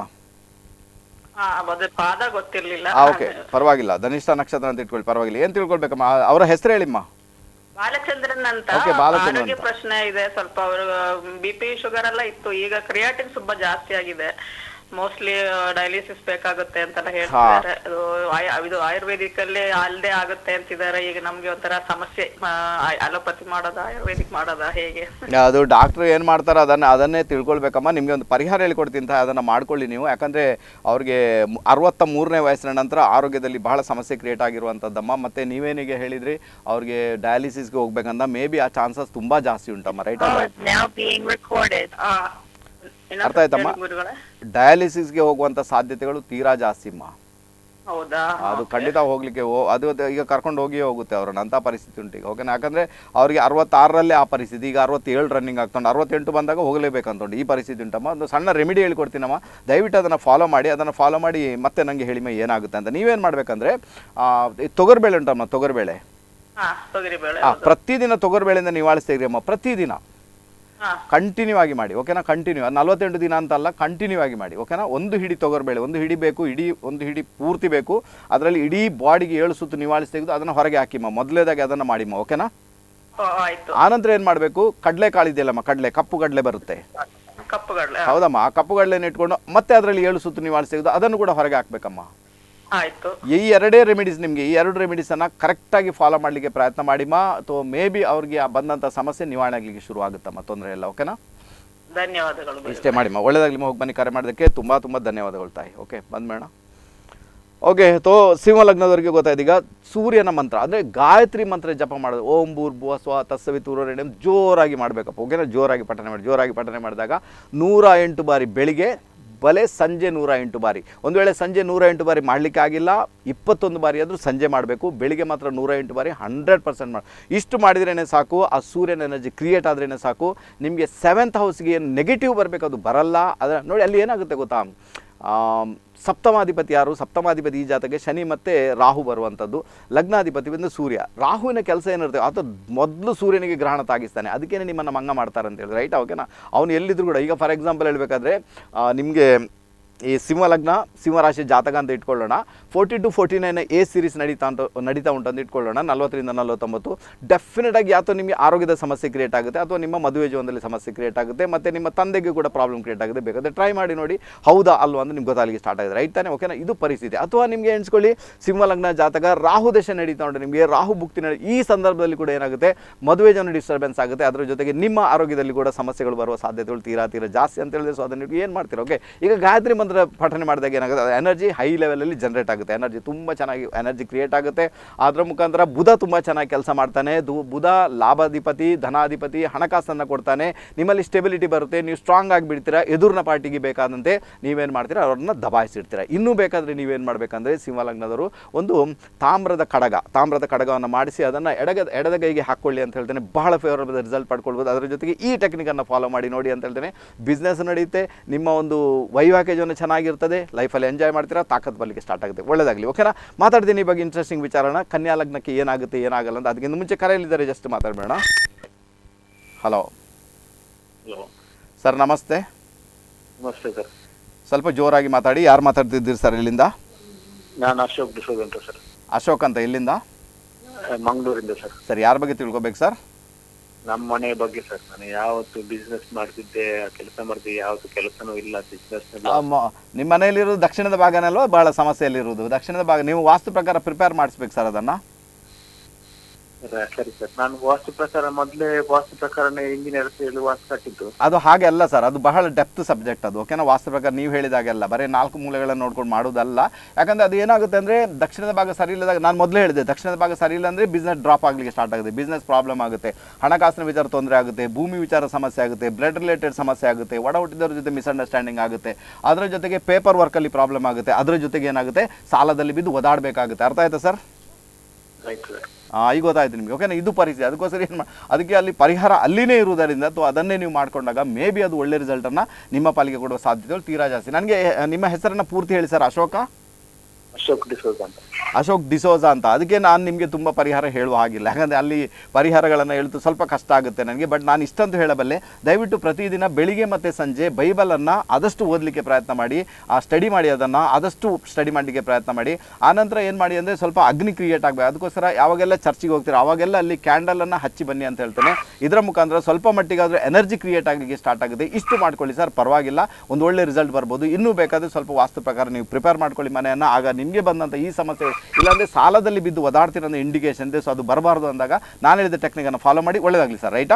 ಹಾ ಅದೇ ಪಾದ ಗೊತ್ತಿರ್ಲಿಲ್ಲ ಆ ಓಕೆ ಪರವಾಗಿಲ್ಲ ಧನಿಷ್ಠ ನಕ್ಷತ್ರ ಅಂತ ಇಟ್ಕೊಳ್ಳಿ ಪರವಾಗಿಲ್ಲ ಏನು ತಿಳ್ಕೊಳ್ಬೇಕಮ್ಮ ಅವರ ಹೆಸರು ಹೇಳಿಮ್ಮ ಬಾಲಚಂದ್ರನ್ ಅಂತ Okay, ಬಾಲಚಂದ್ರನ್ ಆರೋಗ್ಯ ಅಂತ. ಪ್ರಶ್ನೆ ಇದೆ ಸ್ವಲ್ಪ ಅವರು ಬಿ ಪಿ ಶುಗರ್ ಎಲ್ಲ ಇತ್ತು ಈಗ ಕ್ರಿಯಾಟಿನ್ ತುಂಬಾ ಜಾಸ್ತಿ ಆಗಿದೆ ಮೋಸ್ಟ್ಲಿ ಡಯಾಲಿಸಿಸ್ ಬೇಕಾಗುತ್ತೆ ಅಂತೆಲ್ಲ ಹೇಳ್ತಿದ್ದಾರೆ ಅದು ಆಯ್- ಇದು ಆಯುರ್ವೇದಿಕ್ ಅಲ್ಲಿ ಅಲ್ಲದೆ ಆಗುತ್ತೆ ಅಂತಿದ್ದಾರೆ ಈಗ ನಮ್ಗೆ ಒಂಥರ ಸಮಸ್ಯೆ ಅಲೋಪತಿ ಮಾಡೋದ ಆಯುರ್ವೇದಿಕ್ ಮಾಡೋದ ಹೇಗೆ ಅದು ಡಾಕ್ಟ್ರು ಏನು ಮಾಡ್ತಾರೆ ಅದನ್ನು ಅದನ್ನೇ ತಿಳ್ಕೊಳ್ಬೇಕಮ್ಮ ನಿಮಗೆ ಒಂದು ಪರಿಹಾರ ಹೇಳ್ಕೊಡ್ತೀನಿ ಅಂತ ಅದನ್ನು ಮಾಡ್ಕೊಳ್ಳಿ ನೀವು ಯಾಕಂದರೆ ಅವ್ರಿಗೆ ಮು- ಅರವತ್ತ ಮೂರನೇ ವಯಸ್ಸಿನ ನಂತರ ಆರೋಗ್ಯದಲ್ಲಿ ಬಹಳ ಸಮಸ್ಯೆ ಕ್ರಿಯೇಟ್ ಆಗಿರುವಂಥದ್ದಮ್ಮ ಮತ್ತು ನೀವೇನಿಗೆ ಹೇಳಿದ್ರಿ ಅವ್ರಿಗೆ ಡಯಾಲಿಸಿಸ್ಗೆ ಹೋಗ್ಬೇಕಂದ ಮೇ ಬಿ ಆ ಚಾನ್ಸಸ್ ತುಂಬ ಜಾಸ್ತಿ ಉಂಟಮ್ಮ ರೈಟ್ now being recorded. ಆ, ಇನ್ನೊಂದ್ ಅರ್ಥ ಆಯ್ತಮ್ಮ? ಹೇಳಿ ಗುರುಗಳೇ ಡಯಾಲಿಸಿಸ್ಗೆ ಹೋಗುವಂಥ ಸಾಧ್ಯತೆಗಳು ತೀರಾ ಜಾಸ್ತಿ ಅಮ್ಮ ಹೌದಾ ಅದು ಖಂಡಿತ ಹೋಗ್ಲಿಕ್ಕೆ ಹೋ ಅದು ಅದು ಈಗ ಕರ್ಕೊಂಡು ಹೋಗಿ ಹೋಗುತ್ತೆ ಅವ್ರನ್ನ ಅಂಥ ಪರಿಸ್ಥಿತಿ ಉಂಟು ಈಗ ಓಕೆನಾ ಯಾಕಂದರೆ ಅವ್ರಿಗೆ ಅರವತ್ತಾರರಲ್ಲೇ ಆ ಪರಿಸ್ಥಿತಿ ಈಗ ಅರವತ್ತೇಳು ರನ್ನಿಂಗ್ ಆಗ್ತೊಂಡು ಅರವತ್ತೆಂಟು ಬಂದಾಗ ಹೋಗಲೇಬೇಕಂತೊಂಡು ಈ ಪರಿಸ್ಥಿತಿ ಉಂಟಮ್ಮ ಒಂದು ಸಣ್ಣ ರೆಮಿಡಿ ಹೇಳ್ಕೊಡ್ತೀನಮ್ಮ ದಯವಿಟ್ಟು ಅದನ್ನು ಫಾಲೋ ಮಾಡಿ ಅದನ್ನು ಫಾಲೋ ಮಾಡಿ ಮತ್ತೆ ನನಗೆ ಹೇಳಿಮ ಏನಾಗುತ್ತೆ ಅಂತ ನೀವೇನು ಮಾಡಬೇಕಂದ್ರೆ ತೊಗರಿಬೇಳೆ ಉಂಟಮ್ಮ ತೊಗರಿಬೇಳೆ ಹಾ ತೊಗರಿ ಬೇಳೆ ಆ, ಪ್ರತಿದಿನ ತೊಗರಿಬೇಳೆಯಿಂದ ನಿವಾಳಿಸ್ತೀರಿ ಅಮ್ಮ ಪ್ರತಿದಿನ ಹಾ ಕಂಟಿನ್ಯೂ ಆಗಿ ಮಾಡಿ ಓಕೆನಾ ಕಂಟಿನ್ಯೂ ನಲ್ವತ್ತೆಂಟು ದಿನ ಅಂತಲ್ಲ ಕಂಟಿನ್ಯೂ ಆಗಿ ಮಾಡಿ ಓಕೆನಾ ಒಂದು ಹಿಡಿ ತೊಗರಿಬೇಳೆ ಒಂದು ಹಿಡಿ ಬೇಕು ಇಡೀ ಒಂದು ಹಿಡಿ ಪೂರ್ತಿ ಬೇಕು ಅದರಲ್ಲಿ ಇಡೀ ಬಾಡಿಗೆ ಏಳು ಸುತ್ತು ನಿವಾಳಿಸಿ ತೆಗೆದು ಅದನ್ನು ಹೊರಗೆ ಹಾಕಿಮ್ಮ ಮೊದಲೇದಾಗಿ ಅದನ್ನು ಮಾಡಿಮ್ಮ ಓಕೆನಾ ಓ, ಆಯ್ತು ಆನಂತರ ಏನು ಮಾಡಬೇಕು ಕಡಲೆ ಕಾಳಿದೆಯಲ್ಲಮ್ಮ ಕಡಲೆ ಕಪ್ಪು ಕಡಲೆ ಬರುತ್ತೆ ಕಪ್ಪುಗಡ್ಲೆ ಹೌದಮ್ಮ ಆ ಕಪ್ಪು ಕಡಲೆನ ಇಟ್ಕೊಂಡು ಮತ್ತೆ ಅದರಲ್ಲಿ ಏಳು ಸುತ್ತು ನಿವಾಳಿಸಿ ತೆಗೆದು ಅದನ್ನು ಕೂಡ ಹೊರಗೆ ಹಾಕ್ಬೇಕಮ್ಮ ಆಯ್ತು ಈ ಎರಡೇ ರೆಮಿಡೀಸ್ ನಿಮಗೆ ಈ ಎರಡು ರೆಮಿಡೀಸನ್ನು ಕರೆಕ್ಟಾಗಿ ಫಾಲೋ ಮಾಡಲಿಕ್ಕೆ ಪ್ರಯತ್ನ ಮಾಡಿಮ್ಮ ಅಥವಾ ಮೇ ಬಿ ಅವ್ರಿಗೆ ಆ ಬಂದಂಥ ಸಮಸ್ಯೆ ನಿವಾರಣೆ ಆಗಲಿಕ್ಕೆ ಶುರು ಆಗುತ್ತಮ್ಮ ತೊಂದರೆ ಇಲ್ಲ ಓಕೆನಾ ಧನ್ಯವಾದಗಳು ಗುರುಗಳೇ. ಇಷ್ಟೇ ಮಾಡಿಮ್ಮ ಒಳ್ಳೆದಾಗಲಿ ಹೋಗಿ ಬನ್ನಿ ಕರೆ ಮಾಡೋದಕ್ಕೆ ತುಂಬ ತುಂಬ ಧನ್ಯವಾದಗಳು ತಾಯಿ ಓಕೆ ಬಂದ್ ಮೇಡ ಓಕೆ ತೋ ಸಿಂಹ ಲಗ್ನದವರಿಗೆ ಗೊತ್ತಾಯ್ತು ಈಗ ಸೂರ್ಯನ ಮಂತ್ರ ಅಂದರೆ ಗಾಯತ್ರಿ ಮಂತ್ರ ಜಪ ಮಾಡೋದು ಓಂ ಭೂರ್ ಭುವ ಸ್ವ ತತ್ಸವಿತೂರೇಣಂ ಜೋರಾಗಿ ಮಾಡಬೇಕಪ್ಪ ಓಕೆನಾ ಜೋರಾಗಿ ಪಠನೆ ಮಾಡಿ ಜೋರಾಗಿ ಪಠನೆ ಮಾಡಿದಾಗ ನೂರ ಎಂಟು ಬಾರಿ ಬೆಳಿಗ್ಗೆ ಬಲೆ ಸಂಜೆ ನೂರ ಎಂಟು ಬಾರಿ ಒಂದು ವೇಳೆ ಸಂಜೆ ನೂರ ಎಂಟು ಬಾರಿ ಮಾಡಲಿಕ್ಕೆ ಆಗಿಲ್ಲ ಇಪ್ಪತ್ತೊಂದು ಬಾರಿ ಆದರೂ ಸಂಜೆ ಮಾಡಬೇಕು ಬೆಳಿಗ್ಗೆ ಮಾತ್ರ ನೂರ ಎಂಟು ಬಾರಿ ಹಂಡ್ರೆಡ್ ಪರ್ಸೆಂಟ್ ಮಾಡಿ ಇಷ್ಟು ಮಾಡಿದ್ರೇ ಸಾಕು ಆ ಸೂರ್ಯನ ಎನರ್ಜಿ ಕ್ರಿಯೇಟ್ ಆದ್ರೇ ಸಾಕು ನಿಮಗೆ ಸೆವೆಂತ್ ಹೌಸ್ಗೆ ಏನು ನೆಗೆಟಿವ್ ಬರಬೇಕು ಅದು ಬರಲ್ಲ ಅದರ ನೋಡಿ ಅಲ್ಲಿ ಏನಾಗುತ್ತೆ ಗೊತ್ತಾ ಆಮ್, ಸಪ್ತಮಾಧಿಪತಿ ಯಾರು ಸಪ್ತಮಾಧಿಪತಿ ಈ ಜಾತಕ್ಕೆ ಶನಿ ಮತ್ತು ರಾಹು ಬರುವಂಥದ್ದು ಲಗ್ನಾಧಿಪತಿ ಬಂದು ಸೂರ್ಯ ರಾಹುವಿನ ಕೆಲಸ ಏನಿರುತ್ತೆ ಆತ ಮೊದಲು ಸೂರ್ಯನಿಗೆ ಗ್ರಹಣ ತಾಗಿಸ್ತಾನೆ ಅದಕ್ಕೇನೆ ನಿಮ್ಮನ್ನು ಮಂಗ ಮಾಡ್ತಾರೆ ಅಂತ ಹೇಳಿ ರೈಟ್ ಓಕೆನಾ ಅವನು ಎಲ್ಲಿದ್ರು ಕೂಡ ಈಗ ಫಾರ್ ಎಕ್ಸಾಂಪಲ್ ಹೇಳಬೇಕಾದ್ರೆ ನಿಮಗೆ ಈ ಸಿಂಹ ಲಗ್ನ ಸಿಂಹರಾಶಿ ಜಾತಕ ಅಂತ ಇಟ್ಕೊಳ್ಳೋಣ forty two forty nine A series ನಡೀತಾ ಅಂತ ನಡೀತಾ ಉಂಟು ಅಂತ ಇಟ್ಕೊಳ್ಳೋಣ ನಲ್ವತ್ತರಿಂದ ನಲವತ್ತೊಂಬತ್ತು ಡೆಫಿನೆಟ್ ಆಗಿ ಯಾತೋ ನಿಮಗೆ ಆರೋಗ್ಯದ ಸಮಸ್ಯೆ ಕ್ರಿಯೇಟ್ ಆಗುತ್ತೆ ಅಥವಾ ನಿಮ್ಮ ಮದುವೆ ಜೀವನದಲ್ಲಿ ಸಮಸ್ಯೆ ಕ್ರಿಯೇಟ್ ಆಗುತ್ತೆ ಮತ್ತು ನಿಮ್ಮ ತಂದೆಗೆ ಕೂಡ ಪ್ರಾಬ್ಲಮ್ ಕ್ರಿಯೇಟ್ ಆಗುತ್ತೆ ಬೇಕಾದ್ರೆ ಟ್ರೈ ಮಾಡಿ ನೋಡಿ ಹೌದಾ ಅಲ್ವಾ ಅಂತ ನಿಮ್ಗೆ ಗೊತ್ತಾಗಲಿಕ್ಕೆ ಸ್ಟಾರ್ಟ್ ಆಗಿದೆ ರೈಟ್ ತಾನೆ ಓಕೆನಾ ಇದು ಪರಿಸ್ಥಿತಿ ಅಥವಾ ನಿಮಗೆ ಎಣಿಸ್ಕೊಳ್ಳಿ ಸಿಂಹ ಲಗ್ನ ಜಾತಕ ರಾಹು ದಶೆ ನಡೀತಾ ಉಂಟು ನಿಮಗೆ ರಾಹು ಭುಕ್ತಿ ನಡಿ ಈ ಸಂದರ್ಭದಲ್ಲಿ ಕೂಡ ಏನಾಗುತ್ತೆ ಮದುವೆ ಜನ ಡಿಸ್ಟರ್ಬೆನ್ಸ್ ಆಗುತ್ತೆ ಅದರ ಜೊತೆಗೆ ನಿಮ್ಮ ಆರೋಗ್ಯದಲ್ಲಿ ಕೂಡ ಸಮಸ್ಯೆಗಳು ಬರುವ ಸಾಧ್ಯತೆಗಳು ತೀರಾ ತೀರಾ ಜಾಸ್ತಿ ಅಂತ ಹೇಳಿದ್ರೆ ಸೊ ಅದನ್ನು ಏನು ಮಾಡ್ತೀರಾ ಓಕೆ ಈಗ ಗಾಯತ್ರಿ ಮಂತ್ರ ಪಠನೆ ಮಾಡಿದಾಗ ಏನಾಗುತ್ತೆ ಅದು ಎನರ್ಜಿ ಹೈ ಲೆವೆಲಲ್ಲಿ ಜನರೇಟ್ ಆಗುತ್ತೆ ಎನರ್ಜಿ ತುಂಬ ಚೆನ್ನಾಗಿ ಎನರ್ಜಿ ಕ್ರಿಯೇಟ್ ಆಗುತ್ತೆ ಅದರ ಮುಖಾಂತರ ಬುಧ ತುಂಬ ಚೆನ್ನಾಗಿ ಕೆಲಸ ಮಾಡ್ತಾನೆ ದು ಬುಧ ಲಾಭಾಧಿಪತಿ ಧನಾಧಿಪತಿ ಹಣಕಾಸನ್ನು ಕೊಡ್ತಾನೆ ನಿಮ್ಮಲ್ಲಿ ಸ್ಟೆಬಿಲಿಟಿ ಬರುತ್ತೆ ನೀವು ಸ್ಟ್ರಾಂಗ್ ಆಗಿಬಿಡ್ತೀರಾ ಎದುರಿನ ಪಾರ್ಟಿಗೆ ಬೇಕಾದಂತೆ ನೀವೇನು ಮಾಡ್ತೀರಾ ಅವ್ರನ್ನ ದಬಾಯಿಸಿಡ್ತೀರಾ ಇನ್ನೂ ಬೇಕಾದರೆ ನೀವೇನು ಮಾಡಬೇಕಂದ್ರೆ ಸಿಂಹಲಗ್ನದವರು ಒಂದು ತಾಮ್ರದ ಕಡಗ ತಾಮ್ರದ ಕಡಗವನ್ನು ಮಾಡಿಸಿ ಅದನ್ನು ಎಡಗ ಎಡದ ಕೈಗೆ ಹಾಕ್ಕೊಳ್ಳಿ ಅಂತ ಹೇಳ್ತೇನೆ ಬಹಳ ಫೇವರಬಲ್ ರಿಸಲ್ಟ್ ಪಡ್ಕೊಳ್ಬೋದು ಅದರ ಜೊತೆಗೆ ಈ ಟೆಕ್ನಿಕನ್ನು ಫಾಲೋ ಮಾಡಿ ನೋಡಿ ಅಂತ ಹೇಳ್ತೇನೆ ಬಿಸ್ನೆಸ್ ನಡೆಯುತ್ತೆ ನಿಮ್ಮ ಒಂದು ವೈವಾಹಿಕ ಜೀವನ ಚೆನ್ನಾಗಿರ್ತದೆ ಲೈಫಲ್ಲಿ ಎಂಜಾಯ್ ಮಾಡ್ತೀರಾ ತಾಕತ್ ಬರಲಿಕ್ಕೆ ಸ್ಟಾರ್ಟ್ ಆಗುತ್ತೆ ಒಳ್ಳೆದಾಗಲಿ ಓಕೆನಾ ಮಾತಾಡ್ತೀನಿ ಈ ಬಗ್ಗೆ ಇಂಟ್ರೆಸ್ಟಿಂಗ್ ವಿಚಾರನ ಕನ್ಯಾ ಲಗ್ನಕ್ಕೆ ಏನಾಗುತ್ತೆ ಏನಾಗಲ್ಲ ಅಂತ ಅದಕ್ಕಿಂತ ಮುಂಚೆ ಕರೆಯಲ್ಲಿದ್ದಾರೆ ಜಸ್ಟ್ ಮಾತಾಡಬೇಡ ಹಲೋ ಹಲೋ ಸರ್ ನಮಸ್ತೆ ನಮಸ್ತೆ ಸರ್ ಸ್ವಲ್ಪ ಜೋರಾಗಿ ಮಾತಾಡಿ ಯಾರು ಮಾತಾಡ್ತಿದ್ದೀರಿ ಸರ್ ಇಲ್ಲಿಂದ ನಾನು ಅಶೋಕ್ ಡಿಸೋದ್ ಅಂತ ಸರ್ ಅಶೋಕ್ ಅಂತ ಎಲ್ಲಿಂದ ಮಂಗಳೂರಿಂದ ಸರ್ ಸರ್ ಯಾರ ಬಗ್ಗೆ ತಿಳ್ಕೊಬೇಕು ಸರ್ ನಮ್ಮ ಮನೆ ಬಗ್ಗೆ ಸರ್ ನಾನು ಯಾವತ್ತು ಬಿಸ್ನೆಸ್ ಮಾಡ್ತಿದ್ದೆ ಕೆಲಸ ಮಾಡ್ತಿದ್ದೆ ಯಾವತ್ತು ಕೆಲಸನೂ ಇಲ್ಲ ಬಿಸ್ನೆಸ್ ಆ, ಮ- ನಿಮ್ಮ ಮನೆಯಲ್ಲಿರೋದು ದಕ್ಷಿಣದ ಭಾಗನಲ್ವಾ ಭಾಳ ಸಮಸ್ಯೆಯಲ್ಲಿರೋದು ದಕ್ಷಿಣದ ಭಾಗ ನೀವು ವಾಸ್ತು ಪ್ರಕಾರ ಪ್ರಿಪೇರ್ ಮಾಡಿಸ್ಬೇಕು ಸರ್ ಅದನ್ನು ಸರಿ ಸರ್ ನಾನು ವಾಸ್ತು ಪ್ರಕಾರ ಮೊದಲೇ ವಾಸ್ತು ಪ್ರಕಾರನೇ ಇಂಜಿನಿಯರ್ ಹೇಳಿ ವಾಸ್ತು ಕಟ್ಟಿದ್ದು ಅದು ಹಾಗೆ ಅಲ್ಲ ಸರ್ ಅದು ಬಹಳ ಡೆಪ್ತ್ ಸಬ್ಜೆಕ್ಟ್ ಅದು ಓಕೆನಾ ವಾಸ್ತು ಪ್ರಕಾರ ನೀವು ಹೇಳಿದಾಗೆಲ್ಲ ಬರೀ ನಾಲ್ಕು ಮೂಲೆಗಳನ್ನು ನೋಡ್ಕೊಂಡು ಮಾಡೋದಲ್ಲ ಯಾಕಂದ್ರೆ ಅದು ಏನಾಗುತ್ತೆ ಅಂದರೆ ದಕ್ಷಿಣದ ಭಾಗ ಸರಿ ಇಲ್ಲದಾಗ ನಾನು ಮೊದಲೇ ಹೇಳಿದೆ ದಕ್ಷಿಣದ ಭಾಗ ಸರಿ ಇಲ್ಲ ಅಂದರೆ ಬಿಸ್ನೆಸ್ ಡ್ರಾಪ್ ಆಗಲಿಕ್ಕೆ ಸ್ಟಾರ್ಟ್ ಆಗುತ್ತೆ ಬಿಸ್ನೆಸ್ ಪ್ರಾಬ್ಲಮ್ ಆಗುತ್ತೆ ಹಣಕಾಸಿನ ವಿಚಾರ ತೊಂದರೆ ಆಗುತ್ತೆ ಭೂಮಿ ವಿಚಾರ ಸಮಸ್ಯೆ ಆಗುತ್ತೆ ಬ್ಲಡ್ ರಿಲೇಟೆಡ್ ಸಮಸ್ಯೆ ಆಗುತ್ತೆ ಒಡ ಹುಟ್ಟಿದವ್ರ ಜೊತೆ ಮಿಸ್ಅಂಡರ್ಸ್ಟ್ಯಾಂಡಿಂಗ್ ಆಗುತ್ತೆ ಅದರ ಜೊತೆಗೆ ಪೇಪರ್ ವರ್ಕಲ್ಲಿ ಪ್ರಾಬ್ಲಮ್ ಆಗುತ್ತೆ ಅದರ ಜೊತೆಗೆ ಏನಾಗುತ್ತೆ ಸಾಲದಲ್ಲಿ ಬಿದ್ದು ಒದಾಡಬೇಕಾಗುತ್ತೆ ಅರ್ಥ ಆಯ್ತಾ ಸರ್ ರೈಟ್ ಸರ್ ಆ, ಈಗ ಗೊತ್ತಾಯ್ತು ನಿಮಗೆ ಓಕೆನಾ ಇದು ಪರಿಸ್ಥಿತಿ ಅದಕ್ಕೋಸ್ಕರ ಏನು ಮಾ ಅದಕ್ಕೆ ಅಲ್ಲಿ ಪರಿಹಾರ ಅಲ್ಲಿನೇ ಇರುವುದರಿಂದ ಅಥವಾ ಅದನ್ನೇ ನೀವು ಮಾಡ್ಕೊಂಡಾಗ ಮೇ ಬಿ ಅದು ಒಳ್ಳೆ ರಿಸಲ್ಟನ್ನು ನಿಮ್ಮ ಪಾಲಿಗೆ ಕೊಡುವ ಸಾಧ್ಯತೆಗಳು ತೀರಾ ಜಾಸ್ತಿ ನನಗೆ ನಿಮ್ಮ ಹೆಸರನ್ನು ಪೂರ್ತಿ ಹೇಳಿ ಸರ್ ಅಶೋಕ ಅಶೋಕ್ ಡಿಸೋಜ್ ಅಂತ ಅಶೋಕ್ ಡಿಸೋಜಾ ಅಂತ ಅದಕ್ಕೆ ನಾನು ನಿಮಗೆ ತುಂಬ ಪರಿಹಾರ ಹೇಳುವ ಹಾಗಿಲ್ಲ ಯಾಕಂದರೆ ಅಲ್ಲಿ ಪರಿಹಾರಗಳನ್ನು ಹೇಳ್ತು ಸ್ವಲ್ಪ ಕಷ್ಟ ಆಗುತ್ತೆ ನನಗೆ ಬಟ್ ನಾನು ಇಷ್ಟಂತೂ ಹೇಳಬಲ್ಲೆ ದಯವಿಟ್ಟು ಪ್ರತಿದಿನ ಬೆಳಿಗ್ಗೆ ಮತ್ತು ಸಂಜೆ ಬೈಬಲನ್ನು ಆದಷ್ಟು ಓದಲಿಕ್ಕೆ ಪ್ರಯತ್ನ ಮಾಡಿ ಆ ಸ್ಟಡಿ ಮಾಡಿ ಅದನ್ನು ಆದಷ್ಟು ಸ್ಟಡಿ ಮಾಡಲಿಕ್ಕೆ ಪ್ರಯತ್ನ ಮಾಡಿ ಆನಂತರ ಏನು ಮಾಡಿ ಅಂದರೆ ಸ್ವಲ್ಪ ಅಗ್ನಿ ಕ್ರಿಯೇಟ್ ಆಗಬೇಕು ಅದಕ್ಕೋಸ್ಕರ ಯಾವಾಗೆಲ್ಲ ಚರ್ಚಿಗೆ ಹೋಗ್ತೀರಾ ಅವಾಗೆಲ್ಲ ಅಲ್ಲಿ ಕ್ಯಾಂಡಲನ್ನು ಹಚ್ಚಿ ಬನ್ನಿ ಅಂತ ಹೇಳ್ತೇನೆ ಇದರ ಮುಖಾಂತರ ಸ್ವಲ್ಪ ಮಟ್ಟಿಗಾದರೂ ಎನರ್ಜಿ ಕ್ರಿಯೇಟ್ ಆಗಲಿಕ್ಕೆ ಸ್ಟಾರ್ಟ್ ಆಗುತ್ತೆ ಇಷ್ಟು ಮಾಡ್ಕೊಳ್ಳಿ ಸರ್ ಪರವಾಗಿಲ್ಲ ಒಂದು ಒಳ್ಳೆ ರಿಸಲ್ಟ್ ಬರ್ಬೋದು ಇನ್ನೂ ಬೇಕಾದರೆ ಸ್ವಲ್ಪ ವಾಸ್ತು ಪ್ರಕಾರ ನೀವು ಪ್ರಿಪೇರ್ ಮಾಡ್ಕೊಳ್ಳಿ ಮನೆಯನ್ನು ಆಗ ನಿಮಗೆ ಬಂದಂಥ ಈ ಸಮಸ್ಯೆ ಇಲ್ಲಾಂದರೆ ಸಾಲದಲ್ಲಿ ಬಿದ್ದು ಒದಾಡ್ತೀರ ಅನ್ನೋ ಇಂಡಿಕೇಶನ್ ಇದೆ ಸೊ ಅದು ಬರಬಾರ್ದು ಅಂದಾಗ ನಾನು ಹೇಳಿದ ಟೆಕ್ನಿಕನ್ನು ಫಾಲೋ ಮಾಡಿ ಒಳ್ಳೇದಾಗಲಿ ಸರ್ ರೈಟಾ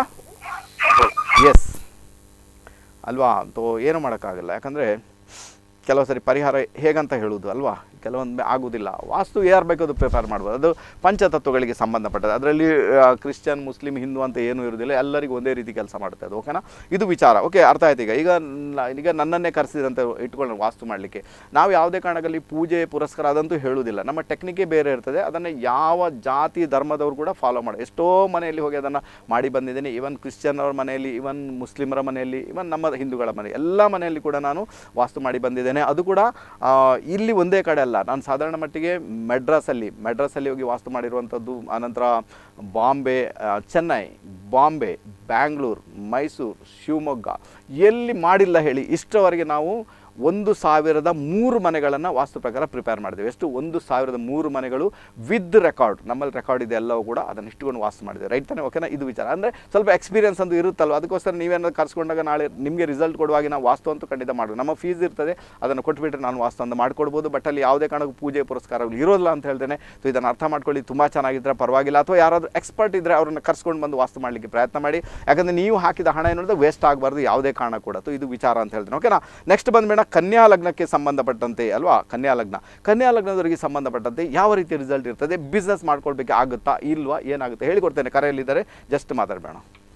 ಎಸ್ ಅಲ್ವಾ ತೋ ಏನು ಮಾಡೋಕ್ಕಾಗಲ್ಲ ಯಾಕಂದರೆ ಕೆಲವು ಸರಿ ಪರಿಹಾರ ಹೇಗಂತ ಹೇಳುವುದು ಅಲ್ವಾ ಕೆಲವೊಂದು ಆಗುವುದಿಲ್ಲ ವಾಸ್ತು ಯಾರು ಬೇಕಾದ್ರೂ ಪ್ರಿಪೇರ್ ಮಾಡ್ಬೋದು ಅದು ಪಂಚತತ್ವಗಳಿಗೆ ಸಂಬಂಧಪಟ್ಟದ್ದು ಅದರಲ್ಲಿ ಕ್ರಿಶ್ಚಿಯನ್ ಮುಸ್ಲಿಂ ಹಿಂದೂ ಅಂತ ಏನೂ ಇರೋದಿಲ್ಲ ಎಲ್ಲರಿಗೂ ಒಂದೇ ರೀತಿ ಕೆಲಸ ಮಾಡುತ್ತೆ ಅದು ಓಕೆನಾ ಇದು ವಿಚಾರ ಓಕೆ ಅರ್ಥ ಆಯ್ತು ಈಗ ಈಗ ನ- ಈಗ ನನ್ನನ್ನೇ ಕರೆಸಿದಂತ ಇಟ್ಕೊಂಡು ವಾಸ್ತು ಮಾಡಲಿಕ್ಕೆ ನಾವು ಯಾವುದೇ ಕಾರಣದಲ್ಲಿ ಪೂಜೆ ಪುರಸ್ಕಾರ ಅದಂತೂ ಹೇಳುವುದಿಲ್ಲ ನಮ್ಮ ಟೆಕ್ನಿಕೇ ಬೇರೆ ಇರ್ತದೆ ಅದನ್ನು ಯಾವ ಜಾತಿ ಧರ್ಮದವರು ಕೂಡ ಫಾಲೋ ಮಾಡಿ ಎಷ್ಟೋ ಮನೆಯಲ್ಲಿ ಹೋಗಿ ಅದನ್ನು ಮಾಡಿ ಬಂದಿದ್ದೇನೆ ಇವನ್ ಕ್ರಿಶ್ಚಿಯನ್ ಅವ್ರ ಮನೆಯಲ್ಲಿ ಇವನ್ ಮುಸ್ಲಿಮರ ಮನೆಯಲ್ಲಿ ಇವನ್ ನಮ್ಮ ಹಿಂದೂಗಳ ಮನೆ ಎಲ್ಲ ಮನೆಯಲ್ಲಿ ಕೂಡ ನಾನು ವಾಸ್ತು ಮಾಡಿ ಬಂದಿದ್ದೇನೆ ಅದು ಕೂಡ ಆ, ಇಲ್ಲಿ ಒಂದೇ ಕಡೆ ಅಲ್ಲ ನಾನು ಸಾಧಾರಣ ಮಟ್ಟಿಗೆ ಮೆಡ್ರಾಸಲ್ಲಿ ಮೆಡ್ರಾಸಲ್ಲಿ ಹೋಗಿ ವಾಸ್ತು ಮಾಡಿರುವಂಥದ್ದು ಆನಂತರ ಬಾಂಬೆ ಆ, ಚೆನ್ನೈ ಬಾಂಬೆ ಬ್ಯಾಂಗ್ಳೂರು ಮೈಸೂರು ಶಿವಮೊಗ್ಗ ಎಲ್ಲಿ ಮಾಡಿಲ್ಲ ಹೇಳಿ ಇಷ್ಟರವರೆಗೆ ನಾವು ಒಂದು ಸಾವಿರದ ಮೂರು ಮನೆಗಳನ್ನು ವಾಸ್ತು ಪ್ರಕಾರ ಪ್ರಿಪೇರ್ ಮಾಡಿದ್ದೇವೆ ಎಷ್ಟು ಒಂದು ಸಾವಿರದ ಮೂರು ಮನೆಗಳು ವಿತ್ ರೆಕಾರ್ಡ್ ನಮ್ಮಲ್ಲಿ ರೆಕಾರ್ಡ್ ಇದೆ ಎಲ್ಲವೂ ಕೂಡ ಅದನ್ನು ಇಷ್ಟುಕೊಂಡು ವಾಸ್ತು ಮಾಡಿದ್ದೇವೆ ರೈಟ್ ತಾನೇ ಓಕೆನಾ ಇದು ವಿಚಾರ ಅಂದರೆ ಸ್ವಲ್ಪ ಎಕ್ಸ್ಪೀರಿಯನ್ಸ್ ಅಂತೂ ಇರುತ್ತಲ್ವ ಅದಕ್ಕೋಸ್ಕರ ನೀವೇನಾದ್ರು ಕರ್ಸ್ಕೊಂಡಾಗ ನಾಳೆ ನಿಮಗೆ ರಿಸಲ್ಟ್ ಕೊಡುವಾಗ ನಾವು ವಾಸ್ತು ಅಂತೂ ಖಂಡಿತ ಮಾಡೋದು ನಮ್ಮ ಫೀಸ್ ಇರ್ತದೆ ಅದನ್ನು ಕೊಟ್ಬಿಟ್ರೆ ನಾನು ವಾಸ್ತು ಅಂತ ಮಾಡ್ಕೊಡ್ಬೋದು ಬಟ್ ಅಲ್ಲಿ ಯಾವುದೇ ಕಾರಣಕ್ಕೂ ಪೂಜೆ ಪುರಸ್ಕಾರಗಳು ಇರೋಲ್ಲ ಅಂತ ಹೇಳ್ತೇನೆ ಸೊ ಇದನ್ನು ಅರ್ಥ ಮಾಡ್ಕೊಳ್ಳಿ ತುಂಬ ಚೆನ್ನಾಗಿದ್ದರೆ ಪರವಾಗಿಲ್ಲ ಅಥವಾ ಯಾರಾದರೂ ಎಕ್ಸ್ಪರ್ಟ್ ಇದ್ದರೆ ಅವ್ರನ್ನ ಕರ್ಸ್ಕೊಂಡು ಬಂದು ವಾಸ್ತು ಮಾಡಲಿಕ್ಕೆ ಪ್ರಯತ್ನ ಮಾಡಿ ಯಾಕಂದರೆ ನೀವು ಹಾಕಿದ ಹಣ ಏನಂದ್ರೆ ವೇಸ್ಟ್ ಆಗಬಾರ್ದು ಯಾವುದೇ ಕಾರಣ ಕೂಡ ಸೊ ಇದು ವಿಚಾರ ಅಂತ ಹೇಳ್ತೇನೆ ಓಕೆನಾ ನೆಕ್ಸ್ಟ್ ಬಂದ್ಬೇಡ ಕನ್ಯಾ ಲಗ್ನಕ್ಕೆ ಸಂಬಂಧಪಟ್ಟಂತೆ ಅಲ್ವಾ ಕನ್ಯಾ ಲಗ್ನ ಕನ್ಯಾ ಲಗ್ನದವರಿಗೆ ಸಂಬಂಧಪಟ್ಟಂತೆ ಯಾವ ರೀತಿ ರಿಸಲ್ಟ್ ಇರ್ತದೆ ಬಿಸ್ನೆಸ್ ಮಾಡ್ಕೊಳ್ಬೇಕು ಆಗುತ್ತಾ ಇಲ್ವಾ ಏನಾಗುತ್ತೆ ಹೇಳಿಕೊಡ್ತೇನೆ ಕರೆಯಲ್ಲಿದ್ದಾರೆ ಜಸ್ಟ್ ಮಾತಾಡಬೇಡ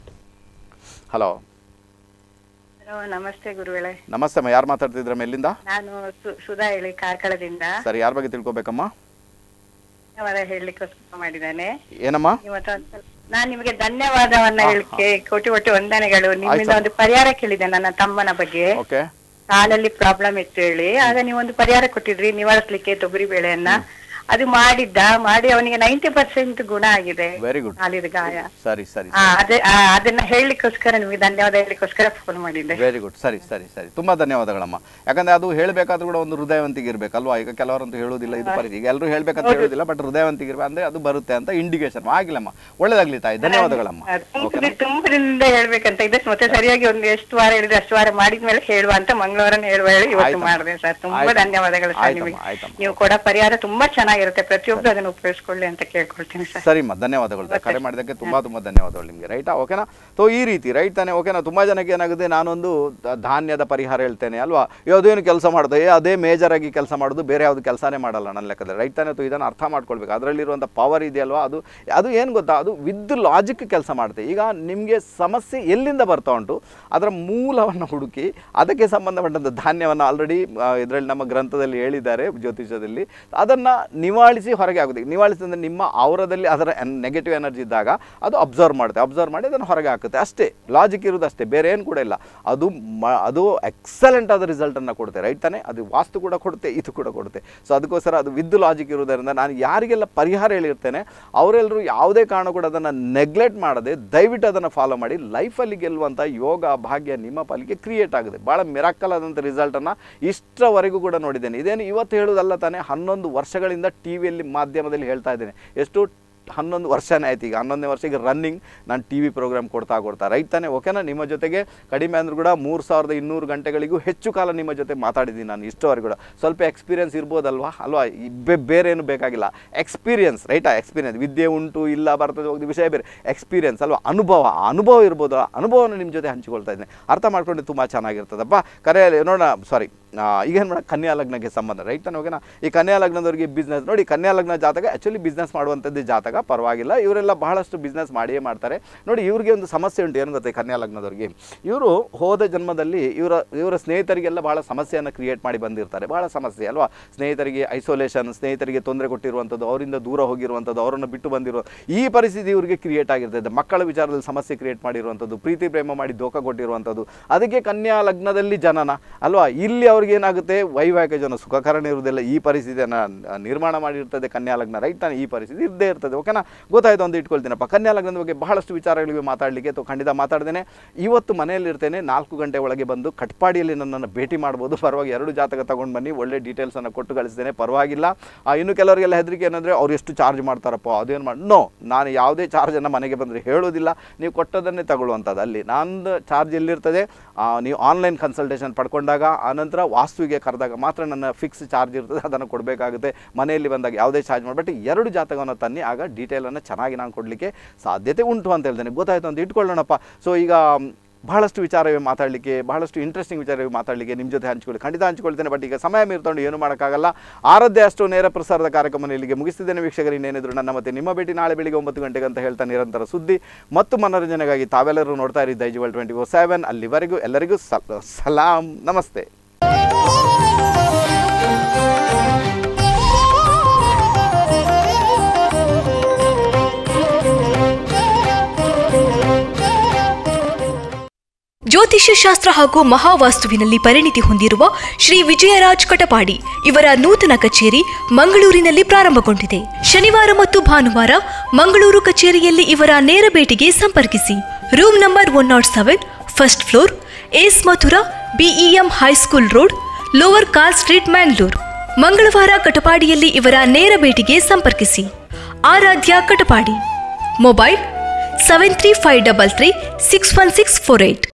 ಹಲೋ ಹಲೋ ನಮಸ್ತೆ ಗುರುಗಳೇ ನಮಸ್ತೆ ಅಮ್ಮ ಯಾರು ಮಾತಾಡ್ತಿದ್ರ ಮೇಲಿಂದ ನಾನು ಸು- ಸುಧಾ ಹೇಳಿ ಕಾರ್ಕಳದಿಂದ ಸರಿ ಯಾರ ಬಗ್ಗೆ ತಿಳ್ಕೊಬೇಕಮ್ಮ ಧನ್ಯವಾದ ಹೇಳಲಿಕ್ಕೋಸ್ಕರ ಮಾಡಿದ್ದಾನೆ ಏನಮ್ಮ ಇವತ್ತು ಒಂದ್ ಸ್ವಲ್ಪ- ನಾನ್ ನಿಮಗೆ ಧನ್ಯವಾದವನ್ನ ಹೇಳಿಕೆ ಕೋಟಿ ಕೋಟಿ ವಂದನೆಗಳು ನಿಮ್ಮಿಂದ ಒಂದು ಪರಿಹಾರ ಕೇಳಿದೆ ನನ್ನ ತಮ್ಮನ ಬಗ್ಗೆ ಓಕೆ ಕಾಲಲ್ಲಿ ಪ್ರಾಬ್ಲಮ್ ಇತ್ತು ಹೇಳಿ ಆಗ ನೀವೊಂದು ಪರಿಹಾರ ಕೊಟ್ಟಿದ್ರಿ ನಿವಾರಿಸ್ಲಿಕ್ಕೆ ತೊಗರಿ ಬೇಳೆಯನ್ನ ಅದು ಮಾಡಿದ್ದ ಮಾಡಿ ಅವನಿಗೆ ನೈಂಟಿ ಪರ್ಸೆಂಟ್ ಗುಣ ಆಗಿದೆ ವೆರಿ ಗುಡ್ ಕಾಲಿದ ಗಾಯ ಸರಿ ಸರಿ ಆ, ಅದೇ ಆ, ಅದನ್ನ ಹೇಳಲಿಕ್ಕೋಸ್ಕರ ನಿಮಗೆ ಧನ್ಯವಾದ ಹೇಳಲಿಕ್ಕೋಸ್ಕರ ಫೋನ್ ಮಾಡಿದ್ದೆ ವೆರಿ ಗುಡ್ ಸರಿ ಸರಿ ಸರಿ ತುಂಬ ಧನ್ಯವಾದಗಳಮ್ಮ ಯಾಕಂದ್ರೆ ಅದು ಹೇಳಬೇಕಾದ್ರೂ ಕೂಡ ಒಂದು ಹೃದಯವಂತಿಗೆ ಇರಬೇಕಲ್ವಾ ಈಗ ಕೆಲವರಂತೂ ಹೇಳೋದಿಲ್ಲ ಇದು ಪರಿಸ್ಥಿತಿ ಈಗ ಎಲ್ಲರೂ ಹೇಳ್ಬೇಕಂತ ಹೇಳೋದಿಲ್ಲ ಬಟ್ ಹೃದಯವಂತಿಗೆ ಇರ್ಬೇಕು ಅಂದ್ರೆ ಅದು ಬರುತ್ತೆ ಅಂತ ಇಂಡಿಕೇಶನ್ ಆಗಿಲ್ಲಮ್ಮ ಒಳ್ಳೇದಾಗ್ಲಿ ತಾಯಿ ಧನ್ಯವಾದಗಳಮ್ಮ ಆ, ತುಂಬ ತುಂಬ ದಿನದಿಂದ ಹೇಳ್ಬೇಕಂತ ಇದೆ ಮತ್ತೆ ಸರಿಯಾಗಿ ಒಂದು ಎಷ್ಟು ವಾರ ಹೇಳಿದ್ರೆ ಅಷ್ಟು ವಾರ ಮಾಡಿದ್ಮೇಲೆ ಹೇಳುವ ಅಂತ ಮಂಗಳವಾರನೇ ಹೇಳುವ ಹೇಳಿ ಇವತ್ತು ಆಯ್ತಮ್ಮ. ಮಾಡಿದೆ ಸರ್ ತುಂಬಾ ಆಯ್ತಮ್ಮ. ಧನ್ಯವಾದಗಳು ಸರ್ ಆಯ್ತಮ್ಮ, ನಿಮಗೆ ಆಯ್ತಮ್ಮ. ನೀವು ಕೊಡೋ ಪರಿಹಾರ ತುಂಬಾ ಚೆನ್ನಾಗಿರುತ್ತೆ ಪ್ರತಿಯೊಬ್ರು ಅದನ್ನ ಉಪಯೋಗಿಸ್ಕೊಳ್ಳಿ ಅಂತ ಕೇಳ್ಕೊಳ್ತೀನಿ ಸರ್ ಸರಿಮ್ಮ ಧನ್ಯವಾದಗಳು ತಾಯಿ. ಕರೆ ಮಾಡಿದ್ದಕ್ಕೆ ತುಂಬಾ ತುಂಬಾ ಧನ್ಯವಾದಗಳು ನಿಮಗೆ ರೈಟಾ ಓಕೆನಾ ಸೊ ಈ ರೀತಿ ರೈಟ್ ತಾನೆ ಓಕೆನಾ ತುಂಬಾ ಜನಕ್ಕೆ ಏನಾಗುತ್ತೆ ನಾನೊಂದು ದ- ಧಾನ್ಯದ ಪರಿಹಾರ ಹೇಳ್ತೇನೆ ಅಲ್ವಾ ಯಾವುದೇನು ಕೆಲಸ ಮಾಡೋದು ಏ ಅದೇ ಮೇಜರ್ ಆಗಿ ಕೆಲಸ ಮಾಡೋದು ಬೇರೆ ಯಾವುದು ಕೆಲಸನೇ ಮಾಡಲ್ಲ ನನ್ನ ಲೆಕ್ಕದಲ್ಲಿ ರೈಟ್ ತಾನೆ ಸೊ ಇದನ್ನು ಅರ್ಥ ಮಾಡ್ಕೊಳ್ಬೇಕು ಅದರಲ್ಲಿರುವಂಥ ಪವರ್ ಇದೆಯಲ್ವಾ ಅದು ಅದು ಏನು ಗೊತ್ತಾ ಅದು ವಿದ್ ಲಾಜಿಕ್ ಕೆಲಸ ಮಾಡುತ್ತೆ ಈಗ ನಿಮಗೆ ಸಮಸ್ಯೆ ಎಲ್ಲಿಂದ ಬರ್ತಾ ಉಂಟು ಅದರ ಮೂಲವನ್ನು ಹುಡುಕಿ ಅದಕ್ಕೆ ಸಂಬಂಧಪಟ್ಟಂಥ ಧಾನ್ಯವನ್ನು ಆಲ್ರೆಡಿ ಇದರಲ್ಲಿ ನಮ್ಮ ಗ್ರಂಥದಲ್ಲಿ ಹೇಳಿದ್ದಾರೆ ಜ್ಯೋತಿಷದಲ್ಲಿ ಅದನ್ನು ನಿವಾಳಿಸಿ ಹೊರಗೆ ಆಗುತ್ತೆ ನಿವಾಳಿಸಿ ಅಂದರೆ ನಿಮ್ಮ ಔರದಲ್ಲಿ ಅದರ ನೆಗೆಟಿವ್ ಎನರ್ಜಿ ಇದ್ದಾಗ ಅದು ಅಬ್ಸರ್ವ್ ಮಾಡುತ್ತೆ ಅಬ್ಸರ್ವ್ ಮಾಡಿ ಅದನ್ನು ಹೊರಗೆ ಹಾಕುತ್ತೆ ಅಷ್ಟೇ ಲಾಜಿಕ್ ಇರೋದು ಅಷ್ಟೇ ಬೇರೆ ಏನು ಕೂಡ ಇಲ್ಲ ಅದು ಮ ಅದು ಎಕ್ಸಲೆಂಟ್ ಆದ ರಿಸಲ್ಟನ್ನು ಕೊಡುತ್ತೆ ರೈಟ್ ತಾನೇ ಅದು ವಾಸ್ತು ಕೂಡ ಕೊಡುತ್ತೆ ಇದು ಕೂಡ ಕೊಡುತ್ತೆ ಸೊ ಅದಕ್ಕೋಸ್ಕರ ಅದು ವಿದ್ ಲಾಜಿಕ್ ಇರೋದರಿಂದ ನಾನು ಯಾರಿಗೆಲ್ಲ ಪರಿಹಾರ ಹೇಳಿರ್ತೇನೆ ಅವರೆಲ್ಲರೂ ಯಾವುದೇ ಕಾರಣ ಕೂಡ ಅದನ್ನು ನೆಗ್ಲೆಕ್ಟ್ ಮಾಡದೆ ದಯವಿಟ್ಟು ಅದನ್ನು ಫಾಲೋ ಮಾಡಿ ಲೈಫಲ್ಲಿ ಗೆಲ್ಲುವಂಥ ಯೋಗ ಭಾಗ್ಯ ನಿಮ್ಮ ಪಾಲಿಗೆ ಕ್ರಿಯೇಟ್ ಆಗುತ್ತೆ ಭಾಳ ಮಿರಾಕಲ್ ಆದಂಥ ರಿಸಲ್ಟನ್ನು ಇಷ್ಟರವರೆಗೂ ಕೂಡ ನೋಡಿದ್ದೇನೆ ಇದೇನು ಇವತ್ತು ಹೇಳೋದಲ್ಲ ತಾನೇ ಹನ್ನೊಂದು ವರ್ಷಗಳಿಂದ ಟಿ ವಿಯಲ್ಲಿ ಮಾಧ್ಯಮದಲ್ಲಿ ಹೇಳ್ತಾ ಇದ್ದೇನೆ ಎಷ್ಟು ಹನ್ನೊಂದು ವರ್ಷನೇ ಆಯ್ತು ಈಗ ಹನ್ನೊಂದನೇ ವರ್ಷ ಈಗ ರನ್ನಿಂಗ್ ನಾನು ಟಿ ವಿ ಪ್ರೋಗ್ರಾಮ್ ಕೊಡ್ತಾ ಕೊಡ್ತಾ ರೈಟ್ ತಾನೇ ಓಕೆನಾ ನಿಮ್ಮ ಜೊತೆಗೆ ಕಡಿಮೆ ಅಂದ್ರೂ ಕೂಡ ಮೂರು ಸಾವಿರದ ಇನ್ನೂರು ಗಂಟೆಗಳಿಗೂ ಹೆಚ್ಚು ಕಾಲ ನಿಮ್ಮ ಜೊತೆ ಮಾತಾಡಿದ್ದೀನಿ ನಾನು ಇಷ್ಟವರೆಗೂ ಕೂಡ ಸ್ವಲ್ಪ ಎಕ್ಸ್ಪೀರಿಯನ್ಸ್ ಇರ್ಬೋದಲ್ವಾ ಅಲ್ವಾ ಈ ಬೆ- ಬೇರೆ ಏನು ಬೇಕಾಗಿಲ್ಲ ಎಕ್ಸ್ಪೀರಿಯನ್ಸ್ ರೈಟಾ ಎಕ್ಸ್ಪೀರಿಯನ್ಸ್ ವಿದ್ಯೆ ಉಂಟು ಇಲ್ಲ ಬರ್ತದೆ ಹೋಗಿದೆ ವಿಷಯ ಬೇರೆ ಎಕ್ಸ್ಪೀರಿಯನ್ಸ್ ಅಲ್ವಾ ಅನುಭವ ಆ ಅನುಭವ ಇರ್ಬೋದು ಆ ಅನುಭವನ ನಿಮ್ಮ ಜೊತೆ ಹಂಚಿಕೊಳ್ತಾ ಇದ್ದೀನಿ ಅರ್ಥ ಮಾಡ್ಕೊಂಡು ತುಂಬ ಚೆನ್ನಾಗಿರ್ತದಪ್ಪ ಕರೆಯಲ್ಲಿ ನೋಡೋಣ ಸಾರಿ ಈಗೇನು ಮಾಡೋಣ ಕನ್ಯಾ ಲಗ್ನಕ್ಕೆ ಸಂಬಂಧ ರೈಟ್ ತಾನೆ ಓಕೆನಾ ಈ ಕನ್ಯಾ ಲಗ್ನದವ್ರಿಗೆ ಬಿಸ್ನೆಸ್ ನೋಡಿ ಕನ್ಯಾ ಲಗ್ನ ಜಾತಕ ಆ್ಯಕ್ಚುಲಿ ಬಿಸ್ನೆಸ್ ಮಾಡುವಂಥದ್ದು ಜಾತಕ ಪರವಾಗಿಲ್ಲ ಇವರೆಲ್ಲ ಬಹಳಷ್ಟು ಬಿಸ್ನೆಸ್ ಮಾಡಿಯೇ ಮಾಡ್ತಾರೆ ನೋಡಿ ಇವ್ರಿಗೆ ಒಂದು ಸಮಸ್ಯೆ ಉಂಟು ಏನು ಗೊತ್ತಾ ಈ ಕನ್ಯಾ ಲಗ್ನದವ್ರಿಗೆ ಇವರು ಹೋದ ಜನ್ಮದಲ್ಲಿ ಇವರ ಇವರ ಸ್ನೇಹಿತರಿಗೆಲ್ಲ ಬಹಳ ಸಮಸ್ಯೆಯನ್ನು ಕ್ರಿಯೇಟ್ ಮಾಡಿ ಬಂದಿರ್ತಾರೆ ಬಹಳ ಸಮಸ್ಯೆ ಅಲ್ವಾ ಸ್ನೇಹಿತರಿಗೆ ಐಸೋಲೇಷನ್ ಸ್ನೇಹಿತರಿಗೆ ತೊಂದರೆ ಕೊಟ್ಟಿರುವಂಥದ್ದು ಅವರಿಂದ ದೂರ ಹೋಗಿರುವಂಥದ್ದು ಅವರನ್ನು ಬಿಟ್ಟು ಬಂದಿರೋ ಈ ಪರಿಸ್ಥಿತಿ ಇವರಿಗೆ ಕ್ರಿಯೇಟ್ ಆಗಿರ್ತದೆ ಮಕ್ಕಳ ವಿಚಾರದಲ್ಲಿ ಸಮಸ್ಯೆ ಕ್ರಿಯೇಟ್ ಮಾಡಿರುವಂಥದ್ದು ಪ್ರೀತಿ ಪ್ರೇಮ ಮಾಡಿ ದೋಖ ಕೊಟ್ಟಿರುವಂಥದ್ದು ಅದಕ್ಕೆ ಕನ್ಯಾ ಲಗ್ನದಲ್ಲಿ ಜನನ ಅಲ್ವಾ ಇಲ್ಲಿ ಅವ್ರಿಗೆ ಏನಾಗುತ್ತೆ ವೈವಾಹಿಕ ಜನ ಸುಖಕರಣ ಇರುವುದಿಲ್ಲ ಈ ಪರಿಸ್ಥಿತಿಯನ್ನು ನಿರ್ಮಾಣ ಮಾಡಿರ್ತದೆ ಕನ್ಯಾ ಲಗ್ನ ರೈಟ್ ತಾನೆ ಈ ಪರಿಸ್ಥಿತಿ ಇದ್ದೇ ಇರ್ತದೆ ಓಕೆನಾ ಗೊತ್ತಾಯ್ತು ಅಂತ ಇಟ್ಕೊಳ್ತೀನಪ್ಪ ಕನ್ಯಾ ಲಗ್ನದ ಬಗ್ಗೆ ಬಹಳಷ್ಟು ವಿಚಾರಗಳಿವೆ ಮಾತಾಡಲಿಕ್ಕೆ ಅಥವಾ ಖಂಡಿತ ಮಾತಾಡ್ದೇನೆ ಇವತ್ತು ಮನೆಯಲ್ಲಿರ್ತೇನೆ ನಾಲ್ಕು ಗಂಟೆ ಒಳಗೆ ಬಂದು ಕಟ್ಪಾಡಿಯಲ್ಲಿ ನನ್ನನ್ನು ಭೇಟಿ ಮಾಡ್ಬೋದು ಪರವಾಗಿ ಎರಡು ಜಾತಕ ತಗೊಂಡು ಬನ್ನಿ ಒಳ್ಳೆ ಡೀಟೇಲ್ಸನ್ನು ಕೊಟ್ಟು ಕಳಿಸ್ತೇನೆ ಪರವಾಗಿಲ್ಲ ಆ, ಇನ್ನು ಕೆಲವರಿಗೆಲ್ಲ ಹೆದರಿಕೆ ಏನಂದರೆ ಅವ್ರು ಎಷ್ಟು ಚಾರ್ಜ್ ಮಾಡ್ತಾರಪ್ಪ ಅದೇನು ಮಾಡಿ ನೋ ನಾನು ಯಾವುದೇ ಚಾರ್ಜನ್ನು ಮನೆಗೆ ಬಂದರೆ ಹೇಳೋದಿಲ್ಲ ನೀವು ಕೊಟ್ಟದನ್ನೇ ತಗೊಳ್ಳುವಂಥದ್ದು ಅಲ್ಲಿ ನಂದು ಚಾರ್ಜ್ ಎಲ್ಲಿರ್ತದೆ ಆ, ನೀವು ಆನ್ಲೈನ್ ಕನ್ಸಲ್ಟೇಷನ್ ಪಡ್ಕೊಂಡಾಗ ಆನಂತರ ವಾಸ್ತುವಿಗೆ ಕರೆದಾಗ ಮಾತ್ರ ನನ್ನ ಫಿಕ್ಸ್ ಚಾರ್ಜ್ ಇರ್ತದೆ ಅದನ್ನು ಕೊಡಬೇಕಾಗುತ್ತೆ ಮನೆಯಲ್ಲಿ ಬಂದಾಗ ಯಾವುದೇ ಚಾರ್ಜ್ ಮಾಡಬೇಡಿ ಎರಡು ಜಾತಕವನ್ನು ತನ್ನಿ ಆಗ ಡೀಟೇಲನ್ನು ಚೆನ್ನಾಗಿ ನಾನು ಕೊಡಲಿಕ್ಕೆ ಸಾಧ್ಯತೆ ಉಂಟು ಅಂತ ಹೇಳ್ತೇನೆ ಗೊತ್ತಾಯ್ತು ಅಂತ ಇಟ್ಕೊಳ್ಳೋಣಪ್ಪ ಸೊ ಈಗ ಮ್, ಬಹಳಷ್ಟು ವಿಚಾರವೇ ಮಾತಾಡಲಿಕ್ಕೆ ಬಹಳಷ್ಟು ಇಂಟ್ರೆಸ್ಟಿಂಗ್ ವಿಚಾರವೇ ಮಾತಾಡಲಿಕ್ಕೆ ನಿಮ್ಮ ಜೊತೆ ಹಂಚಿಕೊಳ್ಳಿ ಖಂಡಿತ ಹಂಚಿಕೊಳ್ತೇನೆ ಬಟ್ ಈಗ ಸಮಯ ಮೀರ್ಕೊಂಡು ಏನು ಮಾಡೋಕ್ಕಾಗಲ್ಲ ಆರದ್ದೇ ಅಷ್ಟು ನೇರ ಪ್ರಸಾರದ ಕಾರ್ಯಕ್ರಮ ಇಲ್ಲಿಗೆ ಮುಗಿಸ್ತಿದ್ದೇನೆ ವೀಕ್ಷಕರು ಇನ್ನೇನಿದ್ರು ನನ್ನ ಮತ್ತೆ ನಿಮ್ಮ ಭೇಟಿ ನಾಳೆ ಬೆಳಿಗ್ಗೆ ಒಂಬತ್ತು ಗಂಟೆಗೆ ಅಂತ ಹೇಳ್ತಾ ನಿರಂತರ ಸುದ್ದಿ ಮತ್ತು ಮನೋರಂಜನೆಗಾಗಿ ತಾವೆಲ್ಲರೂ ನೋಡ್ತಾ ಇರಿ ದೈಜುವಲ್ ಟ್ವೆಂಟಿ ಫೋರ್ ಸೆವೆನ್ ಅಲ್ಲಿವರೆಗೂ ಎಲ್ಲರಿಗೂ ಸ- ಸಲಾಂ ನಮಸ್ತೆ ಜ್ಯೋತಿಷ್ಯ ಶಾಸ್ತ್ರ ಹಾಗೂ ಮಹಾವಾಸ್ತುವಿನಲ್ಲಿ ಪರಿಣಿತಿ ಹೊಂದಿರುವ ಶ್ರೀ ವಿಜಯರಾಜ್ ಕಟಪಾಡಿ ಇವರ ನೂತನ ಕಚೇರಿ ಮಂಗಳೂರಿನಲ್ಲಿ ಪ್ರಾರಂಭಗೊಂಡಿದೆ ಶನಿವಾರ ಮತ್ತು ಭಾನುವಾರ ಮಂಗಳೂರು ಕಚೇರಿಯಲ್ಲಿ ಇವರ ನೇರ ಭೇಟಿಗೆ ಸಂಪರ್ಕಿಸಿ room number one nought seven first floor S Mathura BEM high school road lower car street Mangalore ಮಂಗಳವಾರ ಕಟಪಾಡಿಯಲ್ಲಿ ಇವರ ನೇರ ಭೇಟಿಗೆ ಸಂಪರ್ಕಿಸಿ Aradhya Katapadi mobile seven three five double three six one six four eight